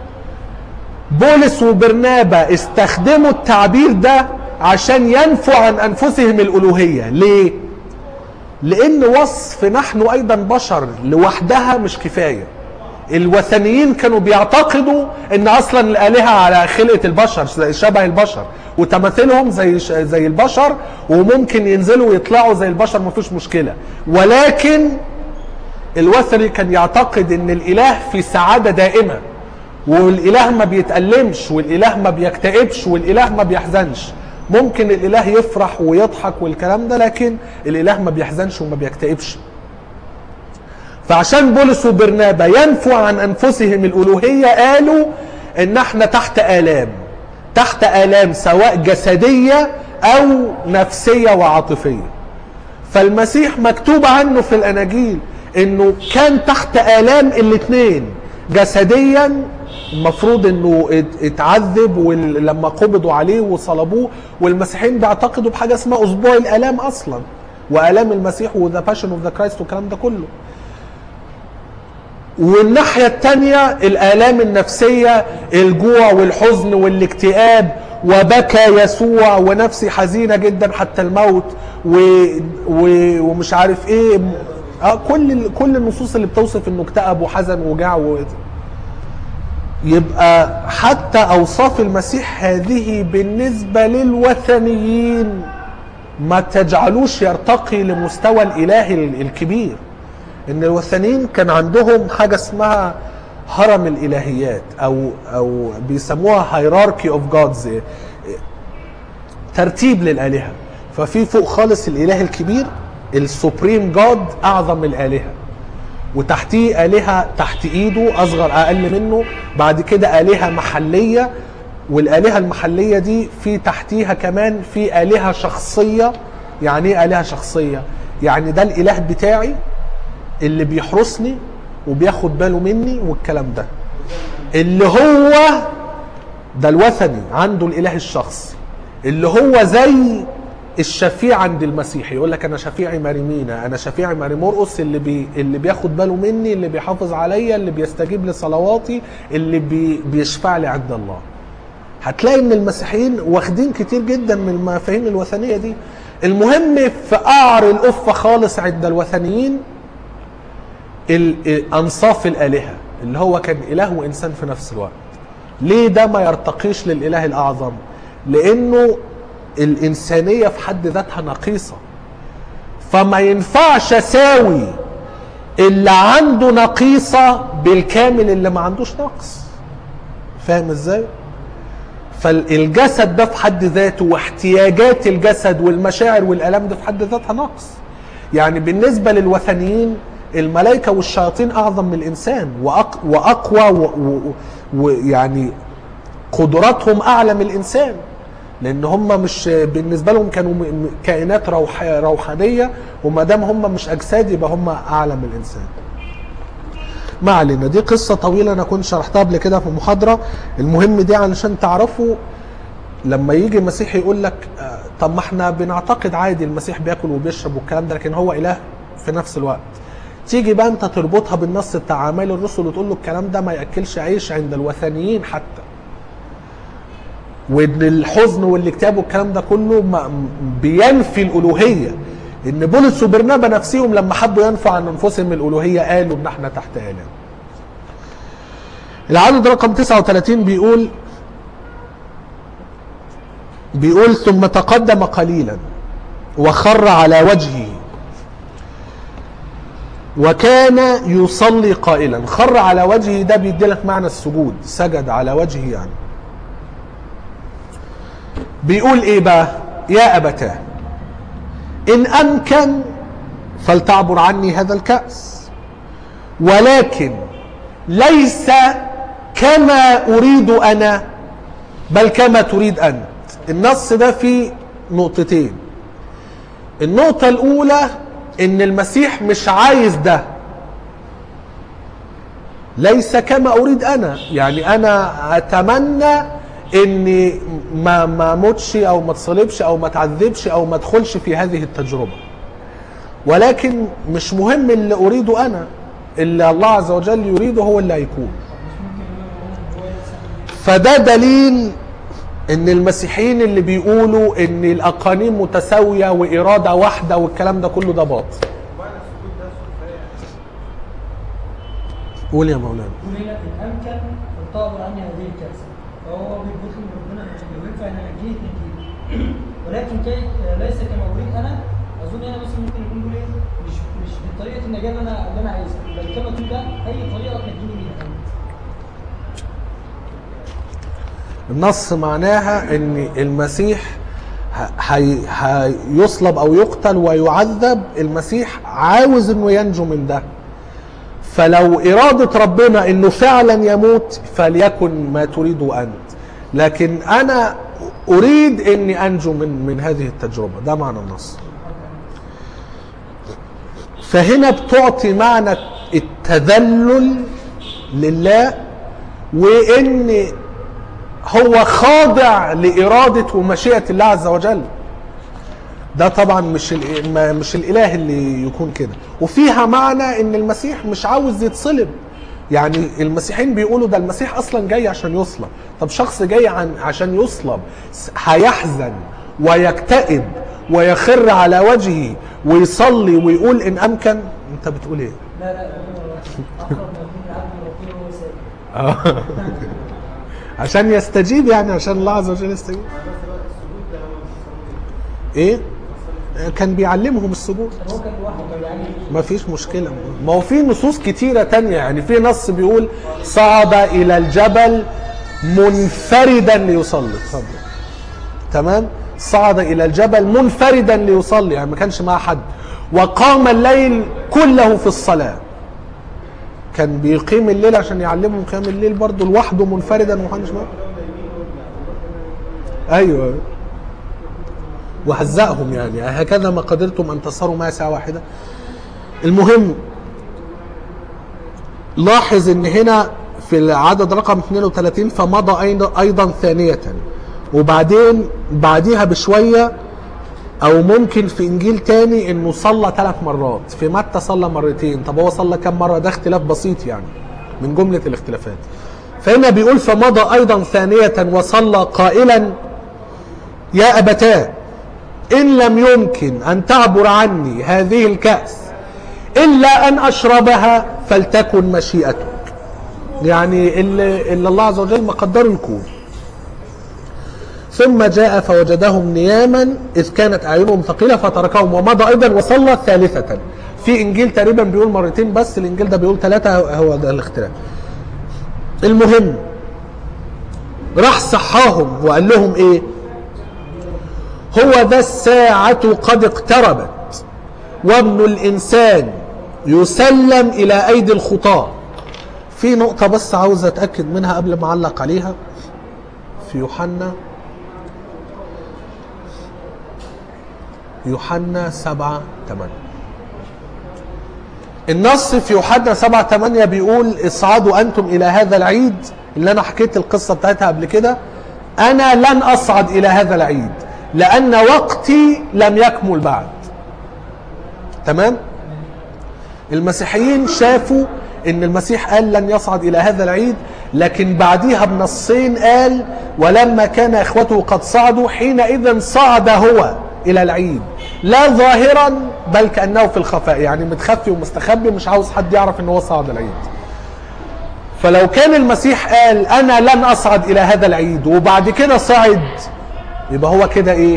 بولس وبرنابا استخدموا التعبير ده عشان ينفوا عن أنفسهم الألوهية ليه؟ لأن وصف نحن أيضا بشر لوحدها مش كفاية الوثنيين كانوا بيعتقدوا ان اصلا الالهه على خلقه البشر زي شبه البشر وتماثيلهم زي زي البشر وممكن ينزلوا ويطلعوا زي البشر مفيش مشكله ولكن الوثني كان يعتقد ان الاله في سعاده دائمه والاله ما بيتألمش والاله ما بيكتئبش والاله ما بيحزنش ممكن الاله يفرح ويضحك والكلام ده لكن الاله ما بيحزنش وما بيكتئبش فعشان بولس وبرنابا ينفوا عن انفسهم الالوهيه قالوا ان احنا تحت الام تحت الام سواء جسديه او نفسيه وعاطفيه فالمسيح مكتوب عنه في الاناجيل انه كان تحت الام الاثنين جسديا المفروض انه ات- اتعذب ولما قبضوا عليه وصلبوه والمسيحيين بيعتقدوا بحاجه اسمها اسبوع الالام اصلا والام المسيح وذا باشن اوف ذا كرايست والكلام ده كله والناحية التانية الآلام النفسية الجوع والحزن والاكتئاب وبكى يسوع ونفسي حزينة جدا حتى الموت و... و... ومش عارف ايه آه كل ال- كل النصوص اللي بتوصف انه اكتئب وحزن وجاع و... يبقى حتى اوصاف المسيح هذه بالنسبة للوثنيين ما تجعلوش يرتقي لمستوى الاله ال- الكبير ان الوثنيين كان عندهم حاجه اسمها هرم الالهيات او او بيسموها هيراركي اوف جادز ترتيب للالهه ففي فوق خالص الاله الكبير السوبريم جاد اعظم الالهه وتحتيه الهه تحت ايده اصغر اقل منه بعد كده الهه محليه والالهه المحليه دي في تحتيها كمان في الهه شخصيه يعني ايه الهه شخصيه يعني ده الاله بتاعي اللي بيحرسني وبياخد باله مني والكلام ده اللي هو ده الوثني عنده الاله الشخصي اللي هو زي الشفيع عند المسيح يقول لك انا شفيعي ماريمينا انا شفيعي ماري مرقس اللي بي اللي بياخد باله مني اللي بيحافظ عليا اللي بيستجيب لصلواتي اللي بي بيشفع لي عند الله هتلاقي ان المسيحيين واخدين كتير جدا من المفاهيم الوثنيه دي المهم في قعر القفه خالص عند الوثنيين ال- انصاف الالهه اللي هو كان اله وانسان في نفس الوقت ليه ده ما يرتقيش للاله الاعظم لانه الانسانيه في حد ذاتها نقيصه فما ينفعش اساوي اللي عنده نقيصه بالكامل اللي ما عندوش نقص فاهم ازاي فالجسد ده في حد ذاته واحتياجات الجسد والمشاعر والالام ده في حد ذاتها نقص يعني بالنسبه للوثنيين الملائكه والشياطين اعظم من الانسان وأق- واقوى ويعني قدراتهم اعلى من الانسان لان هم مش بالنسبه لهم كانوا م- م- كائنات روح روحانيه وما دام هم مش اجساد يبقى هم اعلى من الانسان ما علينا دي قصة طويلة أنا كنت شرحتها قبل كده في محاضرة المهم دي علشان تعرفوا لما يجي المسيح يقول لك آه، طب ما احنا بنعتقد عادي المسيح بياكل وبيشرب والكلام ده لكن هو إله في نفس الوقت تيجي بقى انت تربطها بالنص بتاع اعمال الرسل وتقول له الكلام ده ما ياكلش عيش عند الوثنيين حتى وان الحزن والاكتئاب والكلام ده كله ما- بينفي الالوهيه ان بولس وبرنابا نفسهم لما حبوا ينفوا عن انفسهم الالوهيه قالوا ان احنا تحت اله العدد رقم 39 بيقول بيقول ثم تقدم قليلا وخر على وجهه وكان يصلي قائلا خر على وجهه ده بيديلك معنى السجود سجد على وجهه يعني بيقول ايه بقى يا ابتاه ان امكن فلتعبر عني هذا الكاس ولكن ليس كما اريد انا بل كما تريد انت النص ده فيه نقطتين النقطة الأولى إن المسيح مش عايز ده ليس كما أريد أنا يعني أنا أتمنى إني ما ما موتش أو ما تصلبش أو ما تعذبش أو ما ادخلش في هذه التجربة ولكن مش مهم اللي أريده أنا اللي الله عز وجل يريده هو اللي هيكون فده دليل ان المسيحيين اللي بيقولوا ان الاقانيم متساويه واراده واحده والكلام ده كله ده باطل معنى السجود ده سخرية قول يا مولانا يقول هنا ان امكن فلتعبر عني هذه الكارثه فهو بيقول ان ربنا لو ينفع ان انجيك نجيك ولكن كي ليس كما اريد انا اظن هنا مثلا ممكن يكون بيقول ايه مش مش بطريقه النجاه اللي انا اللي انا عايزها بل كما تريد أنت، اي طريقه تنجيني منها انت النص معناها ان المسيح ه- هي- هيصلب او يقتل ويعذب المسيح عاوز انه ينجو من ده فلو إرادة ربنا انه فعلا يموت فليكن ما تريده انت لكن انا اريد اني انجو من من هذه التجربة ده معنى النص فهنا بتعطي معنى التذلل لله وان هو خاضع لإرادة ومشيئة الله عز وجل ده طبعا مش ال- ما- مش الاله اللي يكون كده وفيها معنى ان المسيح مش عاوز يتصلب يعني المسيحيين بيقولوا ده المسيح اصلا جاي عشان يصلب طب شخص جاي عن عشان يصلب س- هيحزن ويكتئب ويخر على وجهه ويصلي ويقول ان امكن انت بتقول ايه لا لا هو اقرب ما يكون العبد من ربنا وهو ساجد عشان يستجيب يعني عشان الله عز وجل يستجيب بس بقى السجود ده هو مش صلي. ايه كان بيعلمهم السجود طب هو كان لوحده كان يعني ما فيش مشكلة ما هو في نصوص كتيرة تانية يعني في نص بيقول صعد إلى الجبل منفردا ليصلي اتفضل تمام صعد إلى الجبل منفردا ليصلي يعني ما كانش معاه حد وقام الليل كله في الصلاة كان بيقيم الليل عشان يعلمهم قيام الليل برضه لوحده منفردا ومحدش معاه ايوه وهزقهم يعني هكذا ما قدرتم ان تصاروا معي ساعه واحده المهم لاحظ ان هنا في العدد رقم 32 فمضى أيضا- ايضا ثانيه وبعدين بعديها بشويه او ممكن في انجيل تاني انه صلى ثلاث مرات في متى صلى مرتين طب هو صلى كم مره ده اختلاف بسيط يعني من جمله الاختلافات فهنا بيقول فمضى ايضا ثانيه وصلى قائلا يا ابتاه ان لم يمكن ان تعبر عني هذه الكاس الا ان اشربها فلتكن مشيئتك يعني اللي, اللي الله عز وجل مقدره يكون ثم جاء فوجدهم نياما اذ كانت اعينهم ثقيله فتركهم ومضى ايضا وصلى ثالثه في انجيل تقريبا بيقول مرتين بس الانجيل ده بيقول ثلاثه هو ده الاختلاف المهم راح صحاهم وقال لهم ايه هو ذا الساعة قد اقتربت وابن الإنسان يسلم إلى أيدي الخطاة في نقطة بس عاوز أتأكد منها قبل ما أعلق عليها في يوحنا يوحنا سبعة ثمانية النص في يوحنا 7 8 بيقول اصعدوا انتم الى هذا العيد اللي انا حكيت القصه بتاعتها قبل كده انا لن اصعد الى هذا العيد لان وقتي لم يكمل بعد تمام المسيحيين شافوا ان المسيح قال لن يصعد الى هذا العيد لكن بعديها بنصين قال ولما كان اخوته قد صعدوا حينئذ صعد هو الى العيد لا ظاهرا بل كانه في الخفاء يعني متخفي ومستخبي مش عاوز حد يعرف ان هو صعد العيد فلو كان المسيح قال انا لن اصعد الى هذا العيد وبعد كده صعد يبقى هو كده ايه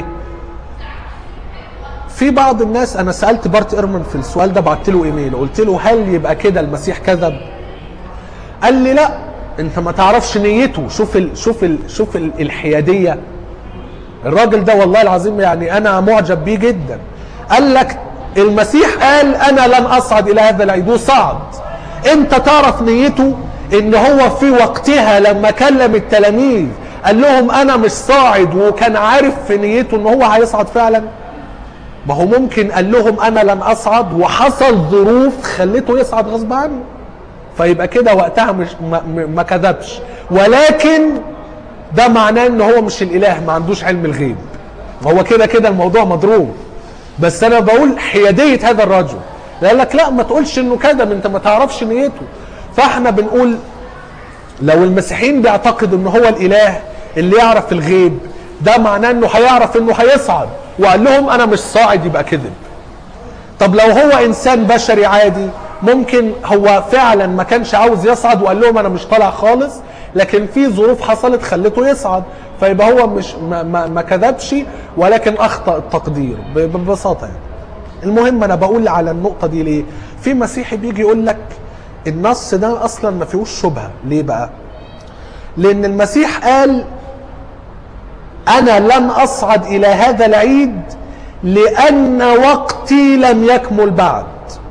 في بعض الناس انا سالت بارت ايرمان في السؤال ده بعت له ايميل قلت له هل يبقى كده المسيح كذب قال لي لا انت ما تعرفش نيته شوف ال شوف ال شوف ال الحياديه الراجل ده والله العظيم يعني انا معجب بيه جدا قال لك المسيح قال انا لن اصعد الى هذا العيد وصعد انت تعرف نيته ان هو في وقتها لما كلم التلاميذ قال لهم انا مش صاعد وكان عارف في نيته ان هو هيصعد فعلا ما هو ممكن قال لهم انا لن اصعد وحصل ظروف خلته يصعد غصب عنه فيبقى كده وقتها مش ما, ما كذبش ولكن ده معناه ان هو مش الاله ما عندوش علم الغيب هو كده كده الموضوع مضروب بس انا بقول حياديه هذا الرجل قال لك لا ما تقولش انه كذب انت ما تعرفش نيته فاحنا بنقول لو المسيحيين بيعتقدوا ان هو الاله اللي يعرف الغيب ده معناه انه هيعرف انه هيصعد وقال لهم انا مش صاعد يبقى كذب طب لو هو انسان بشري عادي ممكن هو فعلا ما كانش عاوز يصعد وقال لهم انا مش طالع خالص لكن في ظروف حصلت خلته يصعد فيبقى هو مش ما, ما, ما كذبش ولكن اخطا التقدير ب- ببساطه يعني المهم انا بقول على النقطه دي ليه في مسيحي بيجي يقول لك النص ده اصلا ما فيهوش شبهه ليه بقى لان المسيح قال انا لن اصعد الى هذا العيد لان وقتي لم يكمل بعد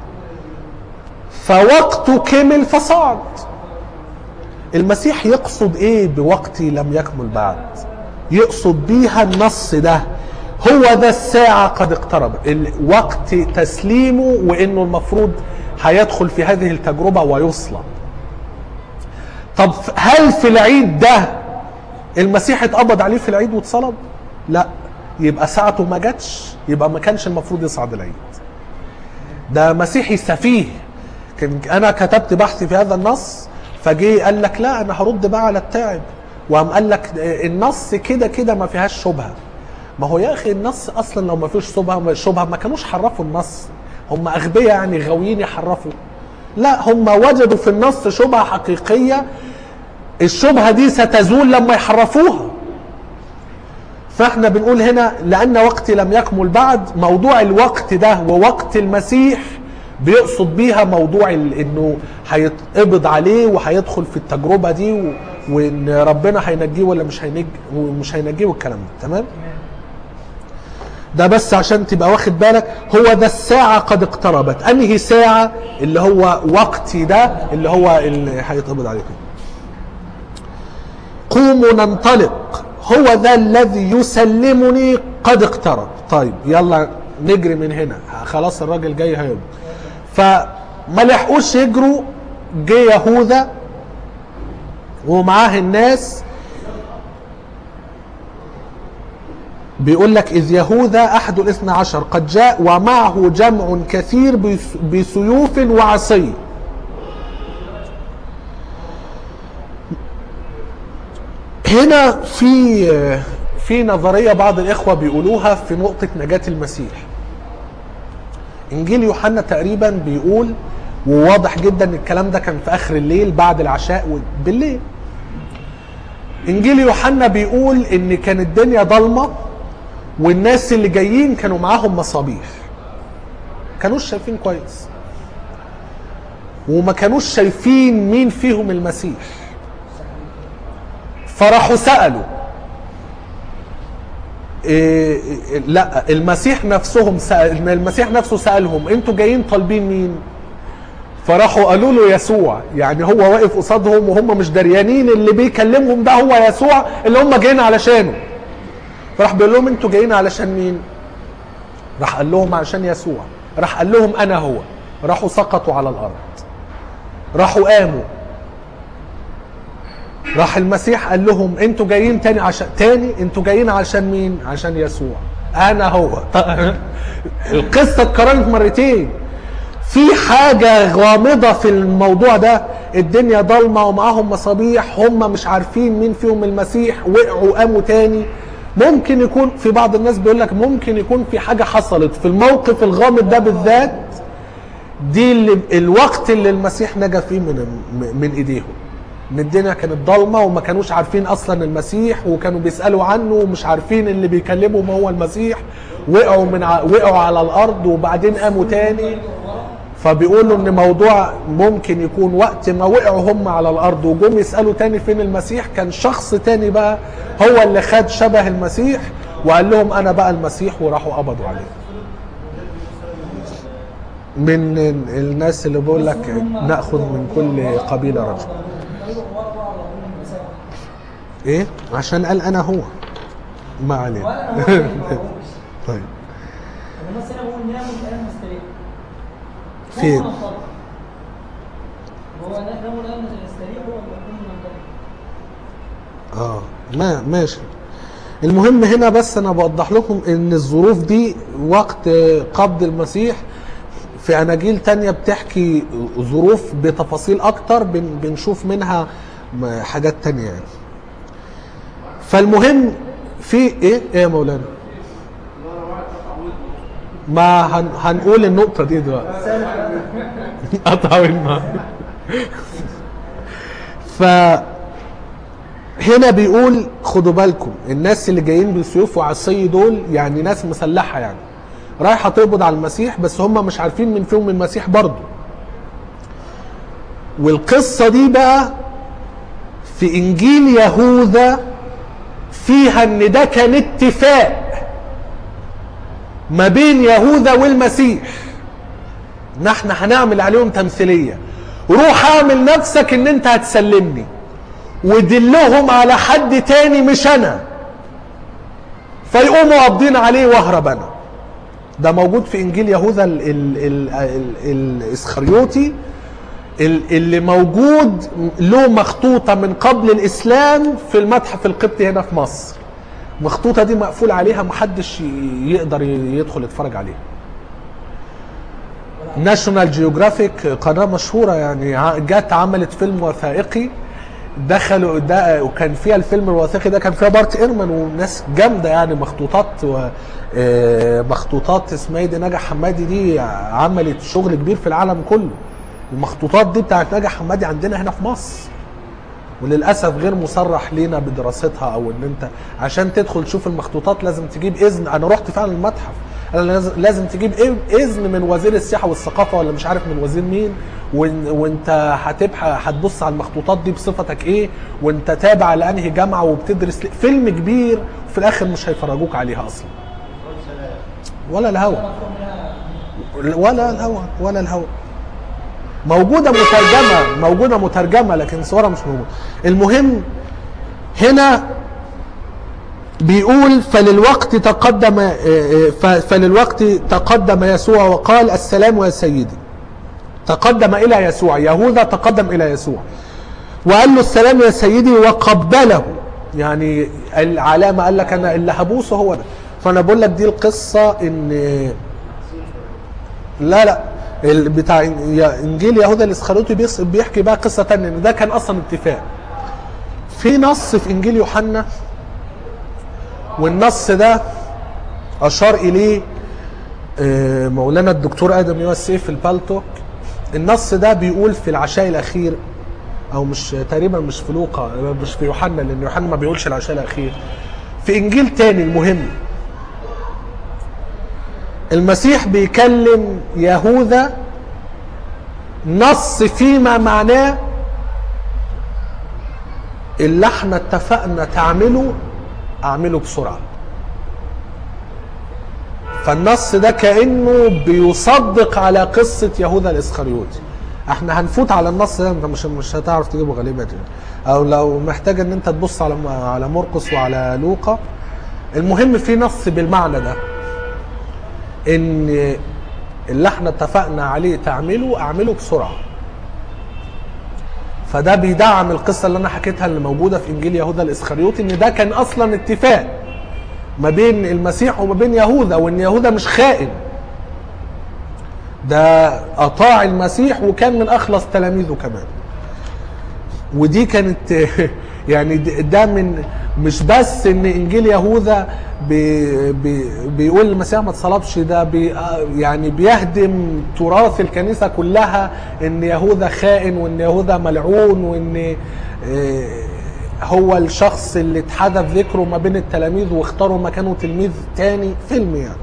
فوقته كمل فصعد المسيح يقصد ايه بوقتي لم يكمل بعد يقصد بيها النص ده هو ذا الساعة قد اقتربت ال- وقت تسليمه وانه المفروض هيدخل في هذه التجربة ويصلب طب هل في العيد ده المسيح اتقبض عليه في العيد واتصلب لا يبقى ساعته ما جاتش يبقى ما كانش المفروض يصعد العيد ده مسيحي سفيه كان انا كتبت بحثي في هذا النص فجي قال لك لا انا هرد بقى على التاعب وقام قال لك النص كده كده ما فيهاش شبهه ما هو يا اخي النص اصلا لو ما فيش شبهه شبهه ما كانوش حرفوا النص هم اغبياء يعني غاويين يحرفوا لا هم وجدوا في النص شبهه حقيقيه الشبهه دي ستزول لما يحرفوها فاحنا بنقول هنا لان وقتي لم يكمل بعد موضوع الوقت ده ووقت المسيح بيقصد بيها موضوع ال- انه هيتقبض عليه وهيدخل في التجربه دي و... وان ربنا هينجيه ولا مش هينج ومش هينجيه والكلام ده تمام ده بس عشان تبقى واخد بالك هو ده الساعة قد اقتربت انهي ساعة اللي هو وقتي ده اللي هو اللي هيتقبض عليه كده قوموا ننطلق هو ذا الذي يسلمني قد اقترب طيب يلا نجري من هنا خلاص الراجل جاي هيبقى فما لحقوش يجروا جه يهوذا ومعاه الناس بيقول لك إذ يهوذا أحد الاثنى عشر قد جاء ومعه جمع كثير بس- بسيوف وعصي هنا في في نظريه بعض الاخوه بيقولوها في نقطه نجاه المسيح انجيل يوحنا تقريبا بيقول وواضح جدا ان الكلام ده كان في اخر الليل بعد العشاء بالليل انجيل يوحنا بيقول ان كانت الدنيا ضلمه والناس اللي جايين كانوا معاهم مصابيح كانوش شايفين كويس وما كانوش شايفين مين فيهم المسيح فراحوا سألوا إيه إيه لا المسيح نفسهم سأل المسيح نفسه سألهم انتوا جايين طالبين مين فراحوا قالوا له يسوع يعني هو واقف قصادهم وهم مش دريانين اللي بيكلمهم ده هو يسوع اللي هم جايين علشانه فراح بيقول لهم انتوا جايين علشان مين راح قال لهم علشان يسوع راح قال لهم انا هو راحوا سقطوا على الارض راحوا قاموا راح المسيح قال لهم انتوا جايين تاني عشان تاني انتوا جايين عشان مين عشان يسوع انا هو ط- القصه اتكررت مرتين في حاجة غامضة في الموضوع ده الدنيا ضلمة ومعاهم مصابيح هم مش عارفين مين فيهم المسيح وقعوا قاموا تاني ممكن يكون في بعض الناس بيقول لك ممكن يكون في حاجة حصلت في الموقف الغامض ده بالذات دي اللي الوقت اللي المسيح نجا فيه من من ايديهم ان الدنيا كانت ضلمه وما كانوش عارفين اصلا المسيح وكانوا بيسالوا عنه ومش عارفين اللي بيكلمهم هو المسيح وقعوا من ع... وقعوا على الارض وبعدين قاموا تاني فبيقولوا ان موضوع ممكن يكون وقت ما وقعوا هم على الارض وجم يسالوا تاني فين المسيح كان شخص تاني بقى هو اللي خد شبه المسيح وقال لهم انا بقى المسيح وراحوا قبضوا عليه من الناس اللي بيقول لك ناخذ من كل قبيله رجل ايه عشان قال انا هو ما علينا ولا انا هو ما هوش. طيب انا بس انا بقول نعمل الان نستريح فين؟ هو ننطلق. هو نعمل الان نستريح ولا نكون ننطلق اه ما ماشي المهم هنا بس انا بوضح لكم ان الظروف دي وقت قبض المسيح في اناجيل تانية بتحكي ظروف بتفاصيل اكتر بن بنشوف منها م- حاجات تانية يعني فالمهم في ايه ايه يا مولانا ما هن هنقول النقطة دي دلوقتي قطع الماء ف هنا بيقول خدوا بالكم الناس اللي جايين بالسيوف وعصي دول يعني ناس مسلحه يعني رايحه تقبض على المسيح بس هم مش عارفين من فيهم المسيح برضه والقصه دي بقى في انجيل يهوذا فيها ان ده كان اتفاق ما بين يهوذا والمسيح ان احنا هنعمل عليهم تمثيليه روح اعمل نفسك ان انت هتسلمني ودلهم على حد تاني مش انا فيقوموا قابضين عليه واهرب انا ده موجود في انجيل يهوذا ال- ال- ال- ال- الاسخريوطي ال- اللي موجود له مخطوطه من قبل الاسلام في المتحف القبطي هنا في مصر المخطوطه دي مقفول عليها محدش ي- يقدر ي- يدخل يتفرج عليها ناشونال جيوغرافيك قناه مشهوره يعني ع- جت عملت فيلم وثائقي دخلوا ده وكان فيها الفيلم الوثائقي ده كان فيها بارت ايرمان وناس جامده يعني مخطوطات و آه، مخطوطات اسمها ايه دي نجا حمادي دي عملت شغل كبير في العالم كله المخطوطات دي بتاعت نجا حمادي عندنا هنا في مصر وللاسف غير مصرح لينا بدراستها او ان انت عشان تدخل تشوف المخطوطات لازم تجيب اذن انا رحت فعلا المتحف انا لازم- لازم تجيب إيه- اذن من وزير السياحه والثقافه ولا مش عارف من وزير مين وإن- وانت هتبحث هتبص على المخطوطات دي بصفتك ايه وانت تابع لانهي جامعه وبتدرس ل- فيلم كبير وفي الاخر مش هيفرجوك عليها اصلا ولا الهوى ولا الهوى ولا الهوى موجوده مترجمه موجوده مترجمه لكن صورها مش موجوده المهم هنا بيقول فللوقت تقدم آه، آه، ف- فللوقت تقدم يسوع وقال السلام يا سيدي تقدم الى يسوع يهوذا تقدم الى يسوع وقال له السلام يا سيدي وقبله يعني العلامه قال لك انا اللي هبوسه هو ده فانا بقول لك دي القصه ان لا لا ال- بتاع يا- انجيل يهوذا الاسخريوطي بيص- بيحكي بقى قصه تانية ان ده كان اصلا اتفاق في نص في انجيل يوحنا والنص ده اشار اليه آه، مولانا الدكتور ادم يوسف في البالتوك النص ده بيقول في العشاء الاخير او مش تقريبا مش في لوقا مش في يوحنا لان يوحنا ما بيقولش العشاء الاخير في انجيل تاني المهم المسيح بيكلم يهوذا نص فيما معناه اللي احنا اتفقنا تعمله اعمله بسرعه فالنص ده كانه بيصدق على قصه يهوذا الاسخريوطي احنا هنفوت على النص ده انت مش مش هتعرف تجيبه غالبا يعني. او لو محتاج ان انت تبص على على مرقس وعلى لوقا المهم في نص بالمعنى ده ان اللي احنا اتفقنا عليه تعمله اعمله بسرعه فده بيدعم القصه اللي انا حكيتها اللي موجوده في انجيل يهوذا الاسخريوطي ان ده كان اصلا اتفاق ما بين المسيح وما بين يهوذا وان يهوذا مش خائن ده اطاع المسيح وكان من اخلص تلاميذه كمان ودي كانت يعني ده من مش بس ان انجيل يهوذا بي بي بيقول المسيح ما اتصلبش ده بي يعني بيهدم تراث الكنيسه كلها ان يهوذا خائن وان يهوذا ملعون وان آه، هو الشخص اللي اتحدث ذكره ما بين التلاميذ واختاروا مكانه تلميذ تاني فيلم يعني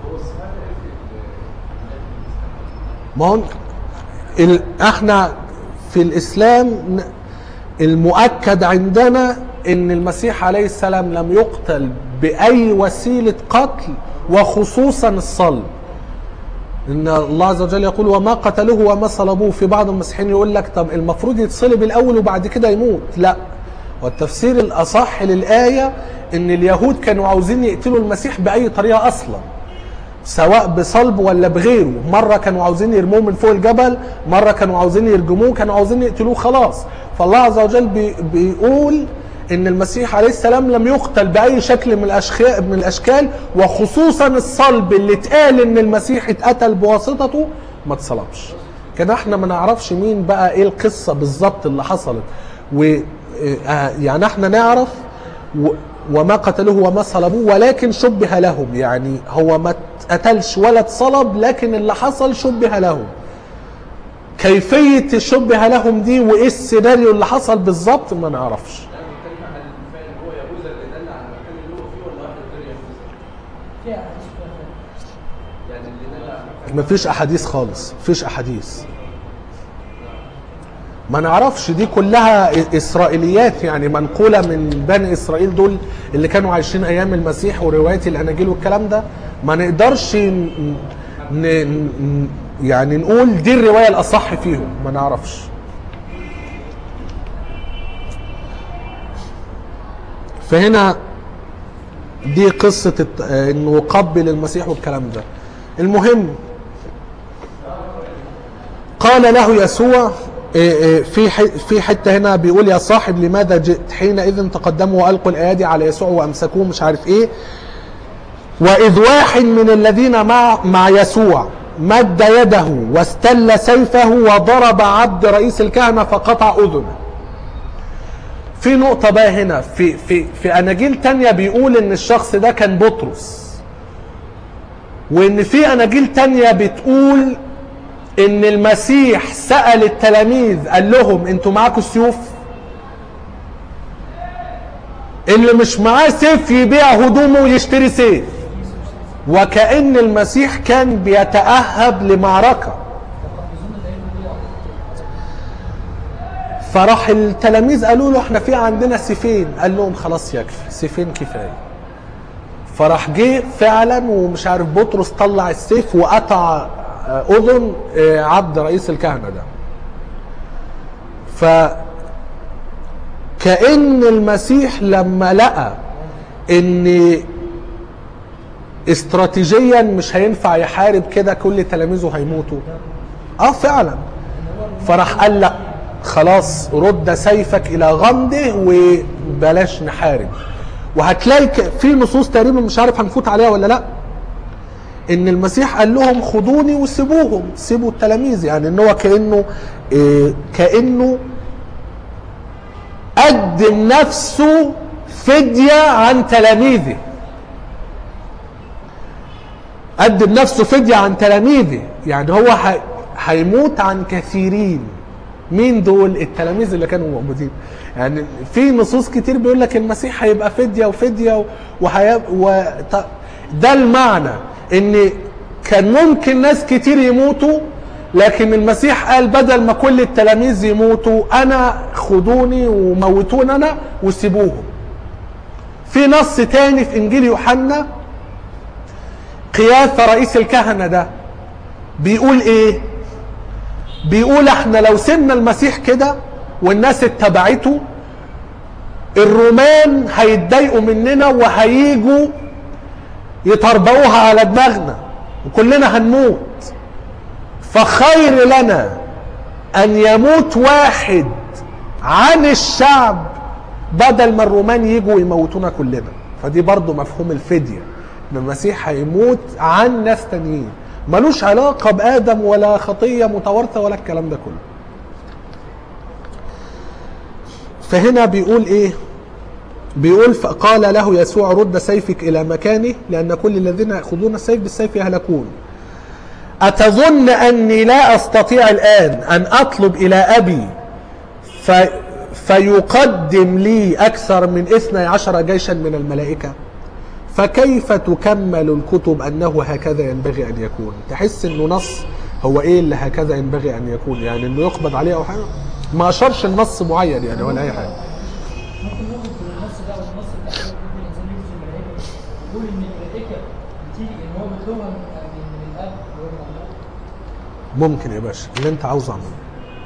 ما هو ال- احنا في الاسلام ن- المؤكد عندنا ان المسيح عليه السلام لم يقتل باي وسيله قتل وخصوصا الصلب ان الله عز وجل يقول وما قتلوه وما صلبوه في بعض المسيحيين يقول لك طب المفروض يتصلب الاول وبعد كده يموت لا والتفسير الاصح للايه ان اليهود كانوا عاوزين يقتلوا المسيح باي طريقه اصلا سواء بصلب ولا بغيره مرة كانوا عاوزين يرموه من فوق الجبل مرة كانوا عاوزين يرجموه كانوا عاوزين يقتلوه خلاص فالله عز وجل بي بيقول ان المسيح عليه السلام لم يقتل باي شكل من الاشكال من الاشكال وخصوصا الصلب اللي اتقال ان المسيح اتقتل بواسطته ما اتصلبش كده احنا ما نعرفش مين بقى ايه القصه بالظبط اللي حصلت و آه، يعني احنا نعرف و وما قتلوه وما صلبوه ولكن شبه لهم يعني هو ما اتقتلش ولا اتصلب لكن اللي حصل شبه لهم كيفية شبه لهم دي وايه السيناريو اللي حصل بالظبط ما نعرفش يعني بنتكلم عن الفعل هو يهوذا اللي دل على المكان اللي هو فيه ولا واحد غير يهوذا؟ فيها احاديث فيها فعلا. يعني اللي دل على المكان مفيش احاديث خالص مفيش احاديث ما نعرفش دي كلها اسرائيليات يعني منقوله من بني اسرائيل دول اللي كانوا عايشين ايام المسيح وروايه الاناجيل والكلام ده ما نقدرش ن... ن... ن... يعني نقول دي الروايه الاصح فيهم ما نعرفش فهنا دي قصه الت- انه قبل المسيح والكلام ده المهم قال له يسوع إيه إيه في ح- في حته هنا بيقول يا صاحب لماذا جئت حينئذ تقدموا والقوا الايادي على يسوع وامسكوه مش عارف ايه واذ واحد من الذين مع مع يسوع مد يده واستل سيفه وضرب عبد رئيس الكهنه فقطع اذنه في نقطة بقى هنا في في في أناجيل تانية بيقول إن الشخص ده كان بطرس وإن في أناجيل تانية بتقول ان المسيح سأل التلاميذ قال لهم انتوا معاكم سيوف اللي مش معاه سيف يبيع هدومه ويشتري سيف وكأن المسيح كان بيتأهب لمعركة فراح التلاميذ قالوا له احنا في عندنا سيفين قال لهم خلاص يكفي سيفين كفايه فراح جه فعلا ومش عارف بطرس طلع السيف وقطع آه، اذن آه، عبد رئيس الكهنه ده ف كأن المسيح لما لقى ان استراتيجيا مش هينفع يحارب كده كل تلاميذه هيموتوا اه فعلا فراح قال لا خلاص رد سيفك الى غمده وبلاش نحارب وهتلاقي ك- في نصوص تقريبا مش عارف هنفوت عليها ولا لا ان المسيح قال لهم خدوني وسيبوهم سيبوا التلاميذ يعني ان هو كانه إيه كانه قدم نفسه فديه عن تلاميذه قدم نفسه فديه عن تلاميذه يعني هو ه- هيموت عن كثيرين مين دول التلاميذ اللي كانوا موجودين يعني في نصوص كتير بيقول لك المسيح هيبقى فديه وفديه وهيبقى و... ط- ده المعنى ان كان ممكن ناس كتير يموتوا لكن المسيح قال بدل ما كل التلاميذ يموتوا انا خدوني وموتوني انا وسيبوهم في نص تاني في انجيل يوحنا قيافة رئيس الكهنة ده بيقول ايه بيقول احنا لو سيبنا المسيح كده والناس اتبعته الرومان هيتضايقوا مننا وهيجوا يطربقوها على دماغنا وكلنا هنموت فخير لنا ان يموت واحد عن الشعب بدل ما الرومان يجوا يموتونا كلنا فدي برضو مفهوم الفدية ان المسيح هيموت عن ناس تانيين ملوش علاقة بآدم ولا خطية متوارثة ولا الكلام ده كله فهنا بيقول ايه بيقول فقال له يسوع رد سيفك الى مكانه لان كل الذين ياخذون السيف بالسيف يهلكون اتظن اني لا استطيع الان ان اطلب الى ابي في فيقدم لي اكثر من اثني عشر جيشا من الملائكه فكيف تكمل الكتب انه هكذا ينبغي ان يكون تحس انه نص هو ايه اللي هكذا ينبغي ان يكون يعني انه يقبض عليه او حاجه ما اشارش النص معين يعني ولا اي حاجه ممكن ناخد من النص ده والنص بتاع ممكن الانسان يوصل الملائكه يقول ان الملائكه بتيجي ان هو بيطلبها من من من الاب اللي هو من الله ممكن يا باشا اللي انت عاوز اعمله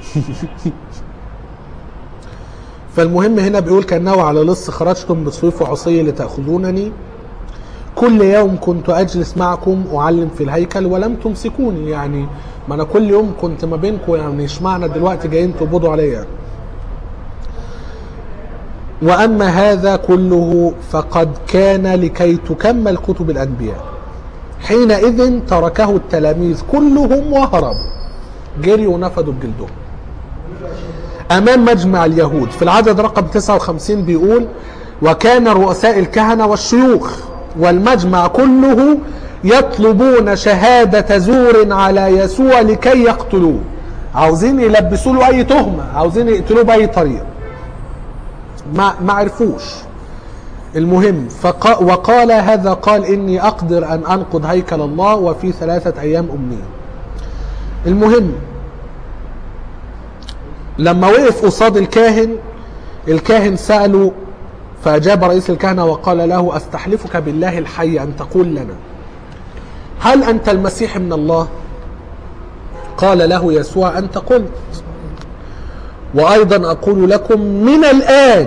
فالمهم هنا بيقول كانه على لص خرجتم بسيوف وعصي لتاخذونني كل يوم كنت اجلس معكم اعلم في الهيكل ولم تمسكوني يعني ما انا كل يوم كنت ما بينكم يعني اشمعنى دلوقتي جايين تقبضوا عليا يعني. واما هذا كله فقد كان لكي تكمل كتب الانبياء حينئذ تركه التلاميذ كلهم وهربوا جريوا ونفدوا بجلدهم امام مجمع اليهود في العدد رقم 59 بيقول وكان رؤساء الكهنه والشيوخ والمجمع كله يطلبون شهاده زور على يسوع لكي يقتلوه عاوزين يلبسوا له اي تهمه عاوزين يقتلوه باي طريقه ما ما عرفوش المهم فقا وقال هذا قال اني اقدر ان انقض هيكل الله وفي ثلاثه ايام امنيه المهم لما وقف قصاد الكاهن الكاهن سأله فأجاب رئيس الكهنة وقال له أستحلفك بالله الحي أن تقول لنا هل أنت المسيح من الله قال له يسوع أنت قلت وأيضا أقول لكم من الآن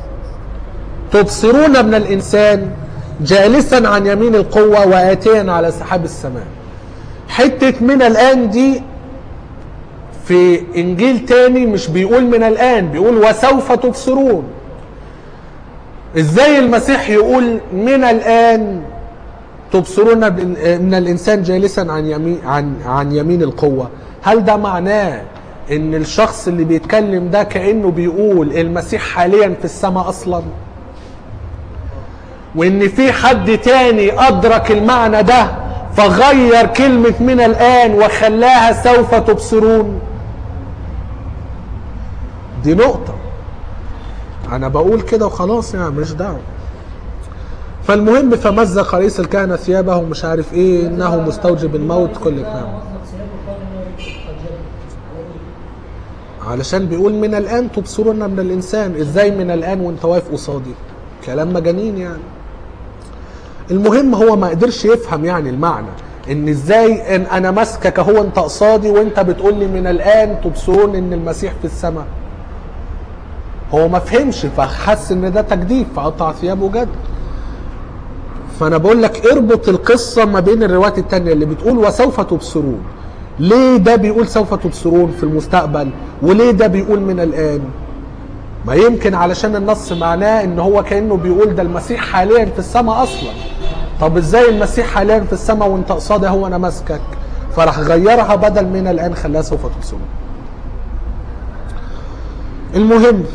تبصرون من الإنسان جالسا عن يمين القوة وآتيا على سحاب السماء حتة من الآن دي في انجيل تاني مش بيقول من الان بيقول وسوف تبصرون ازاي المسيح يقول من الان تبصرون من الانسان جالسا عن يمين عن عن يمين القوه هل ده معناه ان الشخص اللي بيتكلم ده كانه بيقول المسيح حاليا في السماء اصلا وان في حد تاني ادرك المعنى ده فغير كلمه من الان وخلاها سوف تبصرون دي نقطة أنا بقول كده وخلاص يعني مش دعوة فالمهم فمزق رئيس الكهنة ثيابه ومش عارف ايه انه مستوجب الموت كل الكلام مطلق ثيابه وقال ان هو قد جد على ايه؟ علشان بيقول من الان تبصرون من الانسان ازاي من الان وانت واقف قصادي كلام مجانين يعني المهم هو ما قدرش يفهم يعني المعنى ان ازاي ان انا ماسكك اهو انت قصادي وانت بتقول لي من الان تبصرون ان المسيح في السماء هو ما فهمش فحس ان ده تجديف فقطع ثيابه جد فانا بقول لك اربط القصه ما بين الروايات التانية اللي بتقول وسوف تبصرون ليه ده بيقول سوف تبصرون في المستقبل وليه ده بيقول من الان ما يمكن علشان النص معناه ان هو كانه بيقول ده المسيح حاليا في السماء اصلا طب ازاي المسيح حاليا في السماء وانت قصادي هو انا ماسكك فراح غيرها بدل من الان خلاها سوف تبصرون المهم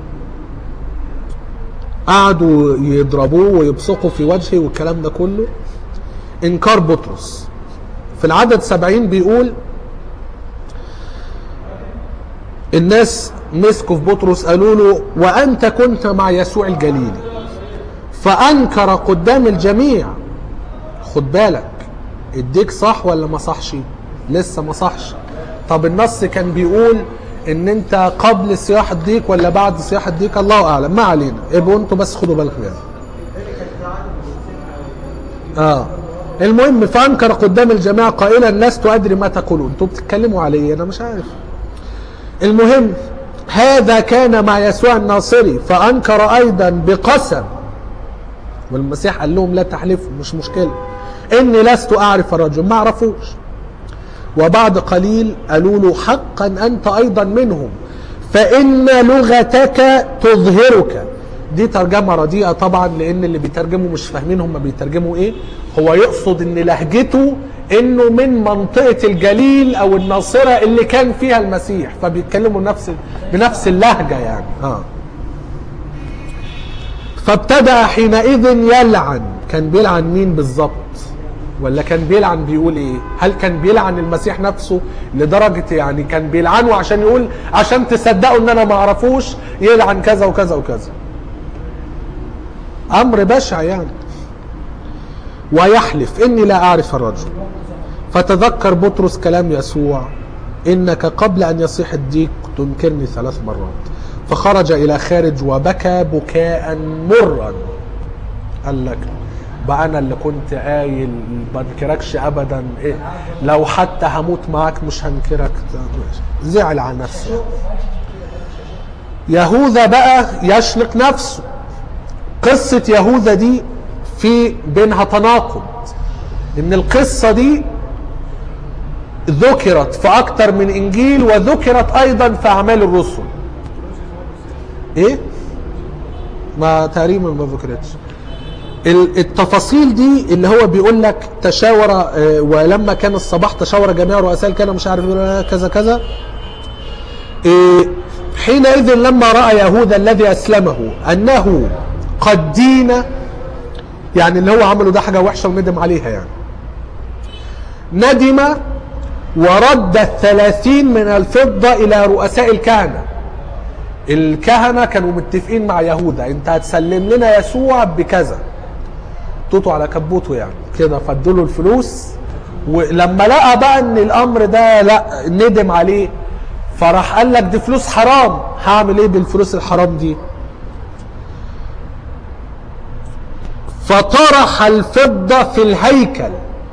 قعدوا يضربوه ويبصقوا في وجهه والكلام ده كله انكار بطرس في العدد سبعين بيقول الناس مسكوا في بطرس قالوا له وانت كنت مع يسوع الجليلي فانكر قدام الجميع خد بالك الديك صح ولا ما صحش لسه ما صحش طب النص كان بيقول ان انت قبل صياح الديك ولا بعد صياح الديك الله اعلم ما علينا ابقوا انتوا بس خدوا بالكم يعني اه المهم فانكر قدام الجميع قائلا لست ادري ما تقولون انتوا بتتكلموا علي انا مش عارف المهم هذا كان مع يسوع الناصري فانكر ايضا بقسم والمسيح قال لهم لا تحلفوا مش مشكله اني لست اعرف الرجل ما اعرفوش وبعد قليل قالوا له حقا أنت أيضا منهم فإن لغتك تظهرك دي ترجمة رديئة طبعا لأن اللي بيترجموا مش فاهمين هم بيترجموا إيه هو يقصد إن لهجته إنه من منطقة الجليل أو الناصرة اللي كان فيها المسيح فبيتكلموا نفس بنفس اللهجة يعني آه. فابتدأ حينئذ يلعن كان بيلعن مين بالظبط ولا كان بيلعن بيقول ايه هل كان بيلعن المسيح نفسه لدرجة يعني كان بيلعنه عشان يقول عشان تصدقوا ان انا ما اعرفوش يلعن كذا وكذا وكذا امر بشع يعني ويحلف اني لا اعرف الرجل فتذكر بطرس كلام يسوع انك قبل ان يصيح الديك تنكرني ثلاث مرات فخرج الى خارج وبكى بكاء مرا قال لك بقى انا اللي كنت قايل ما انكركش ابدا إيه لو حتى هموت معاك مش هنكرك زعل على نفسه يهوذا بقى يشنق نفسه قصة يهوذا دي في بينها تناقض ان القصة دي ذكرت في اكتر من انجيل وذكرت ايضا في اعمال الرسل ايه ما تقريبا ما ذكرتش ال- التفاصيل دي اللي هو بيقول لك تشاور آه، ولما كان الصباح تشاور جميع رؤساء الكهنه مش عارف يقول كذا كذا آه، حينئذ لما راى يهوذا الذي اسلمه انه قد دين يعني اللي هو عمله ده حاجه وحشه وندم عليها يعني ندم ورد الثلاثين من الفضة إلى رؤساء الكهنة الكهنة كانوا متفقين مع يهوذا انت هتسلم لنا يسوع بكذا توتو على كبوته يعني كده فادوا له الفلوس ولما لقى بقى ان الامر ده لا ندم عليه فراح قال لك دي فلوس حرام هعمل ايه بالفلوس الحرام دي فطرح الفضة في الهيكل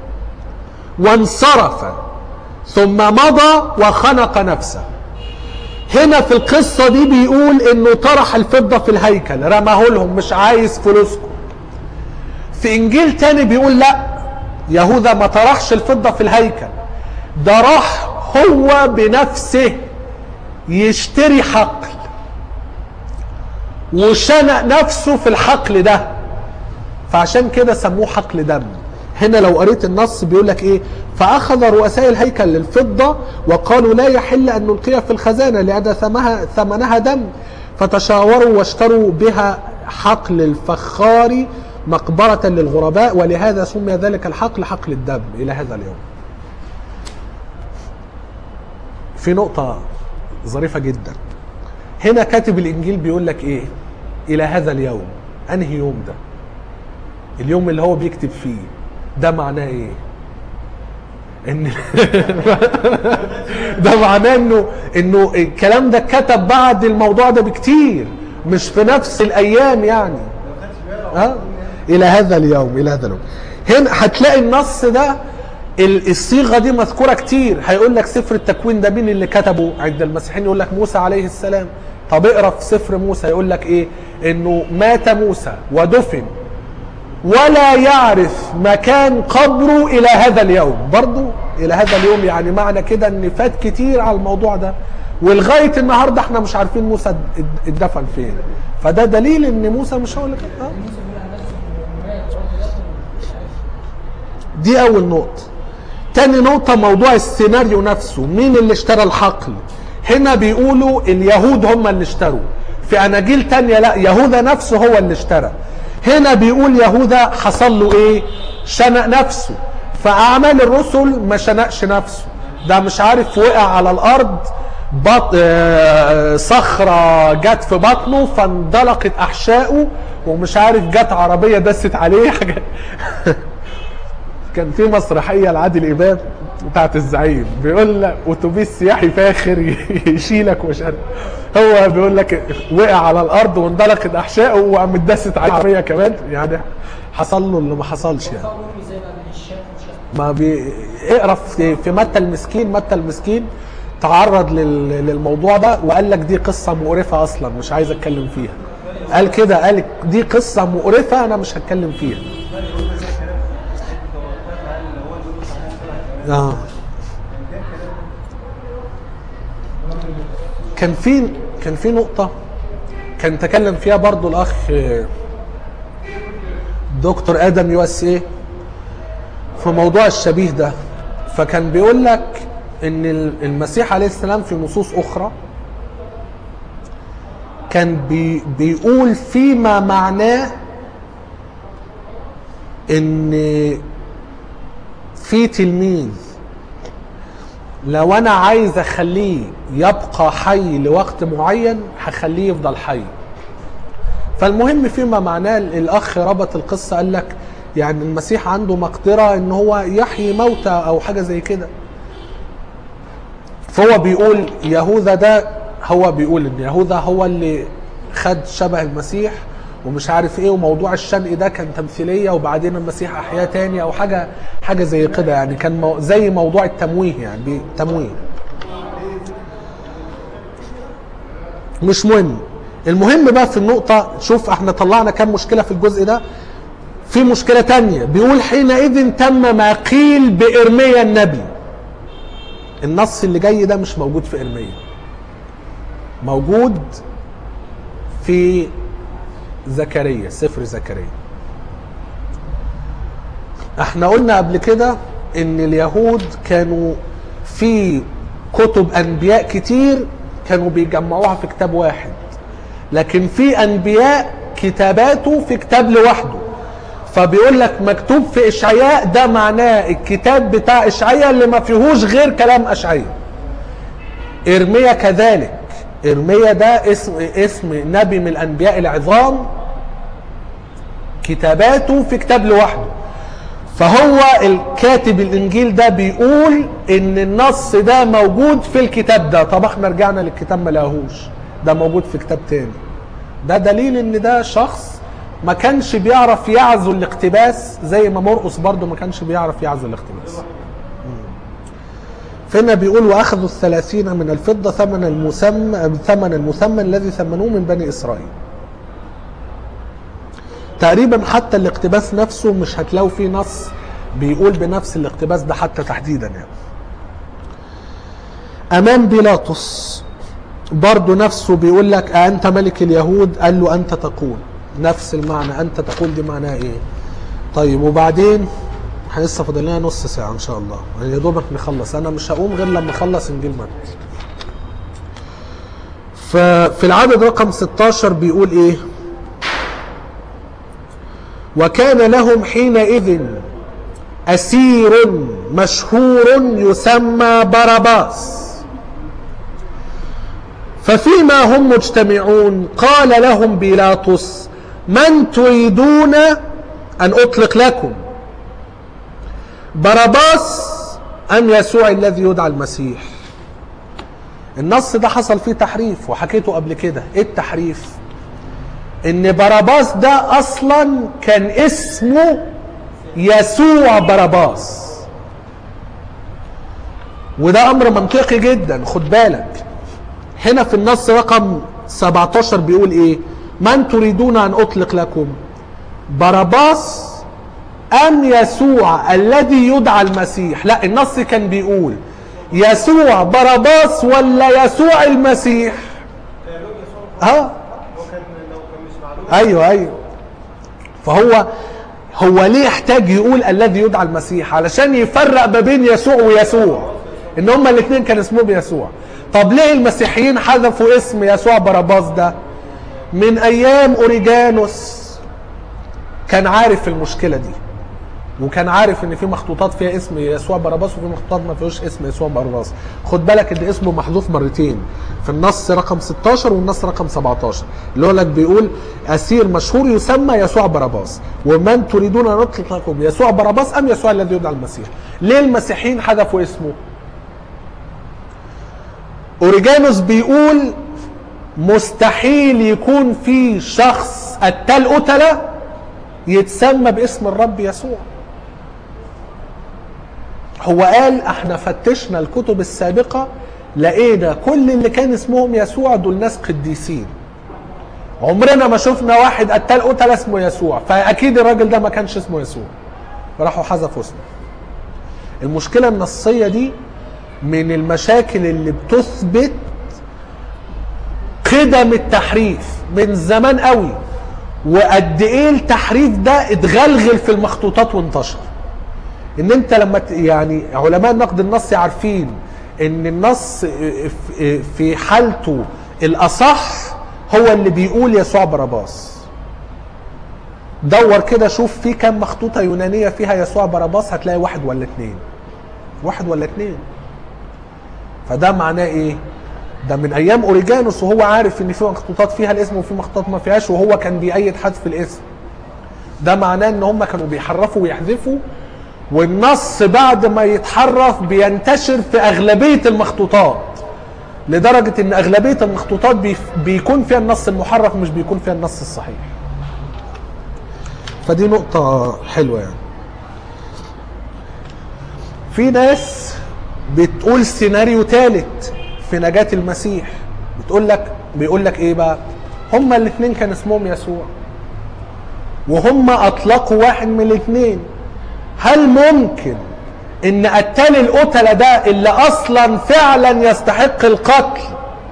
وانصرف ثم مضى وخنق نفسه هنا في القصة دي بيقول انه طرح الفضة في الهيكل رماه لهم مش عايز فلوسكم في انجيل تاني بيقول لا يهوذا ما طرحش الفضة في الهيكل ده راح هو بنفسه يشتري حقل وشنق نفسه في الحقل ده فعشان كده سموه حقل دم هنا لو قريت النص بيقول لك ايه فاخذ رؤساء الهيكل الفضه وقالوا لا يحل ان نلقيها في الخزانه لان ثمنها ثمنها دم فتشاوروا واشتروا بها حقل الفخار مقبرة للغرباء ولهذا سمي ذلك الحقل حقل الدم إلى هذا اليوم في نقطة ظريفة جدا هنا كاتب الإنجيل بيقول لك إيه إلى هذا اليوم أنهي يوم ده اليوم اللي هو بيكتب فيه ده معناه ايه ان ده معناه انه انه الكلام ده كتب بعد الموضوع ده بكتير مش في نفس الايام يعني ها الى هذا اليوم الى هذا اليوم هنا هتلاقي النص ده ال- الصيغه دي مذكوره كتير هيقول لك سفر التكوين ده مين اللي كتبه عند المسيحيين يقول لك موسى عليه السلام طب اقرا في سفر موسى يقول لك ايه انه مات موسى ودفن ولا يعرف مكان قبره الى هذا اليوم برضو الى هذا اليوم يعني معنى كده ان فات كتير على الموضوع ده ولغايه النهارده احنا مش عارفين موسى اد- اتدفن فين فده دليل ان موسى مش هو اللي كان آه. دي اول نقطه تاني نقطة موضوع السيناريو نفسه مين اللي اشترى الحقل هنا بيقولوا اليهود هم اللي اشتروا في اناجيل تانية لا يهوذا نفسه هو اللي اشترى هنا بيقول يهوذا حصل له ايه شنق نفسه فاعمال الرسل ما شنقش نفسه ده مش عارف وقع على الارض بط... آه، صخرة جت في بطنه فاندلقت احشائه ومش عارف جت عربية دست عليه حاجة كان في مسرحيه لعادل امام بتاعت الزعيم بيقول لك اتوبيس سياحي فاخر يشيلك ومش عارف هو بيقول لك وقع على الارض واندلقت احشائه وقام اتدست عليه عربيه كمان يعني حصل له اللي ما حصلش يعني امي زي ما بين الشاف والشاف ما بي... اقرا في في متى المسكين متى المسكين تعرض لل... للموضوع ده وقال لك دي قصه مقرفه اصلا مش عايز اتكلم فيها قال كده قال دي قصه مقرفه انا مش هتكلم فيها اه كان في كان في نقطة كان تكلم فيها برضو الأخ دكتور آدم يو اس ايه في موضوع الشبيه ده فكان بيقول لك ان المسيح عليه السلام في نصوص اخرى كان بي بيقول فيما معناه ان في تلميذ لو انا عايز اخليه يبقى حي لوقت معين هخليه يفضل حي فالمهم فيما معناه الاخ ربط القصه قال لك يعني المسيح عنده مقدره ان هو يحيي موتى او حاجه زي كده فهو بيقول يهوذا ده هو بيقول ان يهوذا هو اللي خد شبه المسيح ومش عارف ايه وموضوع الشنق ده كان تمثيليه وبعدين المسيح احياه تاني او حاجه حاجه زي كده يعني كان مو زي موضوع التمويه يعني بي- تمويه مش مهم المهم بقى في النقطة شوف احنا طلعنا كام مشكلة في الجزء ده في مشكلة تانية بيقول حينئذ تم ما قيل بإرميا النبي النص اللي جاي ده مش موجود في إرميا موجود في زكريا سفر زكريا احنا قلنا قبل كده ان اليهود كانوا في كتب انبياء كتير كانوا بيجمعوها في كتاب واحد لكن في انبياء كتاباته في كتاب لوحده فبيقول لك مكتوب في اشعياء ده معناه الكتاب بتاع اشعياء اللي ما فيهوش غير كلام اشعياء ارميا كذلك ارميا ده اسم اسم نبي من الانبياء العظام كتاباته في كتاب لوحده فهو الكاتب الانجيل ده بيقول ان النص ده موجود في الكتاب ده طب احنا رجعنا للكتاب ما لقاهوش ده موجود في كتاب تاني ده دليل ان ده شخص ما كانش بيعرف يعزو الاقتباس زي ما مرقس برضه ما كانش بيعرف يعزو الاقتباس فهنا بيقول واخذوا الثلاثين من الفضة ثمن المسمى ثمن المثمن الذي ثمنوه من بني اسرائيل تقريبا حتى الاقتباس نفسه مش هتلاقوا فيه نص بيقول بنفس الاقتباس ده حتى تحديدا يعني امام بيلاطس برضه نفسه بيقول لك أأنت ملك اليهود قال له أنت تقول نفس المعنى أنت تقول دي معناها إيه طيب وبعدين احنا لسه فاضل لنا نص ساعة إن شاء الله يعني يا دوبك نخلص أنا مش هقوم غير لما أخلص إنجيل مرقس ففي العدد رقم 16 بيقول إيه وكان لهم حينئذ أسير مشهور يسمى باراباس ففيما هم مجتمعون قال لهم بيلاطس من تريدون أن أطلق لكم باراباس أم يسوع الذي يدعى المسيح النص ده حصل فيه تحريف وحكيته قبل كده ايه التحريف ان باراباس ده اصلا كان اسمه يسوع باراباس وده امر منطقي جدا خد بالك هنا في النص رقم 17 بيقول ايه من تريدون ان اطلق لكم باراباس ام يسوع الذي يدعى المسيح لا النص كان بيقول يسوع باراباس ولا يسوع المسيح قالوا يسوع ها هو كان لو كان مش معلوم ايوه ايوه فهو هو ليه يحتاج يقول الذي يدعى المسيح علشان يفرق ما بين يسوع ويسوع ان هما الاثنين كان اسمهم يسوع طب ليه المسيحيين حذفوا اسم يسوع باراباس ده من ايام اوريجانوس كان عارف المشكله دي وكان عارف ان في مخطوطات فيها اسم يسوع باراباس وفي مخطوطات ما فيهوش اسم يسوع باراباس خد بالك ان اسمه محذوف مرتين في النص رقم 16 والنص رقم 17 اللي هو لك بيقول اسير مشهور يسمى يسوع باراباس ومن تريدون ان نطلق لكم يسوع باراباس ام يسوع الذي يدعى المسيح ليه المسيحيين حذفوا اسمه اوريجانوس بيقول مستحيل يكون في شخص قتال قتله يتسمى باسم الرب يسوع هو قال احنا فتشنا الكتب السابقة لقينا كل اللي كان اسمهم يسوع دول ناس قديسين عمرنا ما شفنا واحد قتال قتل اسمه يسوع فاكيد الراجل ده ما كانش اسمه يسوع فراحوا حذفوا اسمه المشكلة النصية دي من المشاكل اللي بتثبت قدم التحريف من زمان قوي وقد ايه التحريف ده اتغلغل في المخطوطات وانتشر ان انت لما ت- يعني علماء النقد النصي عارفين ان النص في- في حالته الاصح هو اللي بيقول يسوع بarabbاس دور كده شوف في كام مخطوطة يونانية فيها يسوع بarabbاس هتلاقي واحد ولا اتنين واحد ولا اتنين فده معناه ايه ده من ايام اوريجانوس وهو عارف ان في مخطوطات فيها الاسم وفي مخطوطات ما فيهاش وهو كان بيأيد حذف الاسم ده معناه ان هم كانوا بيحرفوا ويحذفوا والنص بعد ما يتحرف بينتشر في اغلبيه المخطوطات لدرجه ان اغلبيه المخطوطات بيف- بيكون فيها النص المحرف مش بيكون فيها النص الصحيح فدي نقطه حلوه يعني في ناس بتقول سيناريو ثالث في نجاة المسيح بتقول لك بيقول لك ايه بقى هما الاثنين كان اسمهم يسوع وهم اطلقوا واحد من الاثنين هل ممكن ان قتال القتلة ده اللي اصلا فعلا يستحق القتل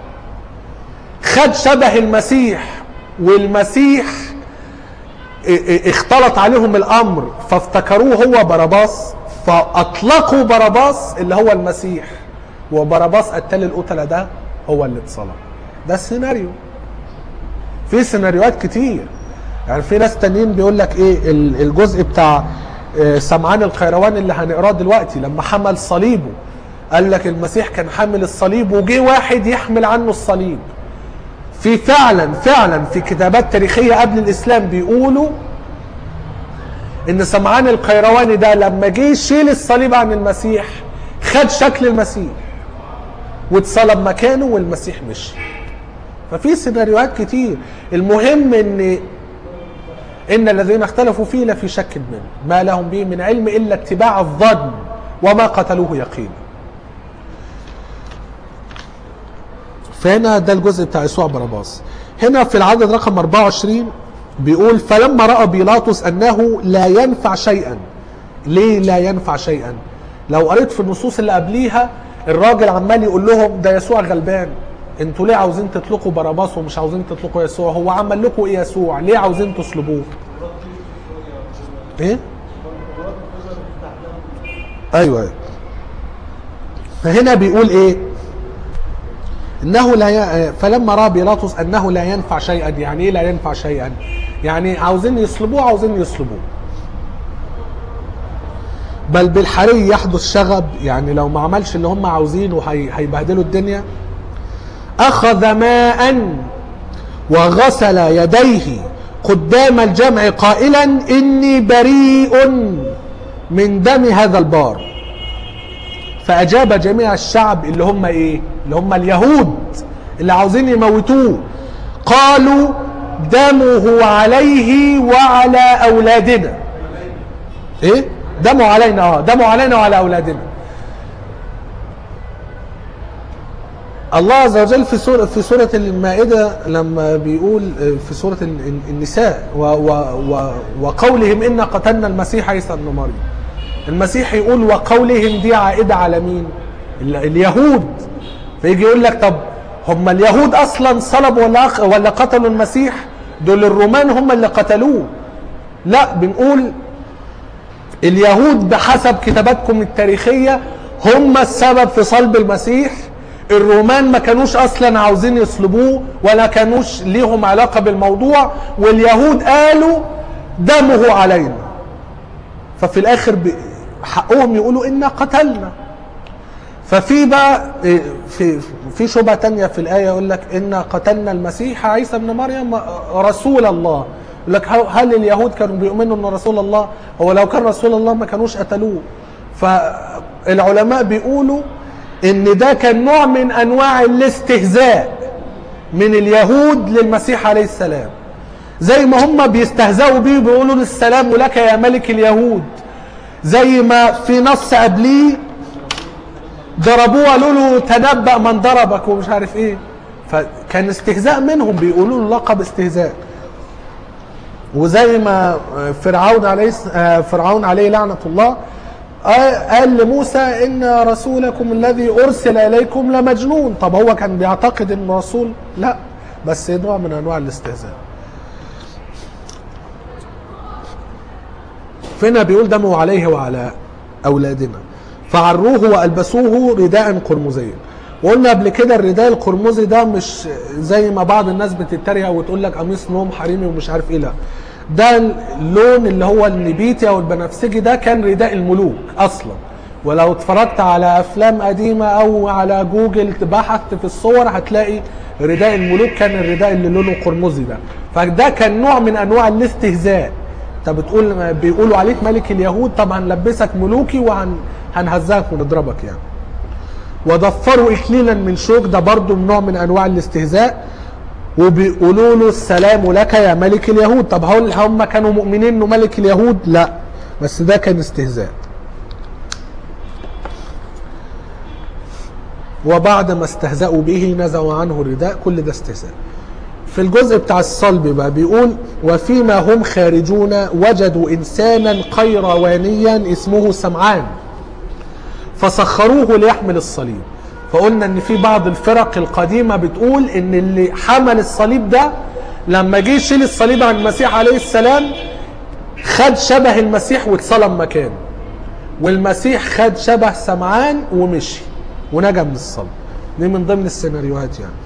خد شبه المسيح والمسيح ا- ا- اختلط عليهم الامر فافتكروه هو بarabbاس فاطلقوا بarabbاس اللي هو المسيح وبarabbاس قتال القتلة ده هو اللي اتصلب ده سيناريو في سيناريوهات كتير يعني في ناس تانيين بيقول لك ايه ال- الجزء بتاع آه، سمعان القيروان اللي هنقراه دلوقتي لما حمل صليبه قال لك المسيح كان حامل الصليب وجه واحد يحمل عنه الصليب في فعلا فعلا في كتابات تاريخيه قبل الاسلام بيقولوا ان سمعان القيرواني ده لما جه يشيل الصليب عن المسيح خد شكل المسيح واتصلب مكانه والمسيح مشي ففي سيناريوهات كتير المهم ان ان الذين اختلفوا فيه لفي شك منه ما لهم به من علم الا اتباع الظن وما قتلوه يقينا فهنا ده الجزء بتاع يسوع بarabbاس هنا في العدد رقم 24 بيقول فلما راى بيلاطس انه لا ينفع شيئا ليه لا ينفع شيئا لو قريت في النصوص اللي قبليها الراجل عمال يقول لهم ده يسوع غلبان انتوا ليه عاوزين تطلقوا بarabbاس ومش عاوزين تطلقوا يسوع هو عمل لكم ايه يسوع ليه عاوزين تصلبوه ايه ايوه ايوه فهنا بيقول ايه انه لا ي... فلما راى بيلاطس انه لا ينفع شيئا يعني ايه لا ينفع شيئا يعني عاوزين يصلبوه عاوزين يصلبوه بل بالحري يحدث شغب يعني لو ما عملش اللي هم عاوزينه هي... هيبهدلوا الدنيا اخذ ماء وغسل يديه قدام الجمع قائلا اني بريء من دم هذا البار فاجاب جميع الشعب اللي هم ايه اللي هم اليهود اللي عاوزين يموتوه قالوا دمه عليه وعلى اولادنا ايه دمه علينا اه دمه علينا وعلى اولادنا الله عز وجل في سورة في سورة المائدة لما بيقول في سورة ال- النساء و و و وقولهم إنا قتلنا المسيح عيسى ابن مريم المسيح يقول وقولهم دي عائدة على مين؟ ال- اليهود فيجي يقول لك طب هم اليهود أصلا صلبوا ولا أخ- ولا قتلوا المسيح؟ دول الرومان هم اللي قتلوه لا بنقول اليهود بحسب كتاباتكم التاريخية هم السبب في صلب المسيح الرومان ما كانوش اصلا عاوزين يصلبوه ولا كانوش ليهم علاقة بالموضوع واليهود قالوا دمه علينا ففي الاخر ب- حقهم يقولوا انا قتلنا ففي بقى إيه، في في شبهه تانية في الايه يقول لك انا قتلنا المسيح عيسى ابن مريم رسول الله يقول لك هل- هل اليهود كانوا بيؤمنوا ان رسول الله هو لو كان رسول الله ما كانوش قتلوه فالعلماء بيقولوا ان ده كان نوع من انواع الاستهزاء من اليهود للمسيح عليه السلام زي ما هم بيستهزئوا بيه بيقولوا السلام لك يا ملك اليهود زي ما في نص قبليه ضربوه قالوا له تنبأ من ضربك ومش عارف ايه فكان استهزاء منهم بيقولوا له لقب استهزاء وزي ما فرعون عليه فرعون عليه لعنة الله قال لموسى ان رسولكم الذي ارسل اليكم لمجنون طب هو كان بيعتقد انه رسول لا بس نوع من انواع الاستهزاء فهنا بيقول دموا عليه وعلى اولادنا فعروه والبسوه رداء قرمزيا وقلنا قبل كده الرداء القرمزي ده مش زي ما بعض الناس بتتريق وتقول لك قميص نوم حريمي ومش عارف ايه لا ده اللون اللي هو النبيتي او البنفسجي ده كان رداء الملوك اصلا ولو اتفرجت على افلام قديمه او على جوجل بحثت في الصور هتلاقي رداء الملوك كان الرداء اللي لونه قرمزي ده فده كان نوع من انواع الاستهزاء انت بتقول بيقولوا عليك ملك اليهود طب هنلبسك ملوكي وهنهزقك ونضربك يعني وضفروا اكليلا من شوك ده برضو من نوع من انواع الاستهزاء وبيقولوا له السلام لك يا ملك اليهود طب هل هم كانوا مؤمنين انه ملك اليهود لا بس ده كان استهزاء وبعد ما استهزأوا به نزعوا عنه الرداء كل ده استهزاء في الجزء بتاع الصلب بقى بيقول وفيما هم خارجون وجدوا انسانا قيروانيا اسمه سمعان فسخروه ليحمل الصليب فقلنا ان في بعض الفرق القديمه بتقول ان اللي حمل الصليب ده لما جه يشيل الصليب عن المسيح عليه السلام خد شبه المسيح واتصلب مكانه والمسيح خد شبه سمعان ومشي ونجا من الصلب دي من ضمن السيناريوهات يعني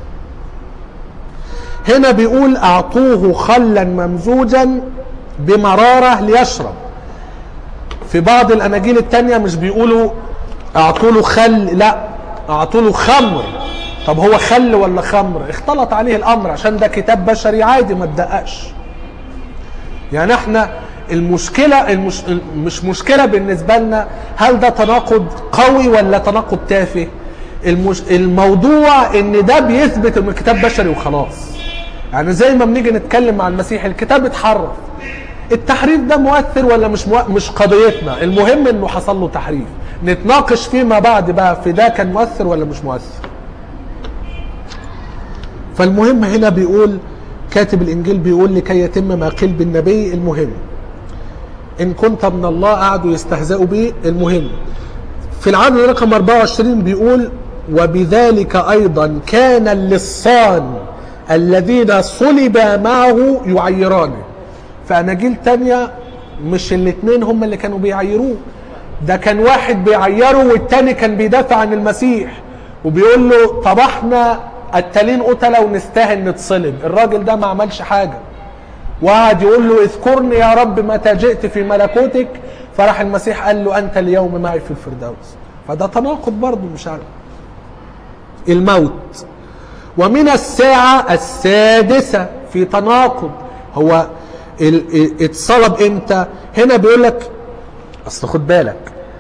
هنا بيقول اعطوه خلا ممزوجا بمراره ليشرب في بعض الاناجيل التانية مش بيقولوا اعطوا له خل لا اعطوا له خمر طب هو خل ولا خمر اختلط عليه الامر عشان ده كتاب بشري عادي ما تدققش يعني احنا المشكلة المش... مش مشكلة بالنسبة لنا هل ده تناقض قوي ولا تناقض تافه المش... الموضوع ان ده بيثبت انه كتاب بشري وخلاص يعني زي ما بنيجي نتكلم مع المسيح الكتاب اتحرف التحريف ده مؤثر ولا مش مؤ... مش قضيتنا المهم انه حصل له تحريف نتناقش فيما بعد بقى في ده كان مؤثر ولا مش مؤثر فالمهم هنا بيقول كاتب الانجيل بيقول لكي يتم ما قيل بالنبي المهم ان كنت من الله قعدوا يستهزئوا به المهم في العدد رقم 24 بيقول وبذلك ايضا كان اللصان الذين صلب معه يعيرانه في اناجيل تانية مش الاثنين هم اللي كانوا بيعيروه ده كان واحد بيعيره والتاني كان بيدافع عن المسيح وبيقول له طب احنا قتالين قتله ونستاهل نتصلب الراجل ده ما عملش حاجه وقعد يقول له اذكرني يا رب متى جئت في ملكوتك فراح المسيح قال له انت اليوم معي في الفردوس فده تناقض برضه مش عارف الموت ومن الساعة السادسة في تناقض هو ال- ال- اتصلب امتى هنا بيقول لك اصل خد بالك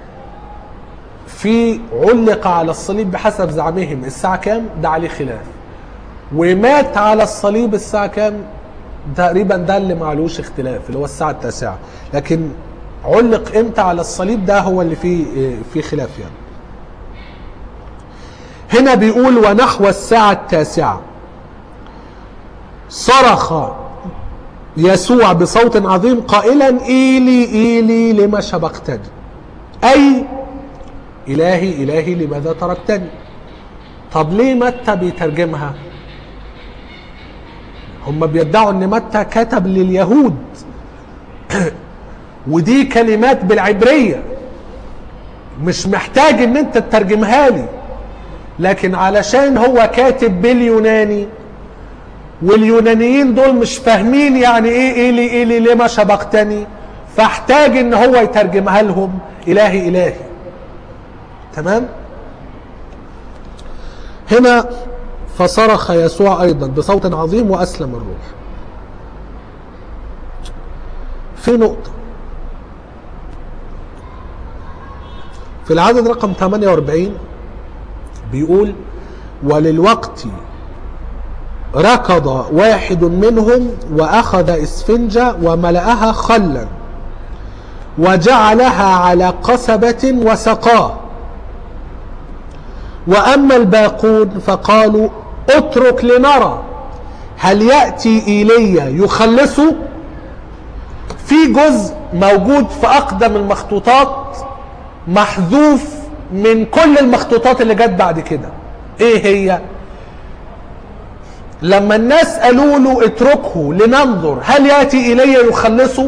في علق على الصليب بحسب زعمهم الساعة كام ده عليه خلاف ومات على الصليب الساعة كام تقريبا ده اللي معلوش اختلاف اللي هو الساعة التاسعة لكن علق امتى على الصليب ده هو اللي فيه فيه خلاف يعني هنا بيقول ونحو الساعة التاسعة صرخ يسوع بصوت عظيم قائلا إيلي إيلي لما شبقتني أي إلهي إلهي لماذا تركتني طب ليه متى بيترجمها هم بيدعوا ان متى كتب لليهود ودي كلمات بالعبرية مش محتاج ان انت تترجمها لي لكن علشان هو كاتب باليوناني واليونانيين دول مش فاهمين يعني ايه ايلي ايلي لما شبقتني فاحتاج ان هو يترجمها لهم الهي الهي تمام هنا فصرخ يسوع ايضا بصوت عظيم واسلم الروح في نقطه في العدد رقم 48 بيقول وللوقت ركض واحد منهم واخذ اسفنجه وملأها خلا وجعلها على قصبة وسقاه واما الباقون فقالوا اترك لنرى هل ياتي ايليا يخلصه في جزء موجود في اقدم المخطوطات محذوف من كل المخطوطات اللي جت بعد كده ايه هي لما الناس قالوا له اتركه لننظر هل ياتي الي يخلصه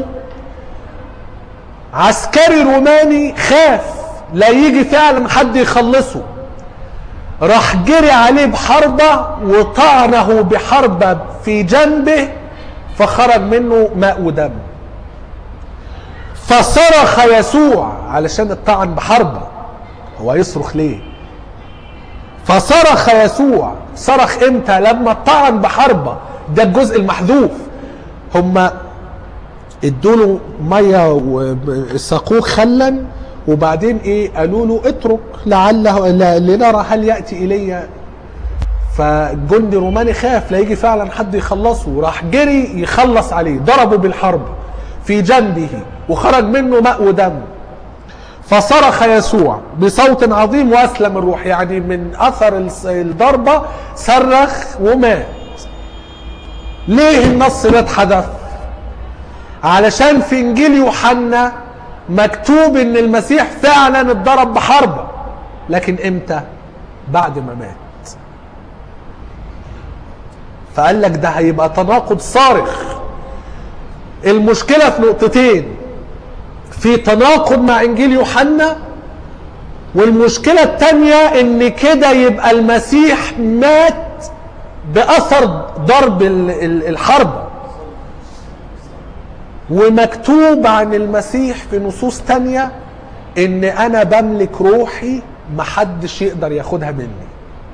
عسكري روماني خاف لا يجي فعلا حد يخلصه راح جري عليه بحربة وطعنه بحربة في جنبه فخرج منه ماء ودم فصرخ يسوع علشان الطعن بحربة هو يصرخ ليه فصرخ يسوع صرخ امتى لما طعن بحربة ده الجزء المحذوف هم ادوا له ميه وسقوه خلا وبعدين ايه قالوا له اترك لعله ل- لنرى هل ياتي الي فجندي روماني خاف لا يجي فعلا حد يخلصه راح جري يخلص عليه ضربه بالحرب في جنبه وخرج منه ماء ودم فصرخ يسوع بصوت عظيم واسلم الروح يعني من اثر الس- الضربه صرخ ومات ليه النص ده اتحذف علشان في انجيل يوحنا مكتوب ان المسيح فعلا اتضرب بحربه لكن امتى بعد ما مات فقال لك ده هيبقى تناقض صارخ المشكله في نقطتين في تناقض مع انجيل يوحنا والمشكله الثانيه ان كده يبقى المسيح مات باثر ضرب ال- ال- الحربه ومكتوب عن المسيح في نصوص تانية ان انا بملك روحي محدش يقدر ياخدها مني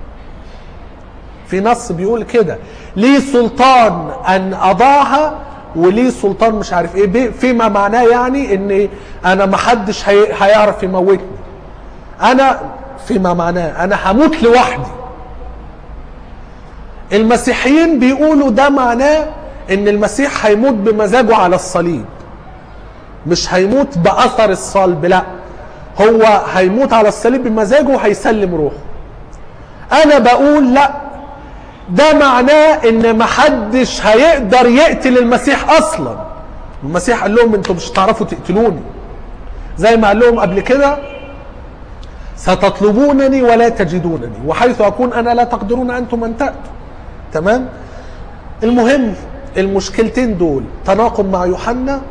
في نص بيقول كده ليه سلطان ان اضعها وليه سلطان مش عارف ايه بي- فيما معناه يعني ان انا محدش هي- هيعرف يموتني انا فيما معناه انا هموت لوحدي المسيحيين بيقولوا ده معناه ان المسيح هيموت بمزاجه على الصليب مش هيموت باثر الصلب لا هو هيموت على الصليب بمزاجه وهيسلم روحه انا بقول لا ده معناه ان محدش هيقدر يقتل المسيح اصلا المسيح قال لهم انتوا مش هتعرفوا تقتلوني زي ما قال لهم قبل كده ستطلبونني ولا تجدونني وحيث اكون انا لا تقدرون انتم ان تاتوا تمام المهم المشكلتين دول تناقض مع يوحنا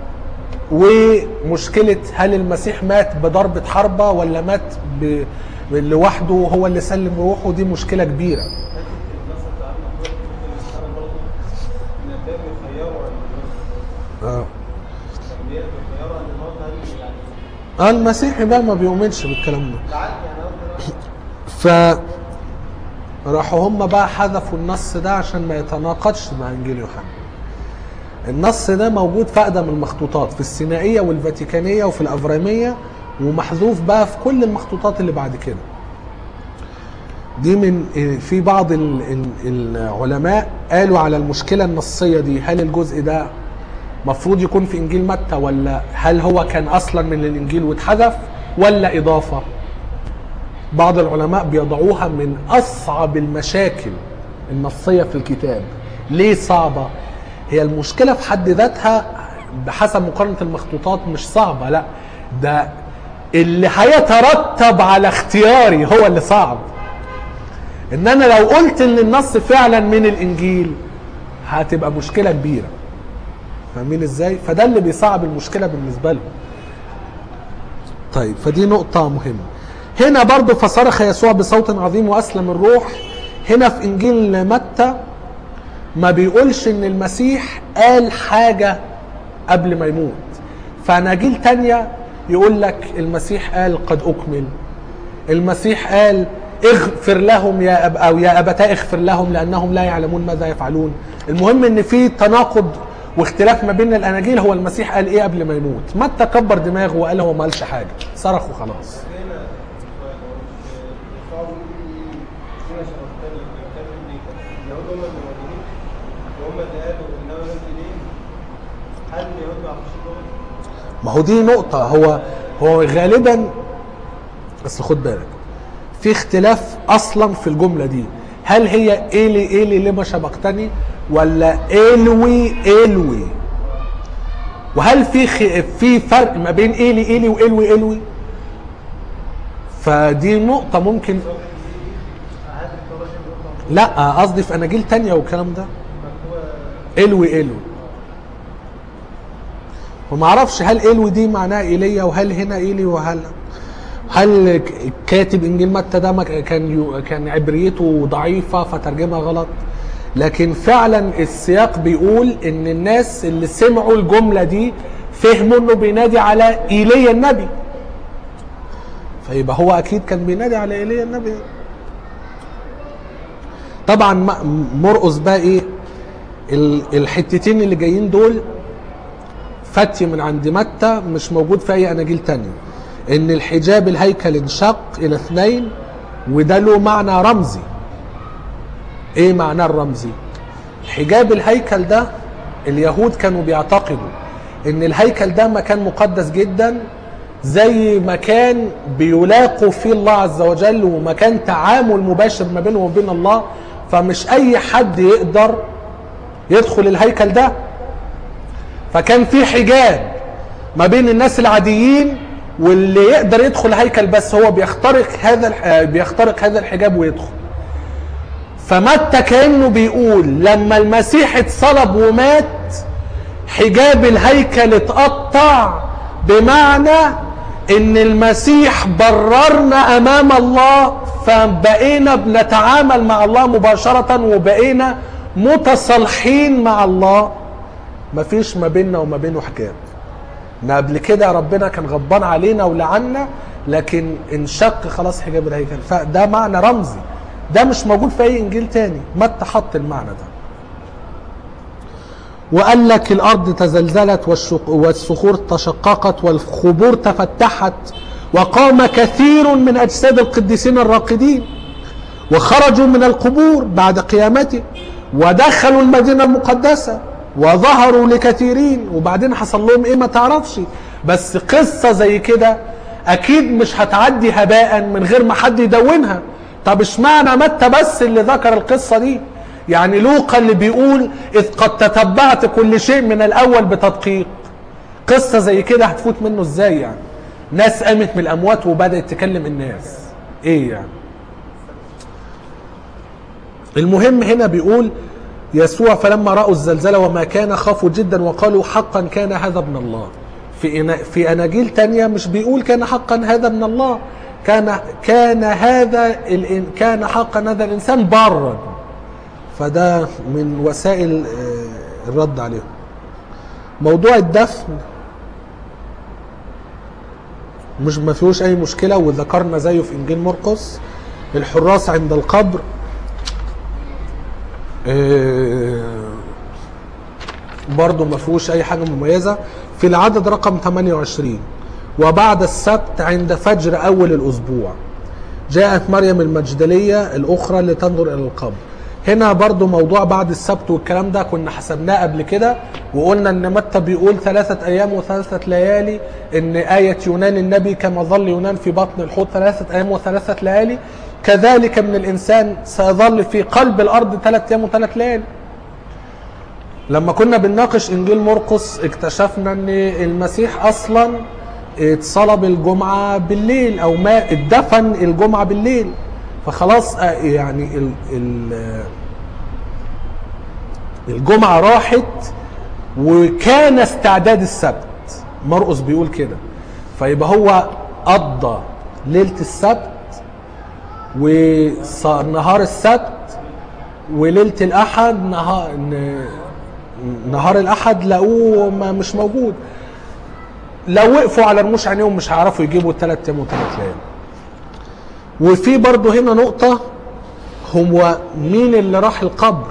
ومشكلة هل المسيح مات بضربة حربة ولا مات ب... لوحده هو اللي سلم روحه دي مشكلة كبيرة النص بتاع المقول الإنسان برضه إن الباب يخيروا عن الموت آه. الأنبياء بيخيروا عن الموت هل يعني آه المسيحي بقى ما بيؤمنش بالكلام ده لعل يعني قصدي ف راحوا هم بقى حذفوا النص ده عشان ما يتناقضش مع انجيل يوحنا النص ده موجود في اقدم المخطوطات في السينائيه والفاتيكانيه وفي الافراميه ومحذوف بقى في كل المخطوطات اللي بعد كده دي من في بعض ال- ال- العلماء قالوا على المشكله النصيه دي هل الجزء ده مفروض يكون في انجيل متى ولا هل هو كان اصلا من الانجيل واتحذف ولا اضافه بعض العلماء بيضعوها من اصعب المشاكل النصيه في الكتاب ليه صعبه هي المشكله في حد ذاتها بحسب مقارنه المخطوطات مش صعبه لا ده اللي هيترتب على اختياري هو اللي صعب ان انا لو قلت ان النص فعلا من الانجيل هتبقى مشكله كبيره فاهمين ازاي فده اللي بيصعب المشكله بالنسبه لهم طيب فدي نقطة مهمة هنا برضو فصرخ يسوع بصوت عظيم وأسلم الروح هنا في إنجيل متى ما بيقولش إن المسيح قال حاجة قبل ما يموت فأناجيل تانية يقول لك المسيح قال قد أكمل المسيح قال اغفر لهم يا أب أو يا أبتاه اغفر لهم لأنهم لا يعلمون ماذا يفعلون المهم إن في تناقض واختلاف ما بين الأناجيل هو المسيح قال إيه قبل ما يموت متى كبر دماغه وقال هو ما قالش حاجة صرخ وخلاص هنا سؤال هو مش يسوع بيقول إيه هنا شرحتها لك بيتكلم ليه اليهود هم اللي موجودين وهم اللي قالوا إنما نزل إيه هل اليهود ما يعرفوش اللغة؟ ما هو دي نقطة هو هو غالبا بس خد بالك في اختلاف اصلا في الجملة دي هل هي ايلي ايلي لما شبقتني ولا الوي الوي وهل في خ... في فرق ما بين ايلي ايلي والوي الوي فدي نقطة ممكن لا قصدي في اناجيل تانية والكلام ده مكتوبه الوي الوي وما اعرفش هل الوي دي معناها ايليا وهل هنا ايلي وهل هل ك- كاتب انجيل متى ده ما ك- كان يو- كان عبريته ضعيفه فترجمها غلط لكن فعلا السياق بيقول ان الناس اللي سمعوا الجمله دي فهموا انه بينادي على ايليا النبي فيبقى هو اكيد كان بينادي على ايليا النبي طبعا م- مرقص بقى ايه ال- الحتتين اللي جايين دول فتي من عند متى مش موجود في اي اناجيل تانية ان الحجاب الهيكل انشق الى اثنين وده له معنى رمزي ايه معناه الرمزي حجاب الهيكل ده اليهود كانوا بيعتقدوا ان الهيكل ده مكان مقدس جدا زي مكان بيلاقوا فيه الله عز وجل ومكان تعامل مباشر ما بينهم وبين الله فمش اي حد يقدر يدخل الهيكل ده فكان في حجاب ما بين الناس العاديين واللي يقدر يدخل هيكل بس هو بيخترق هذا الح- بيخترق هذا الحجاب ويدخل فمتى كانه بيقول لما المسيح اتصلب ومات حجاب الهيكل اتقطع بمعنى ان المسيح بررنا امام الله فبقينا بنتعامل مع الله مباشرة وبقينا متصالحين مع الله مفيش ما بيننا وما بينه حجاب ان قبل كده ربنا كان غضبان علينا ولعنا لكن انشق خلاص حجاب الهيكل فده معنى رمزي ده مش موجود في اي انجيل تاني متى حط المعنى ده وقال لك الارض تزلزلت والشق- والصخور تشققت والخبور تفتحت وقام كثير من اجساد القديسين الراقدين وخرجوا من القبور بعد قيامته ودخلوا المدينه المقدسه وظهروا لكثيرين وبعدين حصل لهم ايه ما تعرفش بس قصه زي كده اكيد مش هتعدي هباء من غير ما حد يدونها طب اشمعنى متى بس اللي ذكر القصه دي يعني لوقا اللي بيقول اذ قد تتبعت كل شيء من الاول بتدقيق قصه زي كده هتفوت منه ازاي يعني ناس قامت من الاموات وبدات تكلم الناس ايه يعني المهم هنا بيقول يسوع فلما رأوا الزلزلة وما كان خافوا جدا وقالوا حقا كان هذا ابن الله في إنا- في اناجيل تانية مش بيقول كان حقا هذا من الله كان كان هذا الإن- كان حقا هذا الانسان بارا فده من وسائل آه، الرد عليهم موضوع الدفن مش ما فيهوش اي مشكله وذكرنا زيه في انجيل مرقس الحراس عند القبر آه، برضه ما فيهوش اي حاجه مميزه في العدد رقم 28 وبعد السبت عند فجر اول الاسبوع جاءت مريم المجدليه الاخرى لتنظر الى القبر هنا برضو موضوع بعد السبت والكلام ده كنا حسبناه قبل كده وقلنا ان متى بيقول ثلاثة ايام وثلاثة ليالي ان آية يونان النبي كما ظل يونان في بطن الحوت ثلاثة ايام وثلاثة ليالي كذلك من الانسان سيظل في قلب الارض ثلاثة ايام وثلاث ليالي لما كنا بنناقش انجيل مرقس اكتشفنا ان المسيح اصلا اتصلب الجمعه بالليل او ما اتدفن الجمعه بالليل فخلاص آه، يعني ال ال آه، الجمعه راحت وكان استعداد السبت مرقس بيقول كده فيبقى هو قضى ليله السبت ونهار السبت وليله الاحد نهار نهار الاحد لقوه ما مش موجود لو وقفوا على رموش عينيهم مش هيعرفوا يجيبوا الثلاث ايام وثلاث ليالي وفي برضه هنا نقطة هو مين اللي راح القبر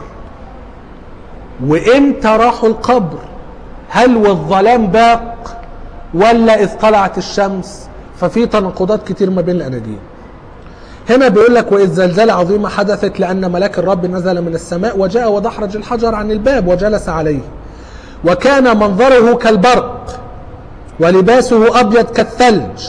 وامتى راحوا القبر هل والظلام باق ولا اذ طلعت الشمس ففي تناقضات كتير ما بين الاناجيل هنا بيقول لك واذ زلزال عظيمه حدثت لان ملاك الرب نزل من السماء وجاء ودحرج الحجر عن الباب وجلس عليه وكان منظره كالبرق ولباسه ابيض كالثلج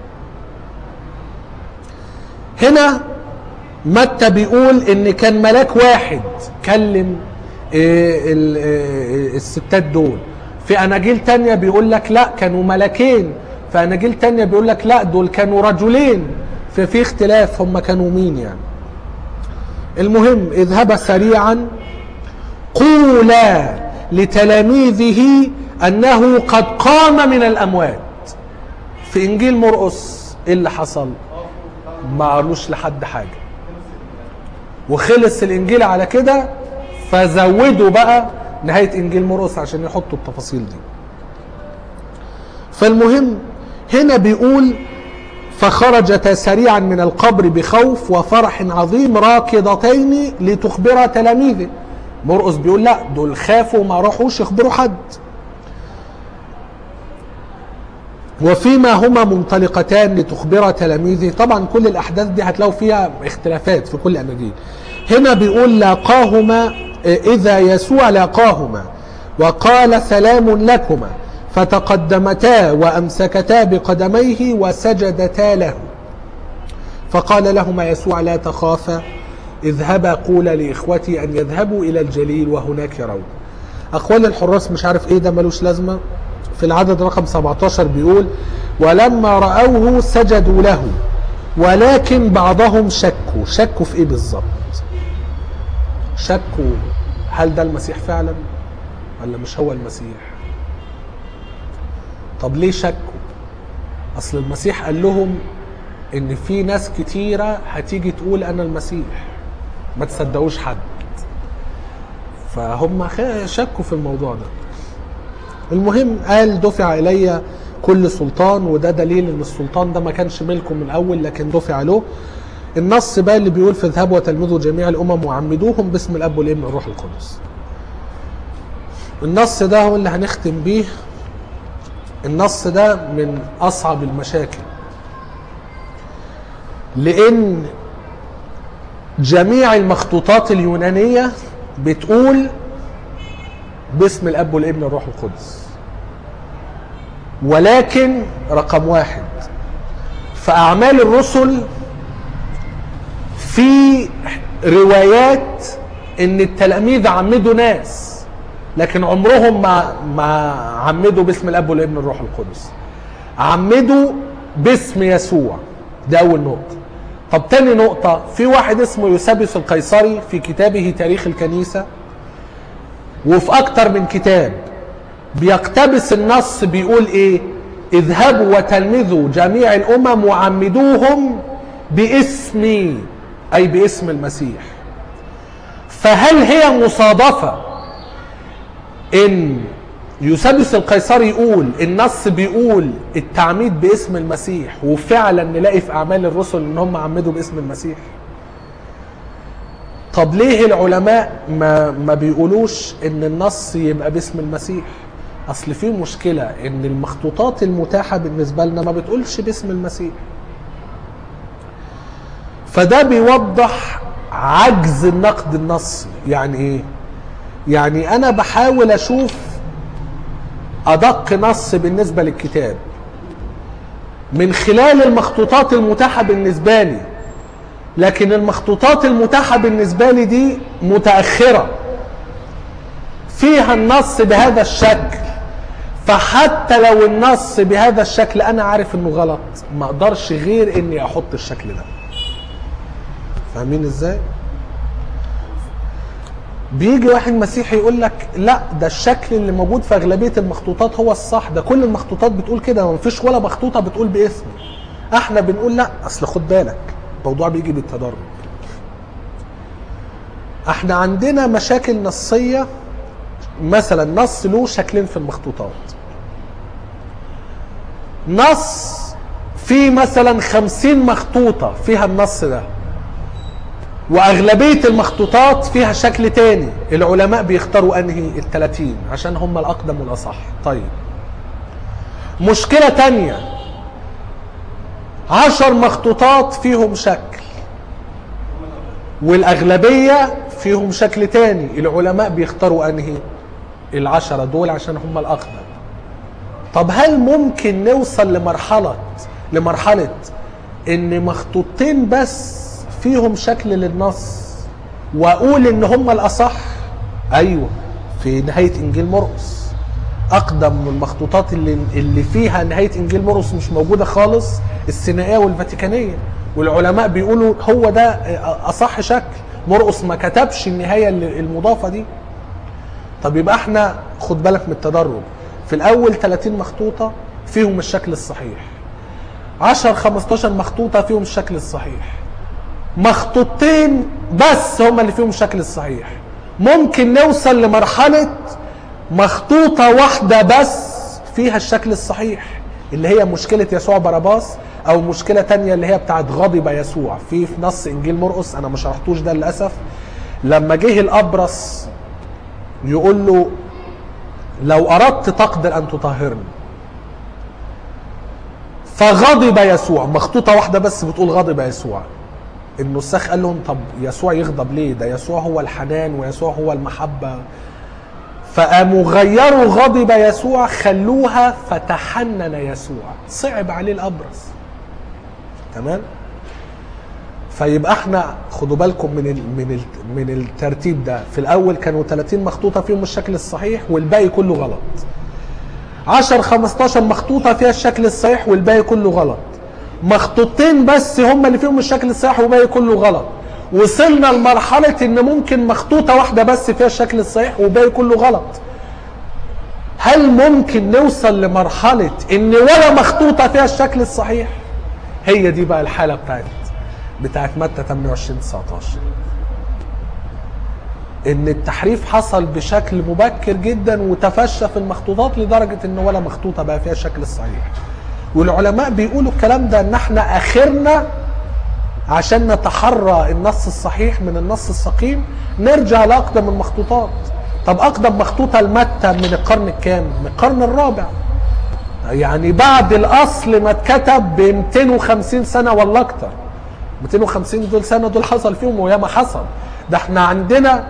هنا متى بيقول ان كان ملاك واحد كلم إيه ال- إيه الستات دول في اناجيل تانية بيقول لك لا كانوا ملكين في اناجيل تانية بيقول لك لا دول كانوا رجلين ففي اختلاف هم كانوا مين يعني المهم اذهب سريعا قولا لتلاميذه انه قد قام من الاموات في انجيل مرقس ايه اللي حصل ما قالوش لحد حاجه وخلص الانجيل على كده فزودوا بقى نهايه انجيل مرقس عشان يحطوا التفاصيل دي فالمهم هنا بيقول فخرجتا سريعا من القبر بخوف وفرح عظيم راكضتين لتخبر تلاميذه مرقس بيقول لا دول خافوا وما راحوش يخبروا حد وفيما هما منطلقتان لتخبر تلاميذه طبعا كل الاحداث دي هتلاقوا فيها اختلافات في كل الاناجيل هنا بيقول لاقاهما اذا يسوع لاقاهما وقال سلام لكما فتقدمتا وامسكتا بقدميه وسجدتا له فقال لهما يسوع لا تخافا اذهبا قولا لاخوتي ان يذهبوا الى الجليل وهناك يرون اقوال الحراس مش عارف ايه ده ملوش لازمه في العدد رقم 17 بيقول ولما راوه سجدوا له ولكن بعضهم شكوا شكوا في ايه بالظبط شكوا هل ده المسيح فعلا ولا مش هو المسيح طب ليه شكوا اصل المسيح قال لهم ان في ناس كتيره هتيجي تقول انا المسيح ما تصدقوش حد فهم خ- شكوا في الموضوع ده المهم قال دفع الي كل سلطان وده دليل ان السلطان ده ما كانش ملكه من الاول لكن دفع له النص بقى اللي بيقول في اذهبوا وتلمذوا جميع الامم وعمدوهم باسم الاب والابن والروح القدس النص ده هو اللي هنختم بيه النص ده من اصعب المشاكل لان جميع المخطوطات اليونانيه بتقول باسم الاب والابن والروح القدس ولكن رقم واحد في اعمال الرسل في روايات ان التلاميذ عمدوا ناس لكن عمرهم ما ما عمدوا باسم الاب والابن والروح القدس عمدوا باسم يسوع ده اول نقطه طب تاني نقطة في واحد اسمه يوسابيوس القيصري في كتابه تاريخ الكنيسة وفي أكتر من كتاب بيقتبس النص بيقول إيه اذهبوا وتلمذوا جميع الأمم وعمدوهم باسمي أي باسم المسيح فهل هي مصادفة إن يوسابيوس القيصري يقول النص بيقول التعميد باسم المسيح وفعلا نلاقي في اعمال الرسل ان هم عمدوا باسم المسيح طب ليه العلماء ما ما بيقولوش ان النص يبقى باسم المسيح اصل في مشكله ان المخطوطات المتاحه بالنسبه لنا ما بتقولش باسم المسيح فده بيوضح عجز النقد النصي يعني ايه يعني انا بحاول اشوف ادق نص بالنسبه للكتاب من خلال المخطوطات المتاحه بالنسبه لي لكن المخطوطات المتاحه بالنسبه لي دي متاخره فيها النص بهذا الشكل فحتى لو النص بهذا الشكل انا عارف انه غلط ما اقدرش غير اني احط الشكل ده فاهمين ازاي بيجي واحد مسيحي يقول لك لا ده الشكل اللي موجود في اغلبيه المخطوطات هو الصح ده كل المخطوطات بتقول كده ما فيش ولا مخطوطه بتقول باسم احنا بنقول لا اصل خد بالك الموضوع بيجي بالتدرج احنا عندنا مشاكل نصيه مثلا نص له شكلين في المخطوطات نص في مثلا خمسين مخطوطة فيها النص ده وأغلبية المخطوطات فيها شكل تاني العلماء بيختاروا أنهي التلاتين عشان هم الأقدم والأصح طيب مشكلة تانية عشر مخطوطات فيهم شكل والأغلبية فيهم شكل تاني العلماء بيختاروا أنهي العشرة دول عشان هم الأقدم طب هل ممكن نوصل لمرحلة لمرحلة ان مخطوطتين بس فيهم شكل للنص واقول ان هم الاصح ايوه في نهاية انجيل مرقس اقدم من المخطوطات اللي اللي فيها نهاية انجيل مرقس مش موجودة خالص السينائية والفاتيكانية والعلماء بيقولوا هو ده اصح شكل مرقس ما كتبش النهايه اللي- المضافه دي طب يبقى احنا خد بالك من التدرج في الاول 30 مخطوطه فيهم الشكل الصحيح 10 15 مخطوطه فيهم الشكل الصحيح مخطوطتين بس هم اللي فيهم الشكل الصحيح ممكن نوصل لمرحله مخطوطه واحده بس فيها الشكل الصحيح اللي هي مشكله يسوع باراباس او مشكله تانية اللي هي بتاعت غضب يسوع في في نص انجيل مرقس انا ما شرحتوش ده للاسف لما جه الابرص يقول له لو اردت تقدر ان تطهرني فغضب يسوع مخطوطه واحده بس بتقول غضب يسوع النساخ قال لهم طب يسوع يغضب ليه ده يسوع هو الحنان ويسوع هو المحبه فقاموا غيروا غضب يسوع خلوها فتحنن يسوع صعب عليه الابرص تمام فيبقى احنا خدوا بالكم من ال من ال من الترتيب ده في الاول كانوا 30 مخطوطه فيهم الشكل الصحيح والباقي كله غلط 10 15 مخطوطه فيها الشكل الصحيح والباقي كله غلط مخطوطتين بس هم اللي فيهم الشكل الصحيح والباقي كله غلط وصلنا لمرحله ان ممكن مخطوطه واحده بس فيها الشكل الصحيح والباقي كله غلط هل ممكن نوصل لمرحله ان ولا مخطوطه فيها الشكل الصحيح هي دي بقى الحاله بتاعت بتاعت متى 28 19 ان التحريف حصل بشكل مبكر جدا وتفشى في المخطوطات لدرجه ان ولا مخطوطه بقى فيها الشكل الصحيح والعلماء بيقولوا الكلام ده ان احنا اخرنا عشان نتحرى النص الصحيح من النص السقيم نرجع لاقدم المخطوطات طب اقدم مخطوطه لمتى من القرن الكام من القرن الرابع يعني بعد الاصل ما اتكتب ب 250 سنه ولا اكتر 250 دول سنه دول حصل فيهم وياما حصل ده احنا عندنا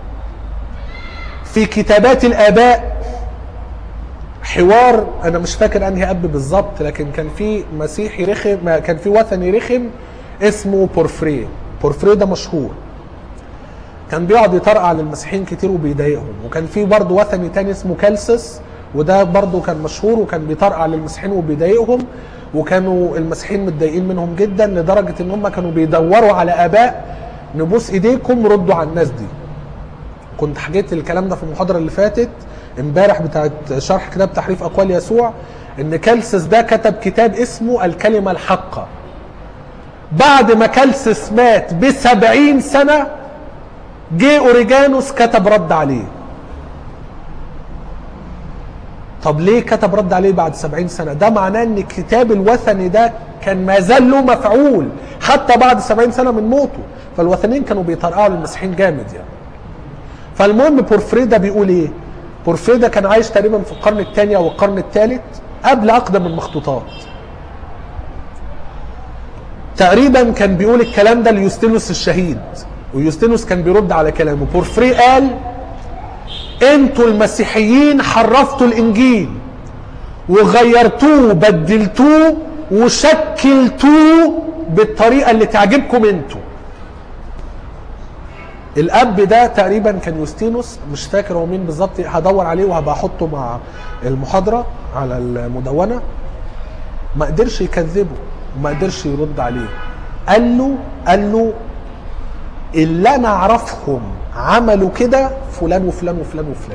في كتابات الاباء حوار انا مش فاكر انهي اب بالظبط لكن كان في مسيحي رخم ما كان في وثني رخم اسمه بورفري بورفري ده مشهور كان بيقعد يطرقع للمسيحيين كتير وبيضايقهم وكان في برضه وثني تاني اسمه كالسس وده برضه كان مشهور وكان بيطرقع للمسيحيين وبيضايقهم وكانوا المسيحيين متضايقين منهم جدا لدرجه ان هم كانوا بيدوروا على اباء نبوس ايديكم ردوا على الناس دي كنت حكيت الكلام ده في المحاضره اللي فاتت امبارح بتاعت شرح كتاب تحريف اقوال يسوع ان كالسس ده كتب كتاب اسمه الكلمه الحقه بعد ما كالسس مات بسبعين سنه جه اوريجانوس كتب رد عليه طب ليه كتب رد عليه بعد سبعين سنة ده معناه ان الكتاب الوثني ده كان ما زال له مفعول حتى بعد سبعين سنة من موته فالوثنيين كانوا بيطرقعوا للمسيحيين جامد يعني فالمهم بورفريدا بيقول ايه بورفريدا كان عايش تقريبا في القرن الثاني او القرن الثالث قبل اقدم المخطوطات تقريبا كان بيقول الكلام ده ليوستينوس الشهيد ويوستينوس كان بيرد على كلامه بورفري قال انتوا المسيحيين حرفتوا الانجيل وغيرتوه بدلتوه وشكلتوه بالطريقه اللي تعجبكم انتوا الاب ده تقريبا كان يوستينوس مش فاكر هو مين بالظبط هدور عليه وهبقى احطه مع المحاضره على المدونه ما قدرش يكذبه وما قدرش يرد عليه قال له قال له اللي انا اعرفهم عملوا كده فلان وفلان وفلان وفلان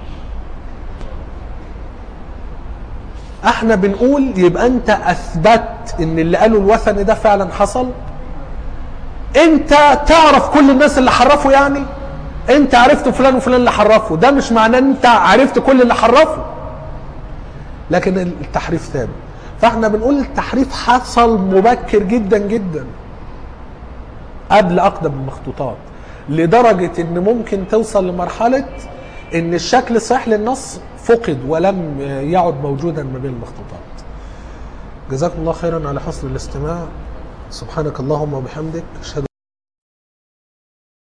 احنا بنقول يبقى انت اثبت ان اللي قاله الوثني ده فعلا حصل انت تعرف كل الناس اللي حرفوا يعني انت عرفت فلان وفلان اللي حرفوا ده مش معناه ان انت عرفت كل اللي حرفوا لكن التحريف ثابت فاحنا بنقول التحريف حصل مبكر جدا جدا قبل اقدم المخطوطات لدرجة ان ممكن توصل لمرحلة ان الشكل الصحيح للنص فقد ولم يعد موجودا ما بين المخطوطات جزاكم الله خيرا على حسن الاستماع سبحانك اللهم وبحمدك اشهد